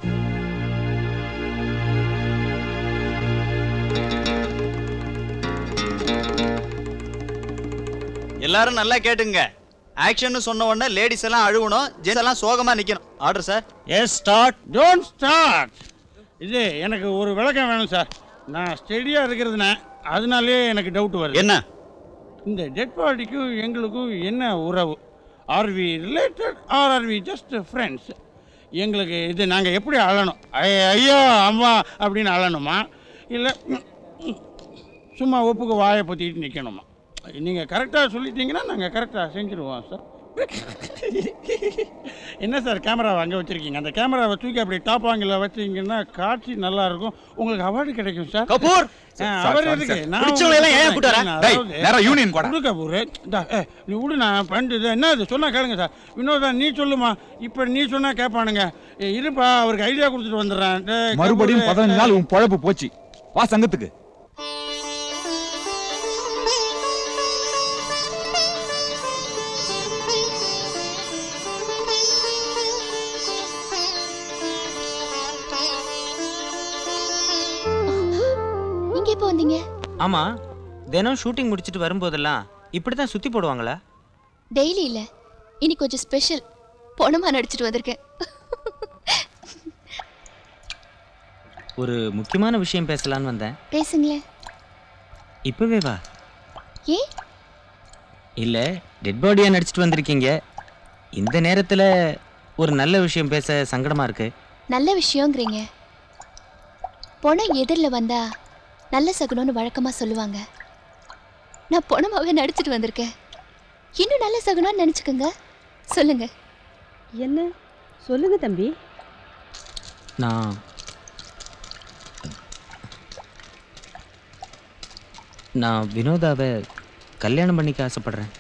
எல்லாரும் நல்லா கேட்டுங்க ஆக்ஷன் சொன்ன உடனே லேடிஸ் எல்லாம் அழுவணும் ஜென்ஸ் எல்லாம் சோகமா நிக்கணும் order sir yes start don't start இது எனக்கு ஒரு விளக்கம் வேணும் சார் நான் ஸ்டெடியாக இருக்கிறதுனே அதனாலே எனக்கு டவுட் வருது என்ன இந்த டெட் பாடிக்கும் எங்களுக்கும் என்ன உறவு are we related are are we just friends எங்களுக்கு இது நாங்கள் எப்படி அழணும் ஐ- ஐயோ அம்மா அப்படின்னு அழணுமா இல்லை சும்மா ஒப்புக்கு வாயை பற்றிட்டு நிற்கணுமா நீங்கள் கரெக்டாக சொல்லிட்டீங்கன்னா நாங்கள் கரெக்டாக செஞ்சுருவோம் சார் என்ன சார் கேமராவை அங்கே வச்சிருக்கீங்க அந்த கேமராவை தூக்கி அப்படி டாப் ஆங்கில வச்சீங்கன்னா காட்சி நல்லா இருக்கும் உங்களுக்கு அவார்டு கிடைக்கும் சார் கபூர்! ஆ, சார், அவர் சாரி, எதுக்கு சார். நான் பிடிச்சவங்களை எல்லாம் ஏன் கூட்டு வர? நான் டேய், அதாவது- நேரா யூனியன் போடா. விடு கபூர் இந்தா, ஏ, நீ விடு நான் பண்ணிட்டு இது என்ன இது சொன்னா கேளுங்க சார் வினோதா நீ சொல்லுமா இப்போ நீ சொன்னா கேட்பானுங்க ஏ, இருப்பா அவருக்கு ஐடியா கொடுத்துட்டு வந்துடுறேன் டேய், மறுபடியும் கபூர், பதினஞ்சு நாள் உன் பழப்பு போச்சு வா சங்கத்துக்கு நீங்க எப்போ வந்தீங்க ஆமா தினம் ஷூட்டிங் முடிச்சிட்டு வரும்போதெல்லாம் இப்படி தான் சுத்தி போடுவாங்களா டெய்லி இல்ல இன்னைக்கு கொஞ்சம் ஸ்பெஷல் பொணமா நடிச்சிட்டு வந்திருக்கேன் ஒரு முக்கியமான விஷயம் பேசலான்னு வந்தேன் பேசுங்களேன் இப்பவே வா ஏன் இல்ல டெட் பாடியா நடிச்சிட்டு வந்திருக்கீங்க இந்த நேரத்துல ஒரு நல்ல விஷயம் பேச சங்கடமா இருக்கு நல்ல விஷயங்கிறீங்க பொணம் எதிரில் வந்தா நல்ல சகுனம்னு வழக்கமா சொல்லுவாங்க நான் பொணமாவே நடிச்சிட்டு வந்திருக்கேன் இன்னும் நல்ல சகுனம்னு நினச்சிக்கோங்க சொல்லுங்க என்ன சொல்லுங்க தம்பி நான் நான் வினோதாவை கல்யாணம் பண்ணிக்க ஆசைப்படுறேன்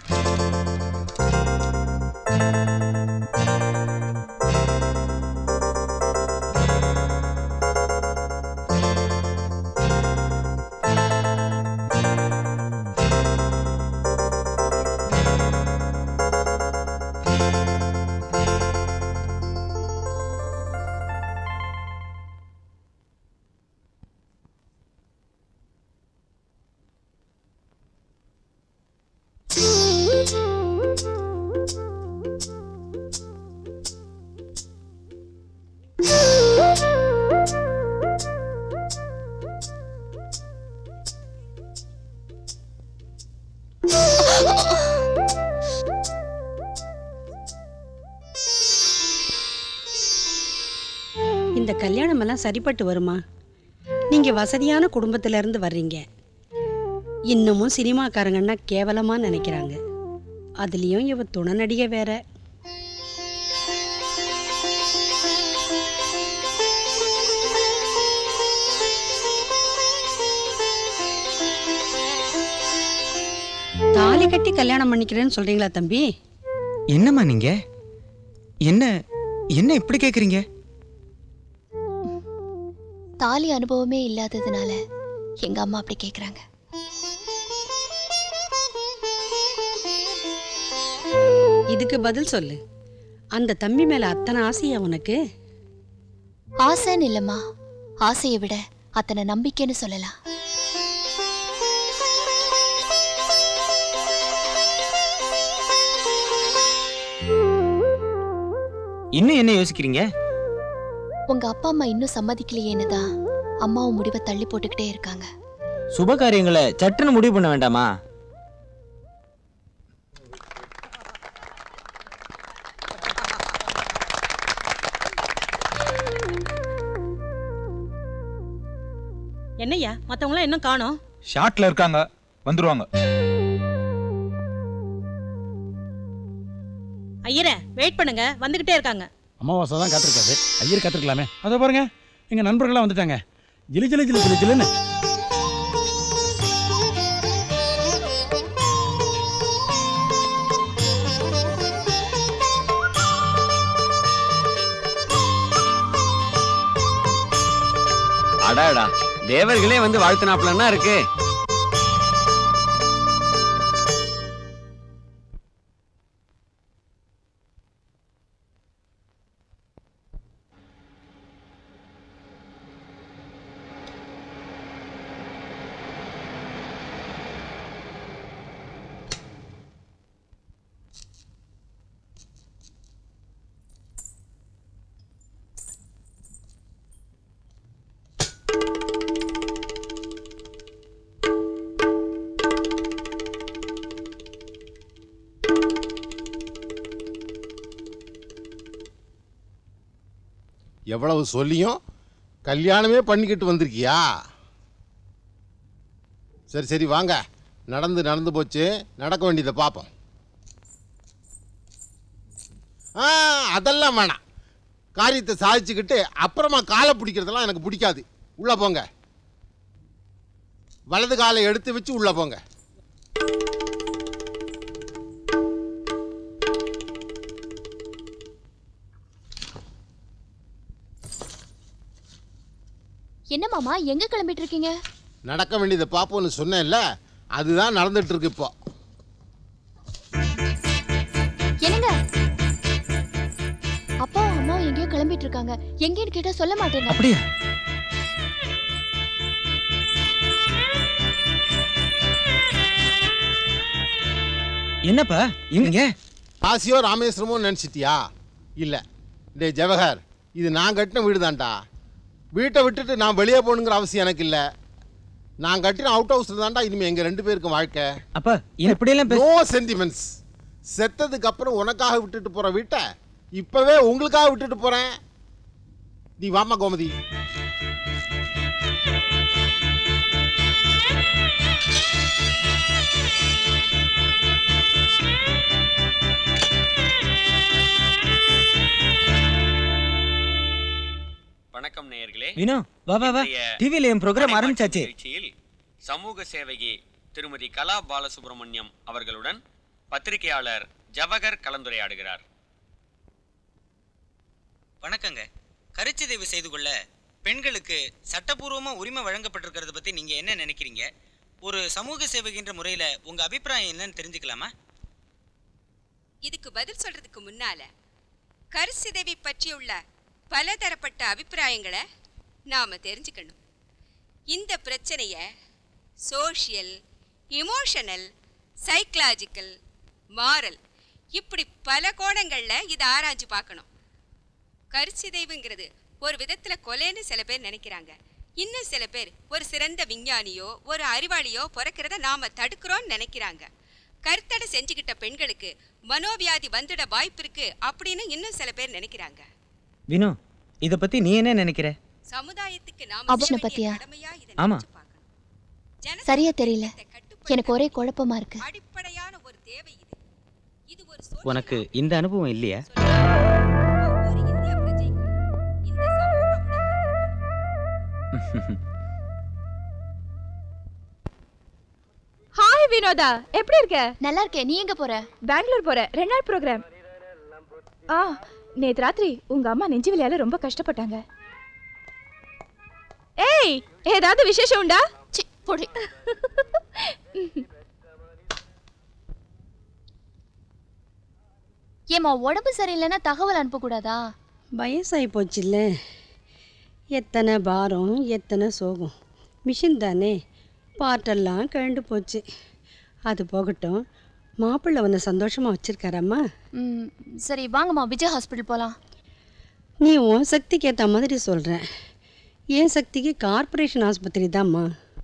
இந்த கல்யாணம் எல்லாம் சரிப்பட்டு வருமா நீங்க வசதியான குடும்பத்துல இருந்து வர்றீங்க இன்னமும் சினிமாக்காரங்கன்னா கேவலமா நினைக்கிறாங்க அதுலயும் இவ துணை நடிகை வேற தாலி கட்டி கல்யாணம் பண்ணிக்கிறேன்னு சொல்றீங்களா தம்பி என்னம்மா நீங்க என்ன என்ன இப்படி கேக்குறீங்க தாலி அனுபவமே இல்லாததுனால எங்க அம்மா அப்படி கேக்குறாங்க இதுக்கு பதில் சொல்லு அந்த தம்பி மேல அத்தனை ஆசையா உனக்கு ஆசைன்னு இல்லம்மா ஆசையை விட அத்தனை நம்பிக்கைன்னு சொல்லலாம் இன்னும் என்ன யோசிக்கிறீங்க உங்க அப்பா அம்மா இன்னும் சம்மதிக்கலையேன்னு தான் அம்மாவும் முடிவை தள்ளி போட்டுக்கிட்டே இருக்காங்க சுப காரியங்களை சட்டுன்னு முடிவு பண்ண வேண்டாமா என்னய்யா மத்தவங்களாம் இன்னும் காணோம் ஷார்ட்ல இருக்காங்க வந்துருவாங்க ஐயரே வெயிட் பண்ணுங்க வந்துகிட்டே இருக்காங்க அமாவாசை தான் காத்திருக்காது ஐயர் காத்திருக்கலாமே அதை பாருங்க எங்க நண்பர்கள்லாம் வந்துட்டாங்க ஜிலி ஜிலி ஜிலி ஜிலி ஜிலுன்னு அடாடா தேவர்களே வந்து வாழ்த்தினாப்லன்னா இருக்கு எவ்வளவு சொல்லியும் கல்யாணமே பண்ணிக்கிட்டு வந்திருக்கியா சரி சரி வாங்க நடந்து நடந்து போச்சு நடக்க வேண்டியதை பார்ப்போம் ஆ அதெல்லாம் வேணாம் காரியத்தை சாதிச்சுக்கிட்டு அப்புறமா காலை பிடிக்கிறதெல்லாம் எனக்கு பிடிக்காது உள்ள போங்க வலது காலை எடுத்து வச்சு உள்ள போங்க என்ன மாமா எங்க கிளம்பிட்டு இருக்கீங்க நடக்க வேண்டியதை பார்ப்போம்னு சொன்னேன்ல அதுதான் நடந்துட்டு இருக்கு இப்போ என்னங்க அப்பாவும் அம்மாவும் எங்கேயோ கிளம்பிட்டு இருக்காங்க எங்கேன்னு கேட்டா சொல்ல மாட்டேங்க அப்படியா என்னப்பா இங்க காசியோ ராமேஸ்வரமோ நினச்சிட்டியா இல்லை டேய் ஜவஹர் இது நான் கட்டின வீடு தான்டா வீட்டை விட்டுட்டு நான் வெளியே போகணுங்கிற அவசியம் எனக்கு இல்லை நான் கட்டின அவுட் ஹவுஸ் தான்டா இனிமே எங்க ரெண்டு பேருக்கும் வாழ்க்கை அப்பா இப்படியெல்லாம் நோ சென்டிமெண்ட்ஸ் செத்ததுக்கு அப்புறம் உனக்காக விட்டுட்டு போற வீட்டை இப்பவே உங்களுக்காக விட்டுட்டு போறேன் நீ வாமா கோமதி வணக்கம் நேயர்களே வினோ, வா, வா, வா. இன்றைய TV ல என் program படைப்பாற்றல் ஆரம்பிச்சாச்சு. நிகழ்ச்சியில் சமூக சேவகி திருமதி கலா பாலசுப்ரமணியம் அவர்களுடன் பத்திரிகையாளர் ஜவஹர் கலந்துரையாடுகிறார் வணக்கங்க கருச்சிதைவு செய்து கொள்ள பெண்களுக்கு சட்டபூர்வமா உரிமை வழங்கப்பட்டிருக்கிறத பத்தி நீங்க என்ன நினைக்கிறீங்க ஒரு சமூக சேவகின்ற முறையில உங்க அபிப்பிராயம் என்னன்னு தெரிஞ்சுக்கலாமா இதுக்கு பதில் சொல்றதுக்கு முன்னால கருசிதைவை பற்றியுள்ள பலதரப்பட்ட அபிப்பிராயங்களை நாம தெரிஞ்சுக்கணும் இந்த பிரச்சனைய சோஷியல் இமோஷனல் சைக்கலாஜிக்கல் மாரல் இப்படி பல கோணங்கள்ல இதை ஆராய்ஞ்சு பார்க்கணும் கருச்சிதைவுங்கிறது ஒரு விதத்துல கொலைன்னு சில பேர் நினைக்கிறாங்க இன்னும் சில பேர் ஒரு சிறந்த விஞ்ஞானியோ ஒரு அறிவாளியோ பிறக்கிறத நாம தடுக்கிறோம்னு நினைக்கிறாங்க கருத்தடை செஞ்சுக்கிட்ட பெண்களுக்கு மனோவியாதி வந்துட வாய்ப்பு இருக்கு அப்படின்னு இன்னும் சில பேர் நினைக்கிறாங்க வினோ இத பத்தி நீ என்ன நினைக்கிற சமுதாயத்துக்கு நாம ஆபரேஷனை செய்ய வேண்டிய பத்தியா? கடமையா இதை ஆமா சரியா தெரியல எனக்கு ஒரே குழப்பமா இருக்கு அடிப்படையான ஒரு தேவை இது இது ஒரு உனக்கு இந்த அனுபவம் இல்லையா ஒவ்வொரு இந்திய பிரஜைக்கும் இந்த சமூக ஹாய் வினோதா எப்படி இருக்க நல்லா இருக்கேன் நீ எங்க போற பெங்களூர் போறேன் ரெண்டு நாள் ப்ரோக்ராம் ஆ நேத்து ராத்திரி உங்க அம்மா நெஞ்சு வலியால ரொம்ப கஷ்டப்பட்டாங்க ஏய் ஏதாவது விசேஷம் உண்டா சி பொடி ஏமா உடம்பு சரியில்லைன்னா தகவல் அனுப்ப கூடாதா வயசாகி போச்சுல்ல எத்தனை பாரம் எத்தனை சோகம் மிஷின் தானே பாட்டெல்லாம் கழண்டு போச்சு அது போகட்டும் மாப்பிள்ளை உன்னை சந்தோஷமாக வச்சிருக்காரம்மா ம், சரி வாங்கம்மா விஜய் ஹாஸ்பிட்டல் போலாம் நீ உன் சக்திக்கு ஏற்ற மாதிரி சொல்கிற என் சக்திக்கு கார்ப்பரேஷன் ஆஸ்பத்திரி தான்மா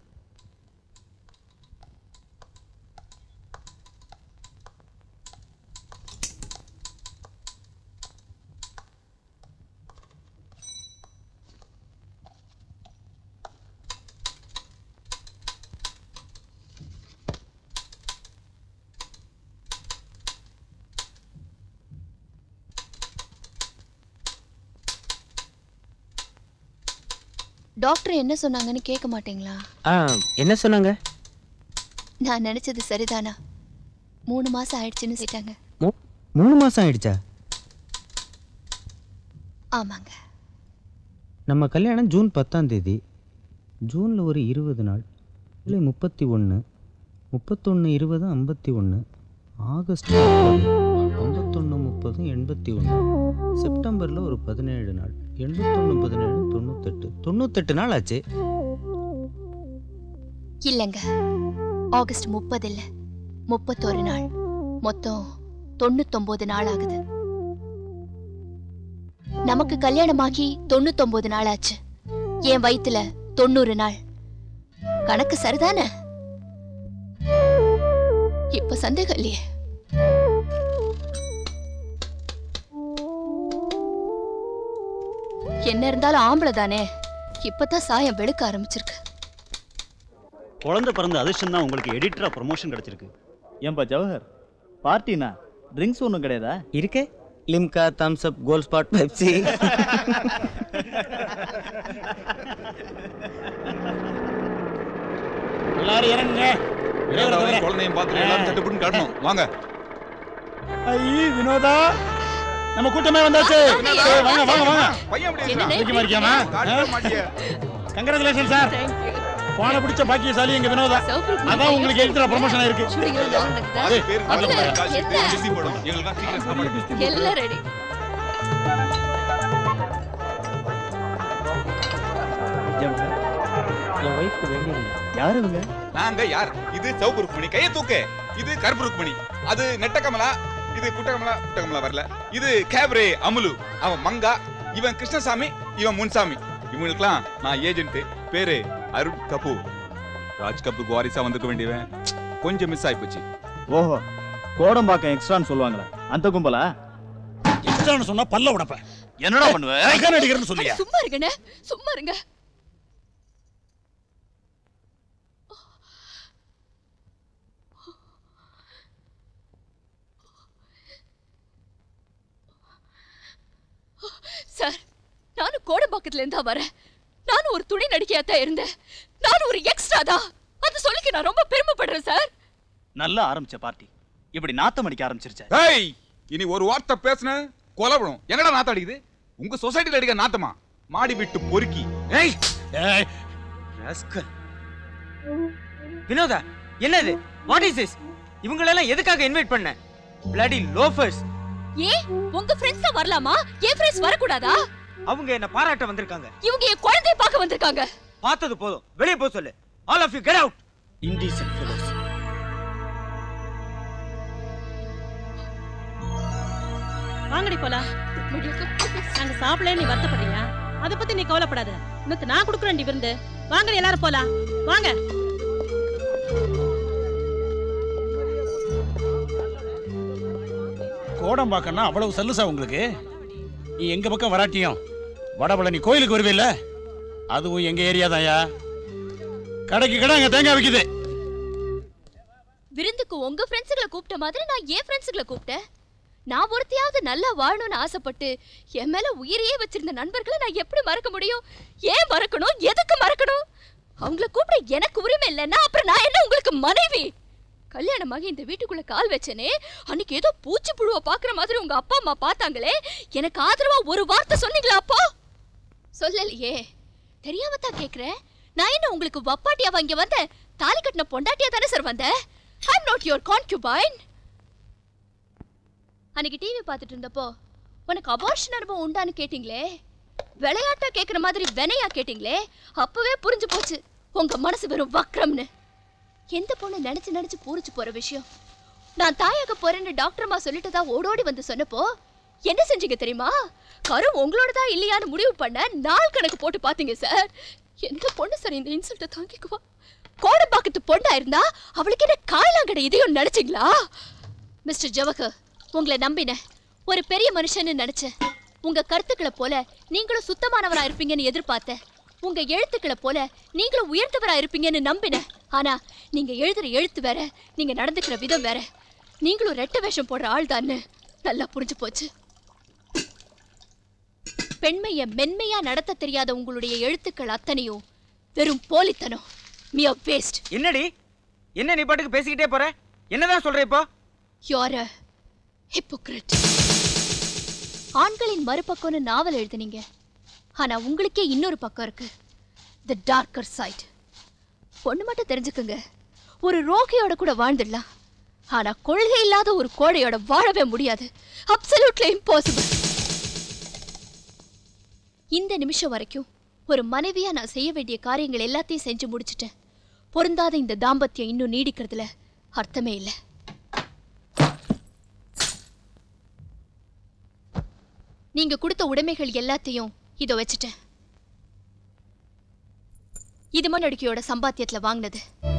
டாக்டர் என்ன சொன்னாங்கன்னு கேட்க மாட்டீங்களா ஆ என்ன சொன்னாங்க நான் நினைச்சது சரிதானா மூணு மாசம் ஆயிடுச்சுன்னு சொல்லிட்டாங்க மூ- மூணு மாசம் ஆயிடுச்சா ஆமாங்க நம்ம கல்யாணம் ஜூன் பத்தாம் தேதி ஜூனில் ஒரு இருபது நாள் ஜூலை முப்பத்தி ஒன்று முப்பத்தொன்று இருபது ஐம்பத்தி ஒன்று ஆகஸ்ட் ஐம்பத்தொன்று முப்பது எண்பத்தி ஒன்று செப்டம்பரில் ஒரு பதினேழு நாள் எண்பத்தொன்று பதினேழு தொண்ணூத்தெட்டு தொண்ணூத்தெட்டு நாள் ஆச்சு இல்லைங்க ஆகஸ்ட் முப்பது இல்ல முப்பத்தொரு நாள் மொத்தம் தொண்ணூத்தொன்பது நாள் ஆகுது நமக்கு கல்யாணமாகி தொண்ணூத்தொன்பது நாள் ஆச்சு என் வயித்துல தொண்ணூறு நாள் கணக்கு சரிதானே இப்ப சந்தேகம் இல்லையே என்ன இருந்தாலும் ஆம்பளை தானே இப்பதான் சாயம் வெளுக்க ஆரம்பிச்சிருக்கு குழந்தை பிறந்த அதிர்ஷ்டம் தான் உங்களுக்கு எடிட்டரா ப்ரொமோஷன் கிடைச்சிருக்கு ஏன்பா ஜவஹர் பார்ட்டினா ட்ரிங்க்ஸ் ஒன்றும் கிடையாதா இருக்கே Limca Thums Up Gold Spot Pepsi எல்லாரும் இறங்குங்க வினோதாவையும் குழந்தையும் பார்த்து எல்லாரும் தட்டுப்புட்டுன்னு காட்டணும் வாங்க ஐய் வினோதா நம்ம கூட்டமே வந்தாச்சு சரி, வாங்க வாங்க வாங்க என்னண்ணே? முக்கியமா இருக்கியாமா கங்க்ராச்சுலேஷன் சார் போன பிடிச்ச பாக்கியசாலி எங்க வினோதா அதான் உங்களுக்கு எழுத்துற ப்ரொமோஷன் ஆயிருக்கு பாதி பேர் காட்டுல போய் காசு எடுத்து பிஸி போடும் எங்களுக்கெல்லாம் சீக்கிரம் சாப்பாடு எல்லாம் ரெடி என் ஒய்ஃப்க்கு வேண்டியது யார் இவங்க நாங்க யார் இது சவுப்பு ருக்மணி கைய தூக்கு இது கருப்பு ருக்மணி அது நெட்டக்கமலா இது குட்டகமலா குட்டகமலா வரல இது கேப்ரே அமுலு அவன் மங்கா இவன் கிருஷ்ணசாமி இவன் முன்சாமி இவங்களுக்குலாம் நான் ஏஜென்ட் பேரு அருண் கபூர் ராஜ் கபூர் வாரிசா வந்திருக்க வேண்டியவன் கொஞ்சம் மிஸ் ஆயிப்போச்சு ஓஹோ கோடம்பாக்கம் எக்ஸ்ட்ரான்னு சொல்லுவாங்களா அந்த கும்பலா எக்ஸ்ட்ரான்னு சொன்னா பல்ல உடைப்பேன் என்னடா பண்ணுவ நகை நடிகர்னு சொல்லியா சும்மா இருங்கண்ணே சும்மா இருங்க சார் நானும் கோடம்பாக்கத்துல இருந்தா வரேன் நானும் ஒரு துணை நடிகையா தான் இருந்தேன் நானும் ஒரு எக்ஸ்ட்ரா தான் அது சொல்லிக்க நான் ரொம்ப பெருமைப்படுறேன் சார் நல்லா ஆரம்பிச்ச பார்ட்டி இப்படி நாத்தம் அடிக்க ஆரம்பிச்சிருச்ச ஏய் இனி ஒரு வார்த்தை பேசுன கொலை விடும் என்னடா நாத்தம் அடிக்குது உங்க சொசைட்டில அடிக்க நாத்தமா மாடி விட்டு பொறுக்கி ஏய் ஏய் ராஸ்கல் வினோதா என்னது வாட் இஸ் திஸ் இவங்களெல்லாம் எதுக்காக இன்வைட் பண்ண பிளடி லோஃபர்ஸ் ஏன் உங்க ஃப்ரெண்ட்ஸ் தான் வரலாமா என் ஃப்ரெண்ட்ஸ் வரக்கூடாதா அவங்க என்ன பாராட்ட வந்திருக்காங்க இவங்க என் குழந்தைய பார்க்க வந்திருக்காங்க பார்த்தது போதும் வெளியே போக சொல்லு all of you get out indecent fellows வாங்கடி போலாம் நாங்க சாப்பிடல நீ வருத்தப்படுறியா அதை பத்தி நீ கவலைப்படாத இன்னத்து நான் கொடுக்குறேன்டி விருந்து வாங்கடி எல்லாரும் போலாம் வாங்க கோடம்பாக்கம்னா அவ்வளவு சல்லுசா உங்களுக்கு நீ எங்க பக்கம் வராட்டியும் வடபழனி கோயிலுக்கு வருவில்ல அதுவும் எங்க ஏரியா தான்யா கடைக்கு கடை அங்க தேங்காய் விக்குது விருந்துக்கு உங்க ஃப்ரெண்ட்ஸுகளை கூப்பிட்ட மாதிரி நான் என் ஃப்ரெண்ட்ஸுகளை கூப்பிட்டேன் நான் ஒருத்தையாவது நல்லா வாழணும்னு ஆசைப்பட்டு என் மேல உயிரையே வச்சிருந்த நண்பர்களை நான் எப்படி மறக்க முடியும் ஏன் மறக்கணும் எதுக்கு மறக்கணும் அவங்கள கூப்பிட எனக்கு உரிமை இல்லைன்னா அப்புறம் நான் என்ன உங்களுக்கு மனைவி கல்யாணமாகி இந்த வீட்டுக்குள்ள கால் வச்சனே அன்னைக்கு ஏதோ பூச்சி புழுவை பாக்குற மாதிரி உங்க அப்பா அம்மா பார்த்தாங்களே எனக்கு ஆதரவா ஒரு வார்த்தை சொன்னீங்களா அப்போ சொல்லலையே தெரியாம தான் கேக்குறேன் நான் என்ன உங்களுக்கு வப்பாட்டியாவா இங்க வந்தேன் தாலி கட்டின பொண்டாட்டியா தானே சார் வந்தேன் ஐ அம் நாட் யுவர் கான்க்யூபைன் அன்னைக்கு டிவி பார்த்துட்டு இருந்தப்போ உனக்கு அபார்ஷன் அனுபவம் உண்டான்னு கேட்டிங்களே விளையாட்டா கேக்குற மாதிரி வினையா கேட்டிங்களே அப்பவே புரிஞ்சு போச்சு உங்க மனசு வெறும் வக்ரம்னு எந்த பொண்ணு நினைச்சு நினைச்சு பூரிச்சு போற விஷயம் நான் தாயாக போறேன்னு டாக்டர்மா சொல்லிட்டதா ஓடோடி வந்து சொன்னப்போ என்ன செஞ்சீங்க தெரியுமா கரு உங்களோடதா இல்லையான்னு முடிவு பண்ண நாள் கணக்கு போட்டு பாத்தீங்க சார் எந்த பொண்ணு சார் இந்த இன்சல்ட்டை தாங்கிக்குவா கோடம்பாக்கத்து பொண்ணா இருந்தா அவளுக்கு என்ன காயலாங்கடை இதையும் நினைச்சீங்களா மிஸ்டர் ஜவஹர் உங்களை நம்பினேன் ஒரு பெரிய மனுஷன்னு நினைச்சேன் உங்க கருத்துக்களை போல நீங்களும் சுத்தமானவரா இருப்பீங்கன்னு எதிர்பார்த்தேன் உங்க எழுத்துக்களை போல நீங்களும் உயர்ந்தவரா இருப்பீங்கன்னு நம்பினேன் ஆனா நீங்க எழுதுற எழுத்து வேற நீங்க நடந்துக்கிற விதம் வேற நீங்களும் ரெட்ட வேஷம் போடுற ஆள் நல்லா புரிஞ்சு போச்சு பெண்மைய மென்மையா நடத்த தெரியாத உங்களுடைய எழுத்துக்கள் அத்தனையும் வெறும் போலித்தனம் மியர் வேஸ்ட் என்னடி என்ன நீ பாட்டுக்கு பேசிக்கிட்டே போற என்னதான் சொல்ற இப்போ யூஆர் அ ஹிப்போக்ரிட் ஆண்களின் மறுபக்கம்னு நாவல் எழுதுனீங்க ஆனா உங்களுக்கே இன்னொரு பக்கம் இருக்கு தி டார்க்கர் சைட் ஒண்ணு மட்டும் தெரிஞ்சுக்குங்க ஒரு ரோகியோட கூட வாழ்ந்துடலாம் ஆனா கொள்கை இல்லாத ஒரு கோழையோட வாழவே முடியாது அப்சல்யூட்லி இம்பாசிபிள் இந்த நிமிஷம் வரைக்கும் ஒரு மனைவியா நான் செய்ய வேண்டிய காரியங்கள் எல்லாத்தையும் செஞ்சு முடிச்சிட்டேன் பொருந்தாத இந்த தாம்பத்தியம் இன்னும் நீடிக்கிறதுல அர்த்தமே இல்லை நீங்க கொடுத்த உடைமைகள் எல்லாத்தையும் இதோ வச்சுட்டேன் இது மண்ணடிக்கையோட சம்பாத்தியத்துல வாங்கினது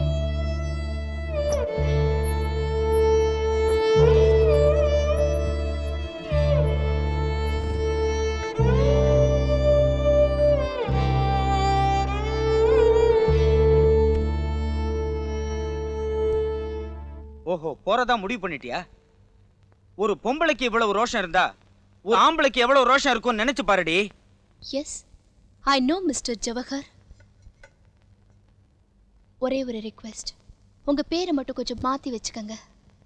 ஓஹோ போறதா முடிவு பண்ணிட்டியா ஒரு பொம்பளைக்கு இவ்வளவு ரோஷம் இருந்தா ஒரு ஆம்பளைக்கு எவ்வளவு ரோஷம் இருக்கும்னு நினைச்சு பாருடி yes I know mister Jawahar ஒரே ஒரு ரிக்வெஸ்ட் உங்க பேரை மட்டும் கொஞ்சம் மாத்தி வச்சுக்கோங்க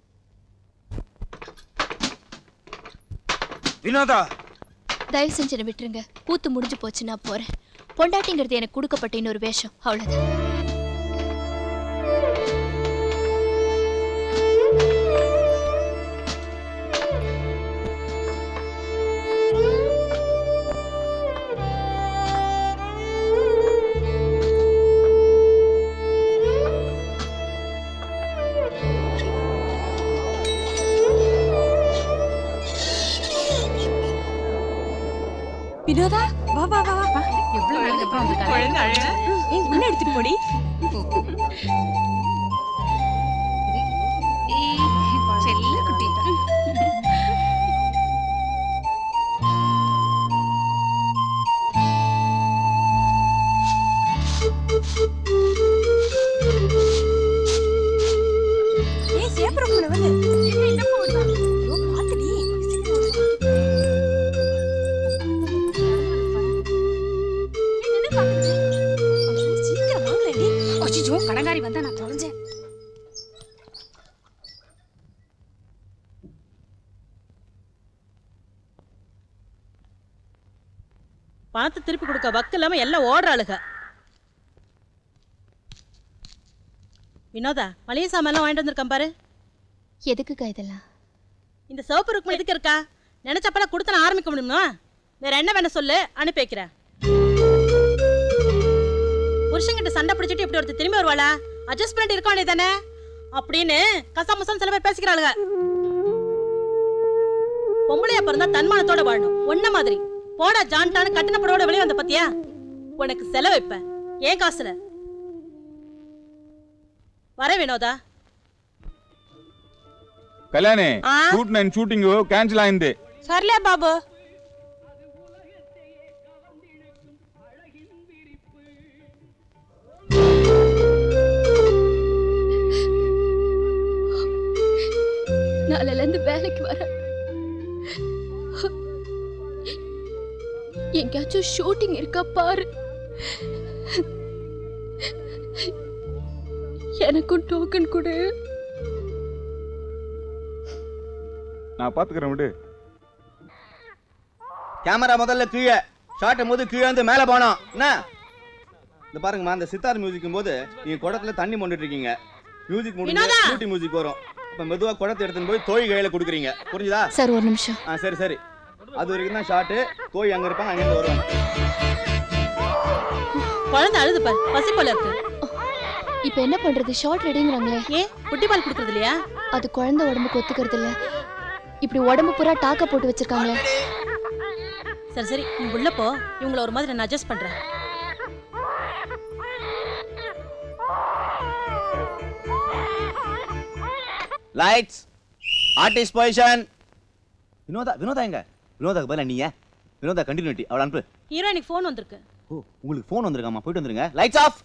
வினோதா தயவு செஞ்சு என்னை விட்டுருங்க கூத்து முடிஞ்சு போச்சு நான் போறேன் பொண்டாட்டிங்கிறது எனக்கு கொடுக்கப்பட்ட இன்னொரு வேஷம் அவ்வளவுதான் வினோதா வா வா வா வா எவ்வளவு நாளுக்கு அப்புறம் வந்திருக்காங்க ஏய் உன்ன எடுத்துட்டு போடி பணத்தை திருப்பி கொடுக்க வக்கு இல்லாம எல்லாம் ஓடுற ஆளுக வினோதா மளிகை சாமான்லாம் வாங்கிட்டு வந்திருக்கேன் பாரு எதுக்குக்கா இதெல்லாம் இந்த சிவப்பு ருக்மணி எதுக்கு இருக்கா நினைச்சப்பெல்லாம் கொடுத்து நான் ஆரம்பிக்க முடியுமா வேற என்ன வேணும் சொல்லு அனுப்பி வைக்கிறேன் புருஷன்கிட்ட சண்டை பிடிச்சிட்டு இப்படி ஒருத்தர் திரும்பி வருவாளா அட்ஜஸ்ட் பண்ணிட்டு இருக்க வேண்டியதானே அப்படின்னு கசாமுசான்னு சில பேர் பேசிக்கிறாளுங்க பொம்பளையா பிறந்தா தன்மானத்தோட வாழணும் ஒன்ன மாதிரி போடா ஜான்டான்னு கட்டின படோட வெளியே வந்த பத்தியா உனக்கு செலவு வைப்பேன் ஏன் காசுல வர வினோதா కళ్యాణి షూట్ నేను షూటింగ్ క్యాన్సిల్ అయింది సర్లే బాబు நாளைல இருந்து வேலைக்கு வர எங்கேயாச்சும் ஷூட்டிங் இருக்கா பாரு எனக்கும் டோக்கன் கொடு நான் பாத்துக்கிறேன் விடு கேமரா முதல்ல கீழே ஷார்ட் போது கீழே வந்து மேலே போனோம் என்ன இந்த பாருங்கம்மா அந்த சித்தார் மியூசிக்கும் போது நீங்க குடத்துல தண்ணி மொண்டுட்டு இருக்கீங்க மியூசிக் முடிஞ்சு வினோதா! டியூட்டி மியூசிக் வரும் அப்ப மெதுவா குடத்தை எடுத்துன்னு போய் தோய் கையில கொடுக்குறீங்க புரிஞ்சுதா சார் ஒரு நிமிஷம் ஆ சரி சரி அது வரைக்கும் தான் ஷார்ட் தோய் அங்க இருப்பாங்க அங்க இருந்து வருவாங்க குழந்தை அழுது பாரு பசி போல இருக்கு இப்ப என்ன பண்றது ஷார்ட் ரெடிங்கறாங்களே ஏன் குட்டி பால் குடுக்கறது இல்லையா அது குழந்தை உடம்புக்கு ஒத்துக்கிறது இல்ல இப்படி உடம்பு பூரா டாக்க போட்டு வச்சிருக்காங்களே சரி சரி நீ உள்ள போ இவங்கள ஒரு மாதிரி நான் அட்ஜஸ்ட் பண்றேன் lights artist position Vinodha Vinodha எங்க வினோதாக்கு பதிலா நீங்க வினோதா கண்டினியூட்டி அவளை அனுப்பு ஹீரோயினுக்கு ஃபோன் வந்திருக்கு ஓ உங்களுக்கு ஃபோன் வந்திருக்காமா போயிட்டு வந்துருங்க லைட்ஸ் ஆஃப்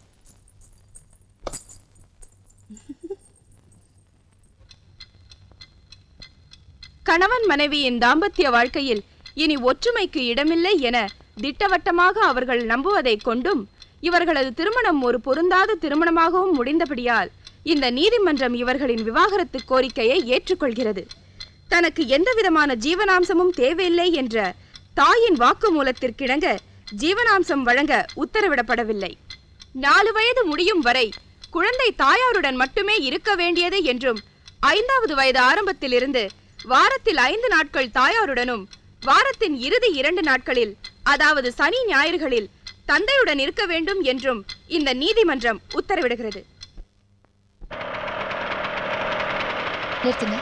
கணவன் மனைவியின் தாம்பத்திய வாழ்க்கையில் இனி ஒற்றுமைக்கு இடமில்லை என திட்டவட்டமாக அவர்கள் நம்புவதைக் கொண்டும் இவர்களது திருமணம் ஒரு பொருந்தாத திருமணமாகவும் முடிந்தபடியால் இந்த நீதிமன்றம் இவர்களின் விவாகரத்து கோரிக்கையை ஏற்றுக்கொள்கிறது தனக்கு எந்தவிதமான ஜீவனாம்சமும் தேவையில்லை என்ற தாயின் வாக்குமூலத்திற்கிணங்க ஜீவனாம்சம் வழங்க உத்தரவிடப்படவில்லை நாலு வயது முடியும் வரை குழந்தை தாயாருடன் மட்டுமே இருக்க வேண்டியது என்றும் ஐந்தாவது வயது ஆரம்பத்திலிருந்து வாரத்தில் ஐந்து நாட்கள் தாயாருடனும் வாரத்தின் இறுதி இரண்டு நாட்களில் அதாவது சனி ஞாயிறுகளில் தந்தையுடன் இருக்க வேண்டும் என்றும் இந்த நீதிமன்றம் உத்தரவிடுகிறது நிறுத்துங்க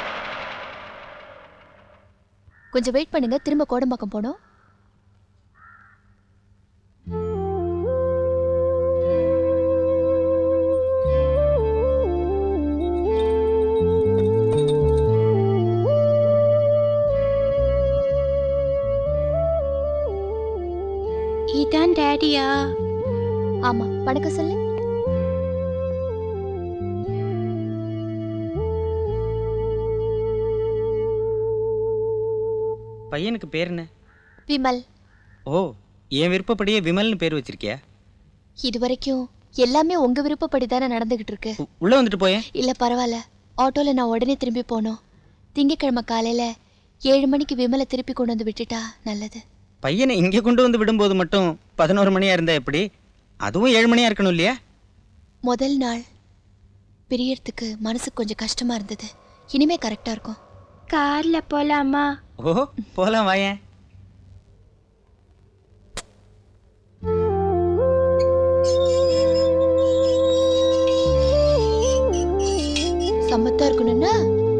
கொஞ்சம் வெயிட் பண்ணுங்க திரும்ப கோடம்பாக்கம் போனோம் இதான் டேடியா ஆமா வணக்கம் சொல்லு பையனுக்கு பேர் என்ன விமல் ஓ என் விருப்பப்படியே விமல்னு பேர் வச்சிருக்கியா இது வரைக்கும் எல்லாமே உங்க விருப்பப்படி தானே நடந்துகிட்டு இருக்கு உள்ள வந்துட்டு போயேன் இல்ல பரவாயில்ல ஆட்டோல நான் உடனே திரும்பி போனோம் திங்கக்கிழமை காலையில ஏழு மணிக்கு விமலை திருப்பி கொண்டு வந்து விட்டுட்டா நல்லது பையனை இங்கே கொண்டு வந்து விடும்போது மட்டும் பதினோரு மணியா இருந்தா எப்படி அதுவும் ஏழு மணியா இருக்கணும் இல்லையா முதல் நாள் பிரியறதுக்கு மனசுக்கு கொஞ்சம் கஷ்டமா இருந்தது இனிமே கரெக்டா இருக்கும் கார்ல போலாமா ஓ போலாம் வாயேன் சமத்தா இருக்கணும்னா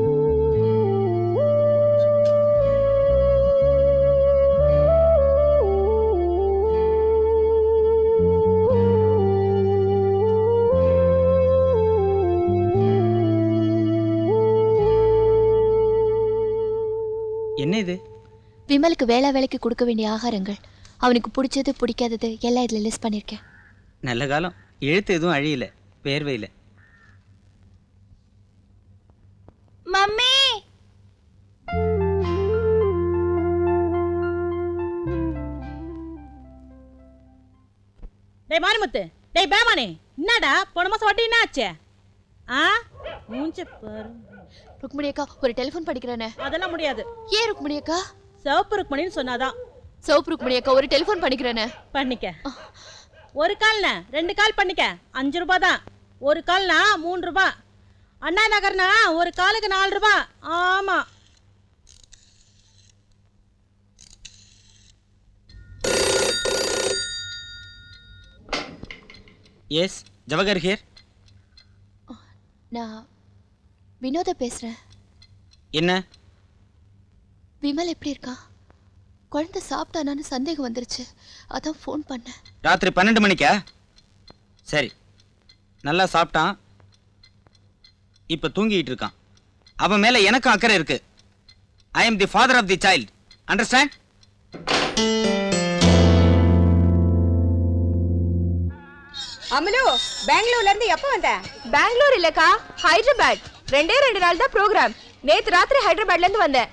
என்ன இது விமலுக்கு வேளா வேலைக்கு கொடுக்க வேண்டிய ஆகாரங்கள் அவனுக்கு பிடிச்சது பிடிக்காதது எல்லாம் இதுல லிஸ்ட் பண்ணிருக்கேன் நல்ல காலம் எழுத்து எதுவும் அழியல வேர்வையில மம்மி டேய் மாரிமுத்து டேய் பேமானே என்னடா போன மாசம் வட்டி என்ன ஆச்சு ஆ மூஞ்ச பாரு ருக்மணி அக்கா ஒரு டெலிஃபோன் படிக்கிறேனே அதெல்லாம் முடியாது ஏன் ருக்மணி அக்கா சிவப்பு ருக்மணின்னு சொன்னாதான் சிவப்பு ருக்மணி அக்கா ஒரு டெலிஃபோன் பண்ணிக்கிறேனே பண்ணிக்க ஒரு கால்னா ரெண்டு கால் பண்ணிக்க அஞ்சு ரூபாய் தான் ஒரு கால்னா மூணு ரூபாய் அண்ணா நகர்னா ஒரு காலுக்கு நாலு ரூபாய் ஆமா எஸ் ஜவஹர் ஹியர் நான் வினோத பேசுறேன் என்ன விமல் எப்படி இருக்கான் குழந்தை சாப்பிட்டானான்னு சந்தேகம் வந்துருச்சு அதான் ஃபோன் பண்ணேன் ராத்திரி பன்னெண்டு மணிக்கா சரி நல்லா சாப்பிட்டான் இப்போ தூங்கிட்டு இருக்கான் அவன் மேல எனக்கும் அக்கறை இருக்கு I am the father of the child understand Amalu பெங்களூர்ல இருந்து எப்ப வந்த பெங்களூர் இல்லக்கா ஹைதராபாத் ரெண்டே ரெண்டு நாள் தான் ப்ரோக்ராம் நேத்து ராத்திரி ஹைதராபாத்ல இருந்து வந்தேன்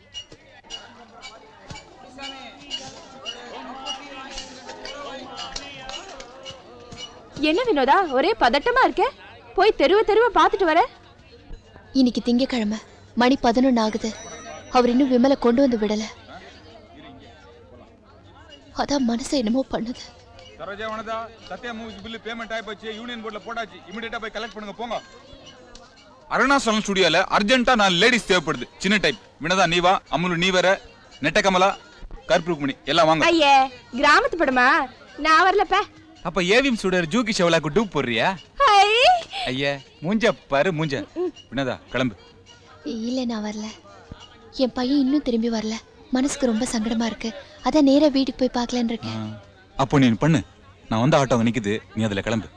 என்ன வினோதா ஒரே பதட்டமா இருக்க போய் தெருவ தெருவ பார்த்துட்டு வர இன்னைக்கு திங்கக்கிழமை மணி பதினொன்று ஆகுது அவர் இன்னும் விமலை கொண்டு வந்து விடல அதான் மனசை என்னமோ பண்ணுது Saroja Vanatha Sathya movies bill payment ஆகி போச்சு யூனியன் போர்ட்ல போட்டாச்சு இமிடியேட்டா போய் கலெக்ட் பண்ணுங்க போங்க அருணாசலம் ஸ்டுடியோல அர்ஜென்ட்டா நான் லேடிஸ் தேவைப்படுது சின்ன டைப் வினதா நீ வா அமுலு நீ வேற நெட்ட கமலா கற்பூக்குமணி எல்லாம் வாங்க ஐயே கிராமத்து படமா நான் வரலப்ப அப்ப ஏவிஎம் ஸ்டுடியோ ஜூகி ஷெவலாக்கு டூப் போடுறியா ஹை ஐயா மூஞ்ச பாரு மூஞ்ச வினதா கிளம்பு இல்லை நான் வரல என் பையன் இன்னும் திரும்பி வரல மனசுக்கு ரொம்ப சங்கடமா இருக்கு அதான் நேரா வீட்டுக்கு போய் பார்க்கலான்னு இருக்கேன் அப்போ நீ பண்ணு நான் வந்த ஆட்டோ அங்க நிக்குது நீ அதுல கிளம்பு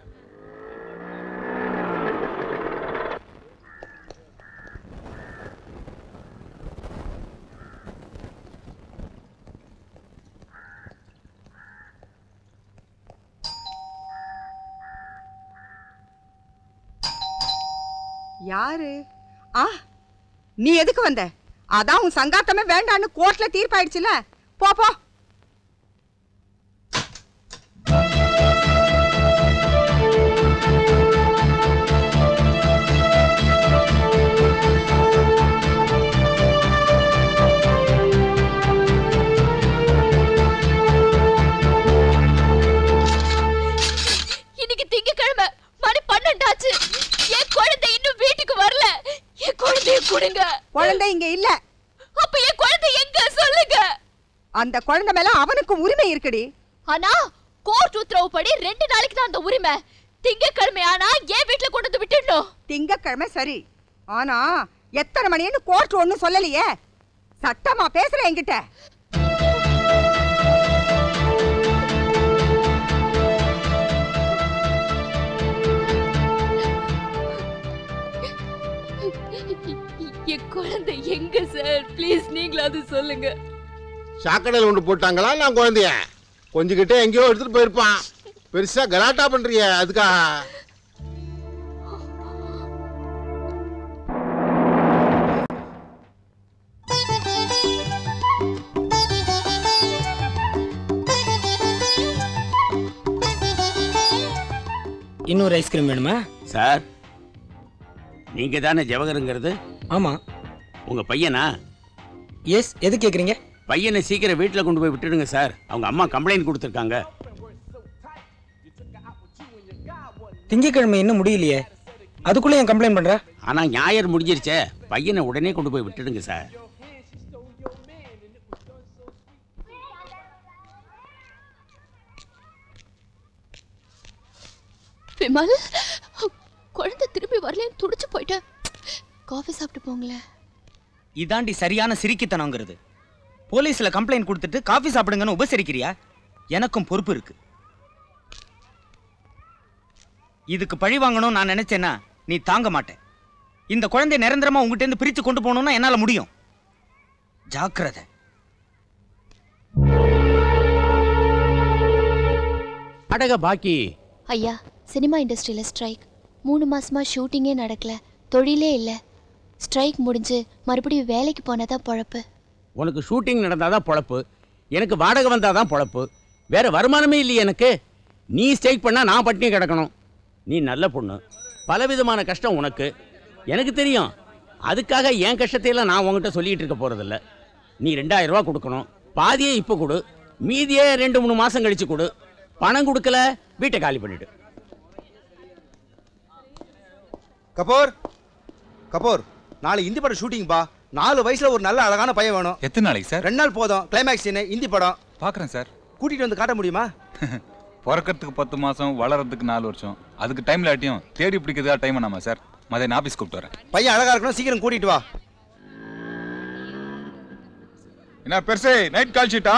யாரு ஆ நீ எதுக்கு வந்த அதான் உன் சங்காத்தமே வேண்டான்னு கோர்ட்ல தீர்ப்பாயிடுச்சுல போ போ இன்னைக்கு திங்கக்கிழமை மணி பன்னெண்டாச்சு என் குழந்தை இன்னும் வீட்டுக்கு வரல என் குழந்தைய கொடுங்க குழந்தை இங்க இல்ல அப்ப என் குழந்தை எங்க சொல்லுங்க அந்த குழந்தை மேல அவனுக்கு உரிமை இருக்குடி ஆனா கோர்ட் உத்தரவுப்படி ரெண்டு நாளைக்கு தான் அந்த உரிமை திங்கக்கிழமை ஆனா என் வீட்டுல கொண்டு வந்து விட்டுடணும் திங்கக்கிழமை சரி ஆனா எத்தனை மணின்னு கோர்ட் ஒண்ணும் சொல்லலையே சட்டமா பேசுற என்கிட்ட என் குழந்தை எங்க சார் ப்ளீஸ் நீங்களாவது சொல்லுங்க சாக்கடையில் கொண்டு போட்டாங்களா நான் குழந்தைய கொஞ்சிக்கிட்டே எங்கேயோ எடுத்துட்டு போயிருப்பான் பெருசா கலாட்டா பண்றிய அதுக்காக இன்னொரு ஐஸ்கிரீம் வேணுமா சார் நீங்க தானே ஜவஹருங்கிறது ஆமா உங்க பையனா எஸ் எது கேக்குறீங்க பையனை சீக்கிரம் வீட்டில் கொண்டு போய் விட்டுடுங்க சார் அவங்க அம்மா கம்ப்ளைண்ட் கொடுத்துருக்காங்க திங்கக்கிழமை இன்னும் முடியலையே அதுக்குள்ள என் கம்ப்ளைண்ட் பண்ற ஆனா ஞாயிறு முடிஞ்சிருச்சே பையனை உடனே கொண்டு போய் விட்டுடுங்க சார் விமல் குழந்தை திரும்பி வரலன்னு துடிச்சு போயிட்டேன் காஃபி சாப்பிட்டு போங்களேன் இதாண்டி சரியான சிரிக்கித்தனங்கிறது போலீஸ்ல கம்ப்ளைண்ட் கொடுத்துட்டு காஃபி சாப்பிடுங்கன்னு உபசரிக்கிறியா எனக்கும் பொறுப்பு இருக்கு இதுக்கு பழி வாங்கணும் நான் நினைச்சேன்னா நீ தாங்க மாட்டேன் இந்த குழந்தை நிரந்தரமா உங்ககிட்ட இருந்து பிரிச்சு கொண்டு போகணும்னா என்னால முடியும் ஜாக்கிரதை அடக பாக்கி ஐயா சினிமா இண்டஸ்ட்ரியில ஸ்ட்ரைக் மூணு மாசமா ஷூட்டிங்கே நடக்கல தொழிலே இல்லை ஸ்ட்ரைக் முடிஞ்சு மறுபடியும் வேலைக்கு போனாதான் பொழப்பு உனக்கு ஷூட்டிங் நடந்தாதான் பொழப்பு எனக்கு வாடகை வந்தாதான் பொழப்பு வேற வருமானமே இல்லையே எனக்கு நீ ஸ்ட்ரைக் பண்ணா நான் பட்டினி கிடக்கணும் நீ நல்ல பொண்ணு பலவிதமான கஷ்டம் உனக்கு எனக்கு தெரியும் அதுக்காக என் கஷ்டத்தையெல்லாம் நான் உன்கிட்ட சொல்லிட்டு இருக்க போறதில்ல நீ ரெண்டாயிரம் ரூபா கொடுக்கணும் பாதியே இப்போ கொடு மீதியே ரெண்டு மூணு மாசம் கழிச்சு கொடு பணம் கொடுக்கல வீட்டை காலி பண்ணிடு கபூர் கபூர் நாளை இந்தி படம் ஷூட்டிங் பா நாலு வயசுல ஒரு நல்ல அழகான பையன் வேணும் எத்தனை நாளைக்கு சார் ரெண்டு நாள் போதும் கிளைமேக்ஸ் சீனு இந்தி படம் பார்க்குறேன் சார் கூட்டிட்டு வந்து காட்ட முடியுமா பிறக்கிறதுக்கு பத்து மாசம் வளர்றதுக்கு நாலு வருஷம் அதுக்கு டைம்ல ஆட்டியும் தேடி பிடிக்கிறதா டைம் வேணாமா சார் மதியம் ஆபீஸ் கூப்பிட்டு வரேன் பையன் அழகா இருக்கணும் சீக்கிரம் கூட்டிட்டு வா என்ன பெருசே நைட் கால் ஷீட்டா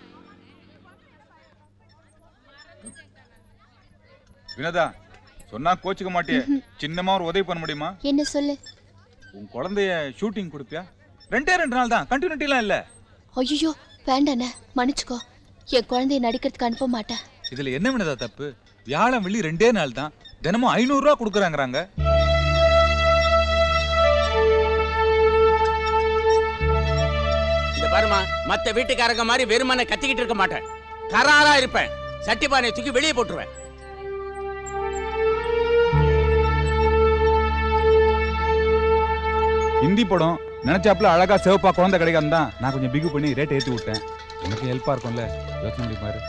வினோதா சொன்னா கோச்சுக்க மாட்டியே சின்னமா ஒரு உதவி பண்ண முடியுமா என்ன சொல்லு உன் குழந்தைய ஷூட்டிங் கொடுப்பியா ரெண்டே ரெண்டு நாள் தான் கண்டினியூட்டிலாம் இல்ல ஐயோ வேண்டாண்ணே மன்னிச்சுக்கோ என் குழந்தைய நடிக்கிறதுக்கு அனுப்ப மாட்டேன் இதுல என்ன வினதா தப்பு வியாழன் வெள்ளி ரெண்டே நாள் தான் தினமும் ஐநூறு ரூபா கொடுக்குறாங்கறாங்க இந்த பாருமா மத்த வீட்டுக்காரங்க மாதிரி வெறுமனை கத்திக்கிட்டு இருக்க மாட்டேன் கராரா இருப்பேன் சட்டிபானை தூக்கி வெளியே போட்டுருவேன் ஹிந்தி படம் நினைச்சாப்புல அழகா சிவப்பா குழந்தை கிடைக்காம தான் நான் கொஞ்சம் பிகு பண்ணி ரேட் ஏத்தி விட்டேன் உனக்கு ஹெல்ப்பா இருக்கும்ல யோசனை பண்ணி பாரு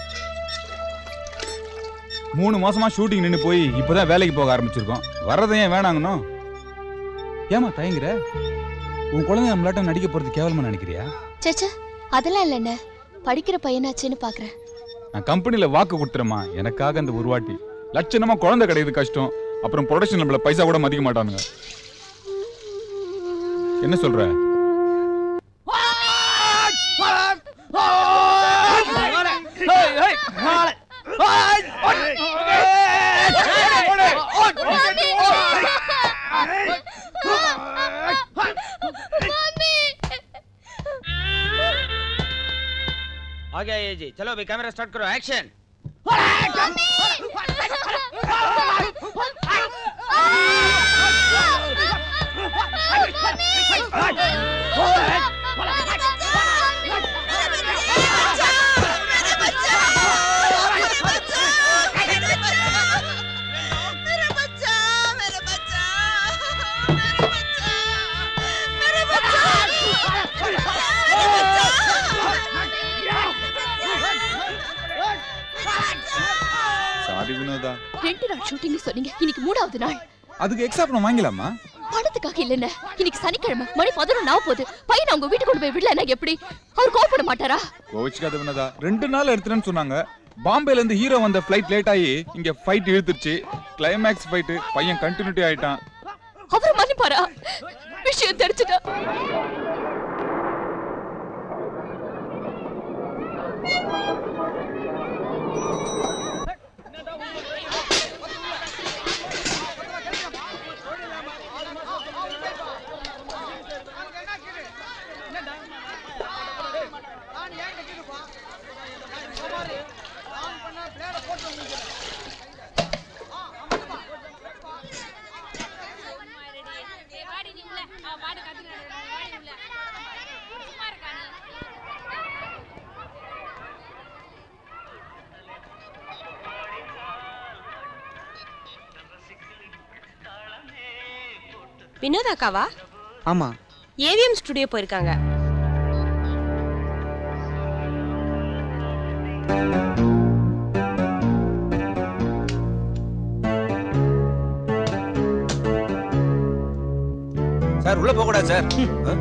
மூணு மாசமா ஷூட்டிங் நின்னு போய் இப்பதான் வேலைக்கு போக ஆரம்பிச்சிருக்கோம் வர்றதை ஏன் வேணாங்கன்னு ஏமா தயங்குற உன் குழந்தை நம்மளாட்டம் நடிக்க போறது கேவலமா நினைக்கிறியா சேச்சா அதெல்லாம் இல்லைண்ணே படிக்கிற பையனாச்சேன்னு பாக்குறேன் நான் கம்பெனில வாக்கு கொடுத்துறேம்மா எனக்காக அந்த ஒரு வாட்டி லட்சணமா குழந்தை கிடையாது கஷ்டம் அப்புறம் ப்ரொடக்ஷன் நம்மள பைசா கூட மதிக்க மாட்டானுங்க என்ன சொல்ற आ गया ये जी चलो अभी कैमरा स्टार्ट करो एक्शन சாரி வினோதா ரெண்டு நாள் ஷூட்டிங் சொன்னீங்க இன்னைக்கு மூணாவது நாள் அதுக்கு எக்ஸ்ட்ரா பணம் வாங்கிலாமா பணத்துக்காக இல்லைண்ணே இன்னைக்கு சனிக்கிழமை மணி பதினொன்று ஆக போகுது பையனை உங்க வீட்டுக்கு கொண்டு போய் விடலன்னா எப்படி அவர் கோவப்பட மாட்டாரா கோவிச்சுக்காத வினோதா ரெண்டு நாள் எடுத்துறேன்னு சொன்னாங்க பாம்பேல இருந்து ஹீரோ வந்த ஃபிளைட் லேட் ஆகி இங்க ஃபைட் இழுத்துருச்சு கிளைமேக்ஸ் ஃபைட் பையன் கண்டினியூட்டி ஆயிட்டான் அவர் மன்னிப்பாரா விஷயம் தெரிஞ்சுட்டா வினோத் அக்காவா ஆமா ஏவிஎம் ஸ்டுடியோ போயிருக்காங்க சார் உள்ள போக கூடாது சார் ஆ?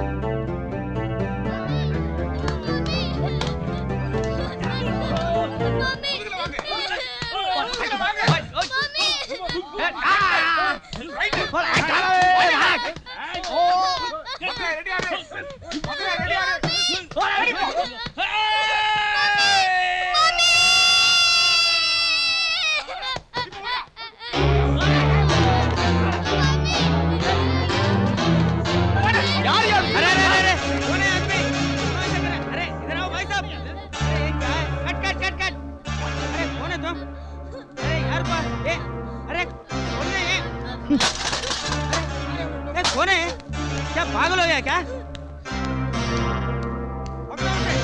यार यार अरे अरे अरे कौन है आदमी अरे इधर आओ भाई साहब अरे क्या है कट कट कट कट अरे कौन है तुम अरे यार बा ए अरे कौन है ये अरे ए कौन है ये? क्या पागल हो गया क्या पकड़ो उसे।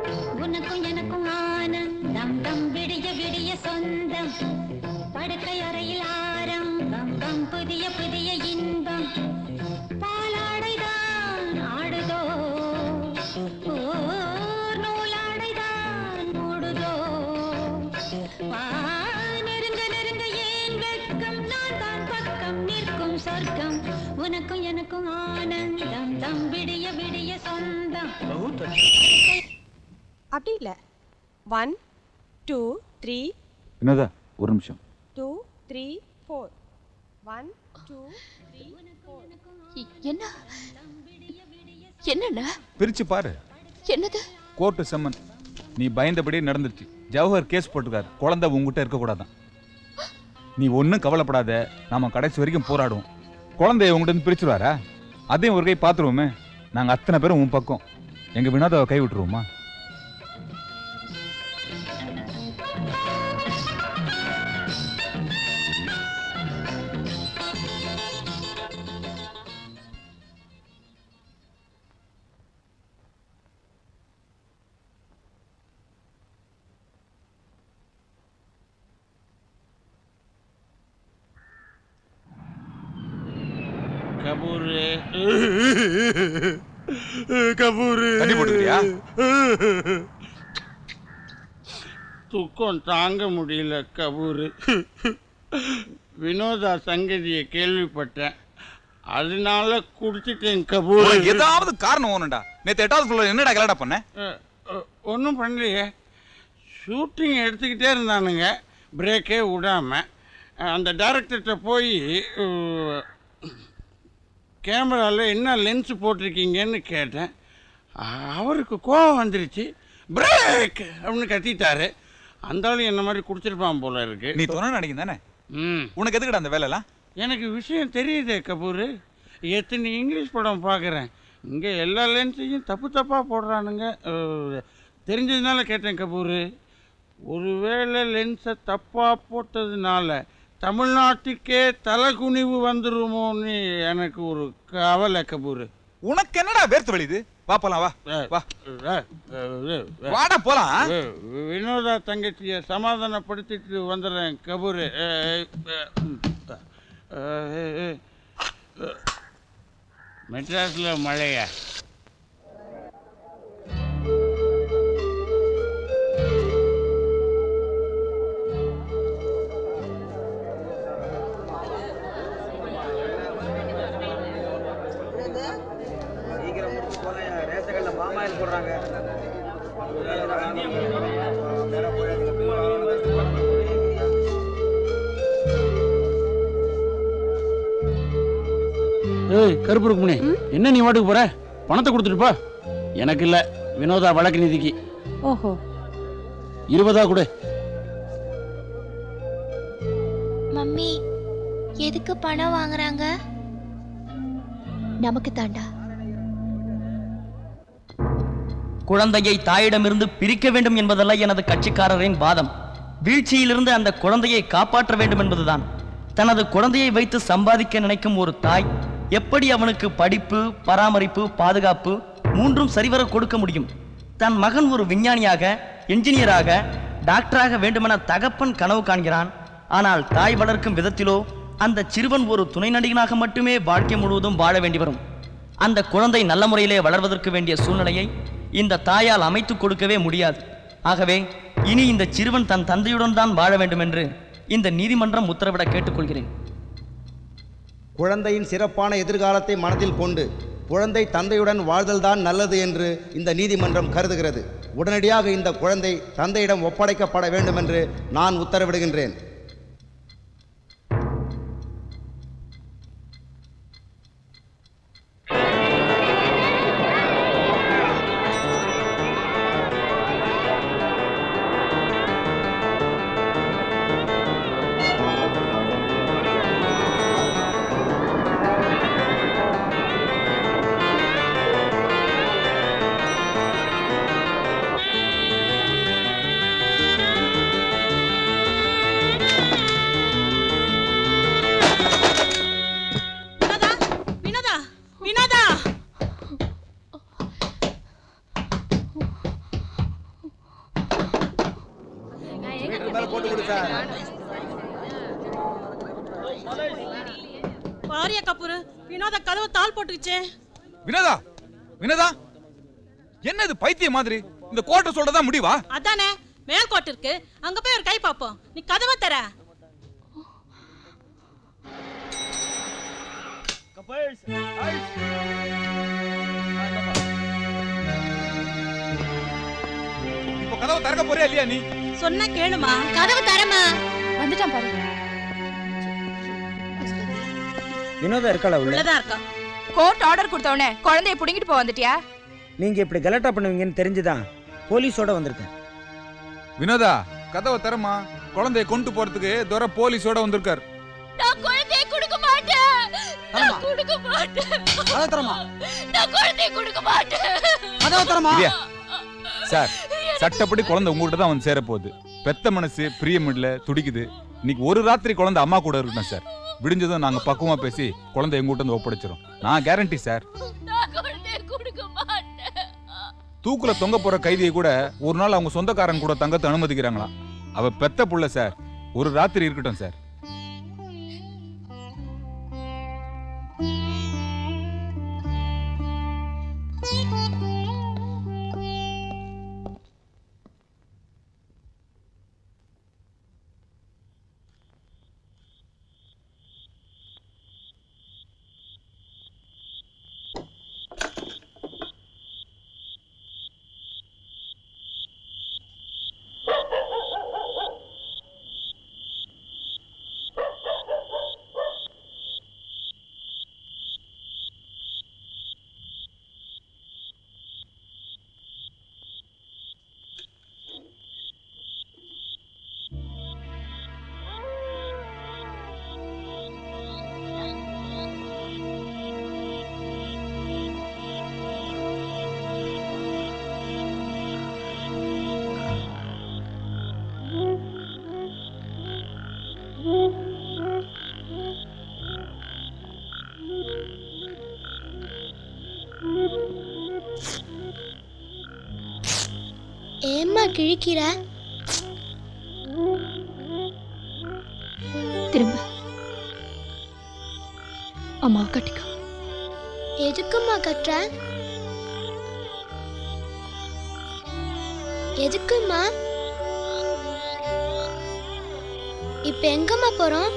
உனக்கும் எனக்கும் ஆனந்தம் தம் விடிய விடிய சொந்தம் படுக்கை அறையில் ஆரம்பம் பம் புதிய புதிய இன்பம் பாலாடைதான் ஆடுதோ ஓர் நூலாடைதான் மூடுதோ வா, நெருங்க நெருங்க ஏன் வெட்கம் நான் தான் பக்கம் நிற்கும் சொர்க்கம் உனக்கும் எனக்கும் ஆனந்தம் தம் விடிய விடிய சொந்தம் அப்படி இல்லை ஒன் டூ த்ரீ வினோதா ஒரு நிமிஷம் two three four one two three four என்ன என்னண்ண பிரிச்சு பாரு என்னது கோர்ட்டு செம்மன் நீ பயந்தபடி நடந்துருச்சு ஜவஹர் கேஸ் போட்டிருக்காரு குழந்தை உங்ககிட்ட இருக்கக்கூடாதான் நீ ஒன்றும் கவலைப்படாத நாம கடைசி வரைக்கும் போராடுவோம் குழந்தைய உங்ககிட்ட இருந்து பிரிச்சுருவாரா அதையும் ஒரு கை பார்த்துருவோமே நாங்கள் அத்தனை பேரும் உன் பக்கம் எங்கள் வினோதாவை கை விட்டுருவோமா கபூரு கபூரு தண்ணி போட்டுக்கிறியா? துக்கம் தாங்க முடியல கபூரு வினோதா சங்கதியை கேள்விப்பட்டேன் அதனால குடிச்சிட்டேன் கபூர் உனக்கு ஏதாவது காரணம் வேணும்டா நேற்று எட்டாவது ஃப்ளோர் என்னடா கலடா பண்ண ஒன்றும் பண்ணலையே ஷூட்டிங் எடுத்துக்கிட்டே இருந்தானுங்க பிரேக்கே விடாம அந்த டைரக்டர்கிட்ட போய் கேமராவில் என்ன லென்ஸ் போட்டிருக்கீங்கன்னு கேட்டேன் அவருக்கு கோவம் வந்துருச்சு பிரேக் அப்படின்னு கத்திட்டாரு அந்த ஆளு என்ன மாதிரி குடிச்சிருப்பான் போல இருக்கு நீ துணை நடிகன் தானே ம் உனக்கு எதுக்குடா அந்த வேலைலாம் எனக்கு விஷயம் தெரியுதே கபூர் எத்தனை இங்கிலீஷ் படம் பார்க்குறேன் இங்கே எல்லா லென்ஸையும் தப்பு தப்பாக போடுறானுங்க அஹ், தெரிஞ்சதுனால கேட்டேன் கபூர் ஒருவேளை லென்ஸை தப்பாக போட்டதுனால தமிழ்நாட்டுக்கே தலைகுனிவு வந்துருமோன்னு எனக்கு ஒரு கவலை கபூர் உனக்கு என்னடா வேர்த்து வலிது வா போலாம் வா வா வாடா போலாம் வினோதா தங்கச்சியை சமாதானப்படுத்திட்டு வந்துடுறேன் கபூர் மெட்ராஸில் மழையா ஏய் கருப்பு ருக்மணி என்ன நீ வாட்டுக்கு போற பணத்தை கொடுத்துட்டு போ எனக்கு இல்ல வினோதா வழக்கு நிதிக்கு ஓஹோ இருபதா கொடு மம்மி எதுக்கு பணம் வாங்குறாங்க நமக்கு தாண்டா குழந்தையை தாயிடமிருந்து பிரிக்க வேண்டும் என்பதல்ல எனது கட்சிக்காரரின் வாதம் வீழ்ச்சியிலிருந்து அந்த குழந்தையை காப்பாற்ற வேண்டும் என்பதுதான் தனது குழந்தையை வைத்து சம்பாதிக்க நினைக்கும் ஒரு தாய் எப்படி அவனுக்கு படிப்பு பராமரிப்பு பாதுகாப்பு மூன்றும் சரிவர கொடுக்க முடியும் தன் மகன் ஒரு விஞ்ஞானியாக என்ஜினியராக டாக்டராக வேண்டுமென தகப்பன் கனவு காண்கிறான் ஆனால் தாய் வளர்க்கும் விதத்திலோ அந்த சிறுவன் ஒரு துணை நடிகனாக மட்டுமே வாழ்க்கை முழுவதும் வாழ வேண்டி வரும் அந்த குழந்தை நல்ல முறையிலே வளர்வதற்கு வேண்டிய சூழ்நிலையை இந்த தாயால் அமைத்துக் கொடுக்கவே முடியாது ஆகவே இனி இந்த சிறுவன் தன் தந்தையுடன் தான் வாழ வேண்டும் என்று இந்த நீதிமன்றம் உத்தரவிட கேட்டுக்கொள்கிறேன் குழந்தையின் சிறப்பான எதிர்காலத்தை மனதில் கொண்டு குழந்தை தந்தையுடன் வாழ்தல்தான் நல்லது என்று இந்த நீதிமன்றம் கருதுகிறது உடனடியாக இந்த குழந்தை தந்தையிடம் ஒப்படைக்கப்பட வேண்டும் என்று நான் உத்தரவிடுகின்றேன் ஆ போட்டு கொடு சார் பாரியா கபூர் வினோத கதவு தாள் போட்டுக்கிச்சே வினோதா வினோதா என்ன இது பைத்தியம் மாதிரி இந்த கோட்டை சொல்றதா முடிவா அதானே மேல்கோட்டு இருக்கு அங்க போய் ஒரு கை பாப்போம் நீ கதவை தர இப்போ கதவை திறக்க போறியா இல்லையா நீ சொன்ன கேளுமா கதவு தரமா வந்துட்டான் பாரு வினோதா இருக்காளா உள்ள உள்ளதா இருக்கா கோர்ட் ஆர்டர் கொடுத்தவனே குழந்தைய புடுங்கிட்டு போக வந்துட்டியா நீங்க இப்படி கலாட்டா பண்ணுவீங்கன்னு தெரிஞ்சுதான் போலீஸோட வந்திருக்கேன் வினோதா கதவை திறமா குழந்தைய கொண்டு போறதுக்கு துரை போலீஸோட வந்திருக்கார் நான் குழந்தைய கொடுக்க மாட்டேன் நான் கொடுக்க மாட்டேன் கதவை தரமா நான் குழந்தைய கொடுக்க மாட்டேன் கதவை தரமா இல்லையா சார் சட்டப்படி குழந்தை உங்ககிட்ட தான் வந்து சேர போகுது பெத்த மனசு பிரியமில்ல துடிக்குது இன்னைக்கு ஒரு ராத்திரி குழந்தை அம்மா கூட இருக்கணும் சார் விடிஞ்சதும் நாங்க பக்குவமா பேசி குழந்தை எங்ககிட்ட வந்து ஒப்படைச்சிரும் நான் கேரண்டி சார் நான் குழந்தைய கொடுக்க மாட்டேன் தூக்குல தொங்க போற கைதியை கூட ஒரு நாள் அவங்க சொந்தக்காரன் கூட தங்கத்தை அனுமதிக்கிறாங்களா அவ பெத்த புள்ள சார் ஒரு ராத்திரி இருக்கட்டும் சார் ஏம்மா கிழிக்கிற திரும்ப அம்மாவை கட்டிக்கோ எதுக்கும்மா கட்டுற எதுக்கும்மா இப்ப எங்கம்மா போறோம்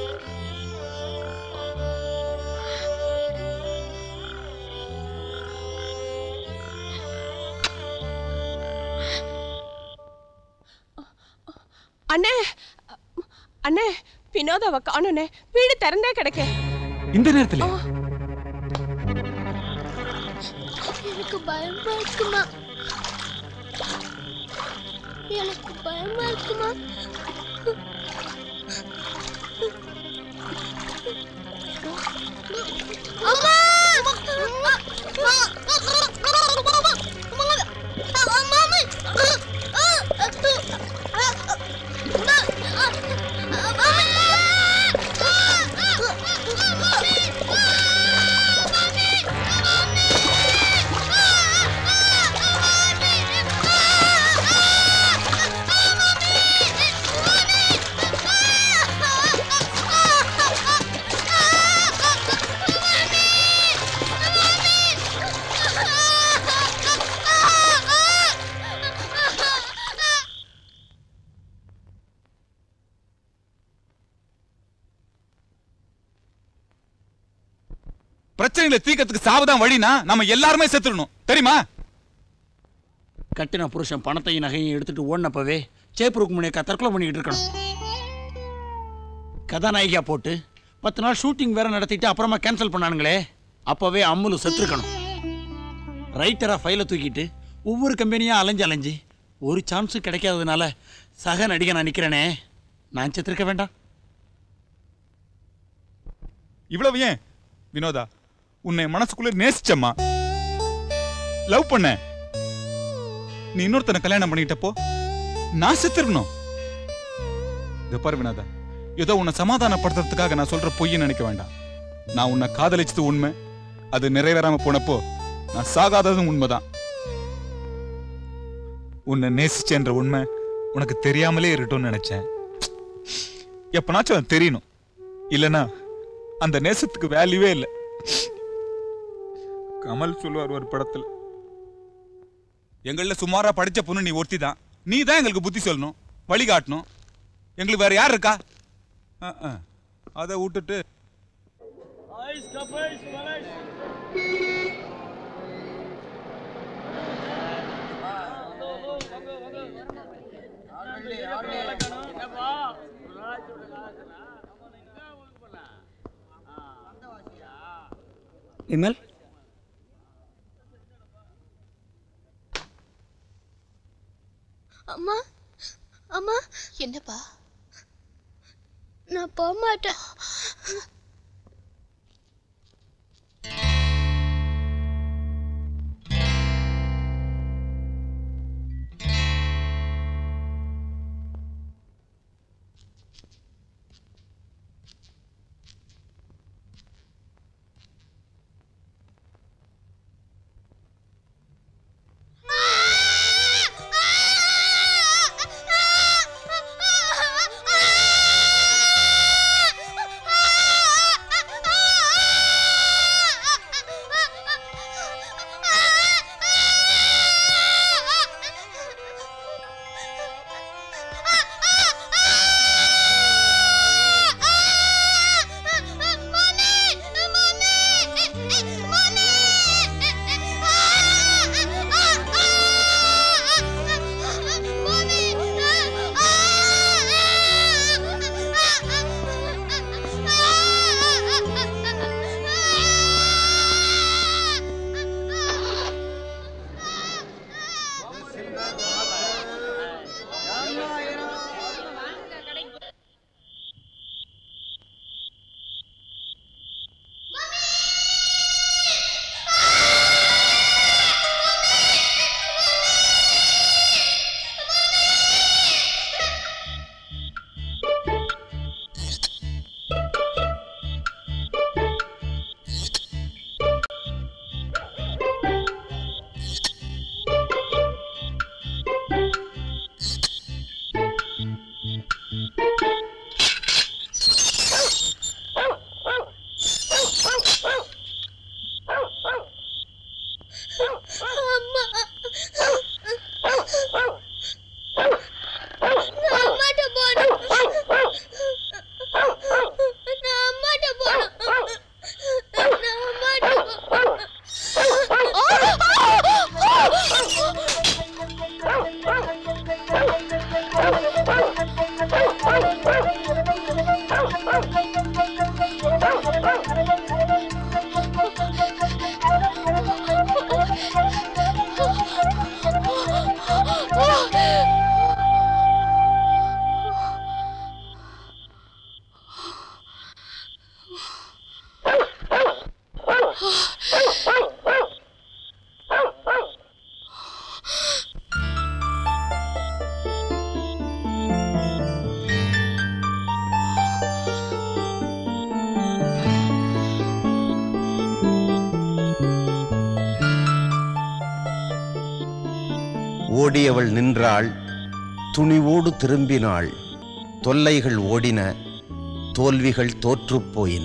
அண்ணே அண்ணே வினோதாவை காணுனே வீடு திறந்தே கிடக்க இந்த நேரத்துல எனக்கு பயமா இருக்குமா எனக்கு பயமா இருக்குமா அம்மா பிரச்சனைகளை தீர்க்கறதுக்கு சாவுதான் வழினா நம்ம எல்லாருமே செத்துடணும் தெரியுமா கட்டின புருஷன் பணத்தையும் நகையும் எடுத்துட்டு ஓடினப்பவே சேப்புருக்கு முனைக்கா தற்கொலை பண்ணிக்கிட்டு இருக்கணும் கதாநாயகியா போட்டு பத்து நாள் ஷூட்டிங் வேற நடத்திட்டு அப்புறமா கேன்சல் பண்ணானுங்களே அப்பவே அம்முலு செத்துருக்கணும் ரைட்டரா ஃபைலை தூக்கிட்டு ஒவ்வொரு கம்பெனியா அலைஞ்சு அலைஞ்சு ஒரு சான்ஸும் கிடைக்காததுனால சக நடிகை நான் நிக்கிறேனே நான் செத்துருக்க வேண்டாம் இவ்வளவு ஏன் வினோதா உன்னை மனசுக்குள்ள நேசிச்சம்மா லவ் பண்ண நீ இன்னொருத்தனை கல்யாணம் பண்ணிட்டப்போ நான் செத்துருக்கணும் இத பாரு வினோதா ஏதோ உன்னை சமாதானப்படுத்துறதுக்காக நான் சொல்ற பொய்யை நினைக்க வேண்டாம் நான் உன்னை காதலிச்சது உண்மை அது நிறைவேறாம போனப்போ நான் சாகாததும் உண்மைதான் உன்னை நேசிச்சேன்ற உண்மை உனக்கு தெரியாமலே இருக்கட்டும்னு நினைச்சேன் எப்பனாச்சும் அது தெரியணும் இல்லனா அந்த நேசத்துக்கு வேல்யூவே இல்லை கமல் சொல்லுவார் ஒரு படத்துல எங்கள சுமாரா படிச்ச பொண்ணு நீ ஒருத்தி தான் நீ தான் எங்களுக்கு புத்தி சொல்லணும் வழி காட்டணும் எங்களுக்கு வேற யார் இருக்கா அஹ், அஹ். அதை விட்டுட்டு விமல் அம்மா அம்மா என்னப்பா நான் போக மாட்டேன் அம்மா நான் அம்மாட்ட போகணும் நான் அம்மாட்ட போகணும் நான் அம்மாட்ட ஓடியவள் நின்றாள் துணிவோடு திரும்பினாள் தொல்லைகள் ஓடின தோல்விகள் தோற்றுப் போயின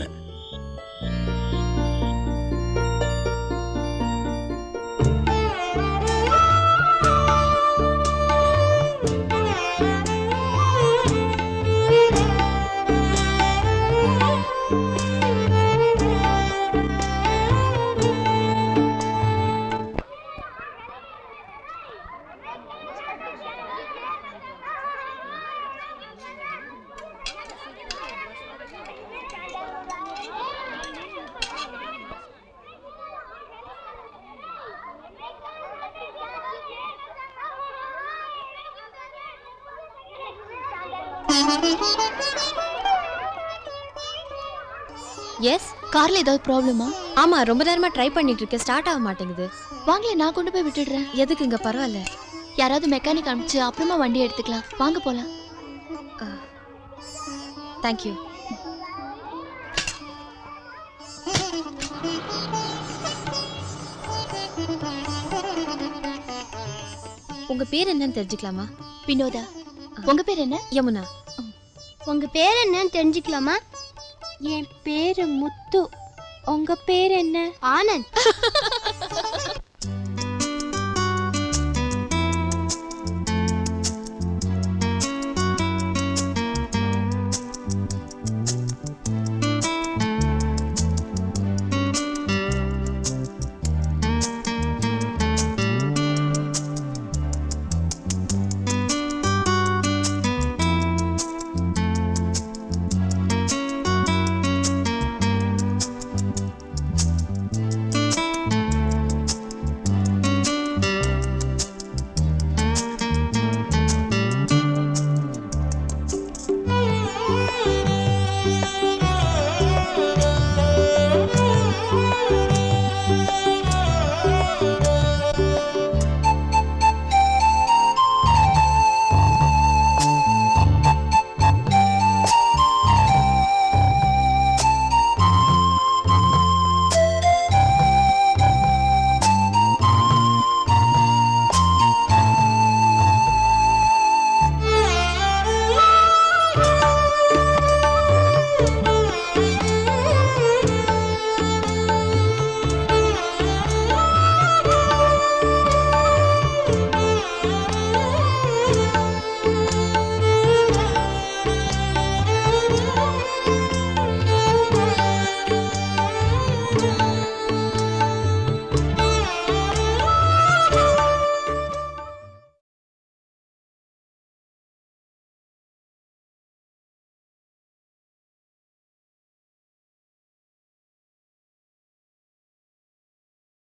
எஸ் கார்ல ஏதாவது ப்ராப்ளமா ஆமா ரொம்ப நேரமா ட்ரை பண்ணிட்டு இருக்கேன் ஸ்டார்ட் ஆக மாட்டேங்குது வாங்களே நான் கொண்டு போய் விட்டுடுறேன் எதுக்குங்க பரவாயில்ல யாராவது மெக்கானிக் அனுப்பிச்சு அப்புறமா வண்டி எடுத்துக்கலாம் வாங்க போலாம் தேங்க்யூ உங்க பேர் என்னன்னு தெரிஞ்சுக்கலாமா வினோதா உங்க பேர் என்ன யமுனா உங்க பேர் என்னன்னு தெரிஞ்சுக்கலாமா என் பேரு முத்து உங்க பேர் என்ன ஆனந்த்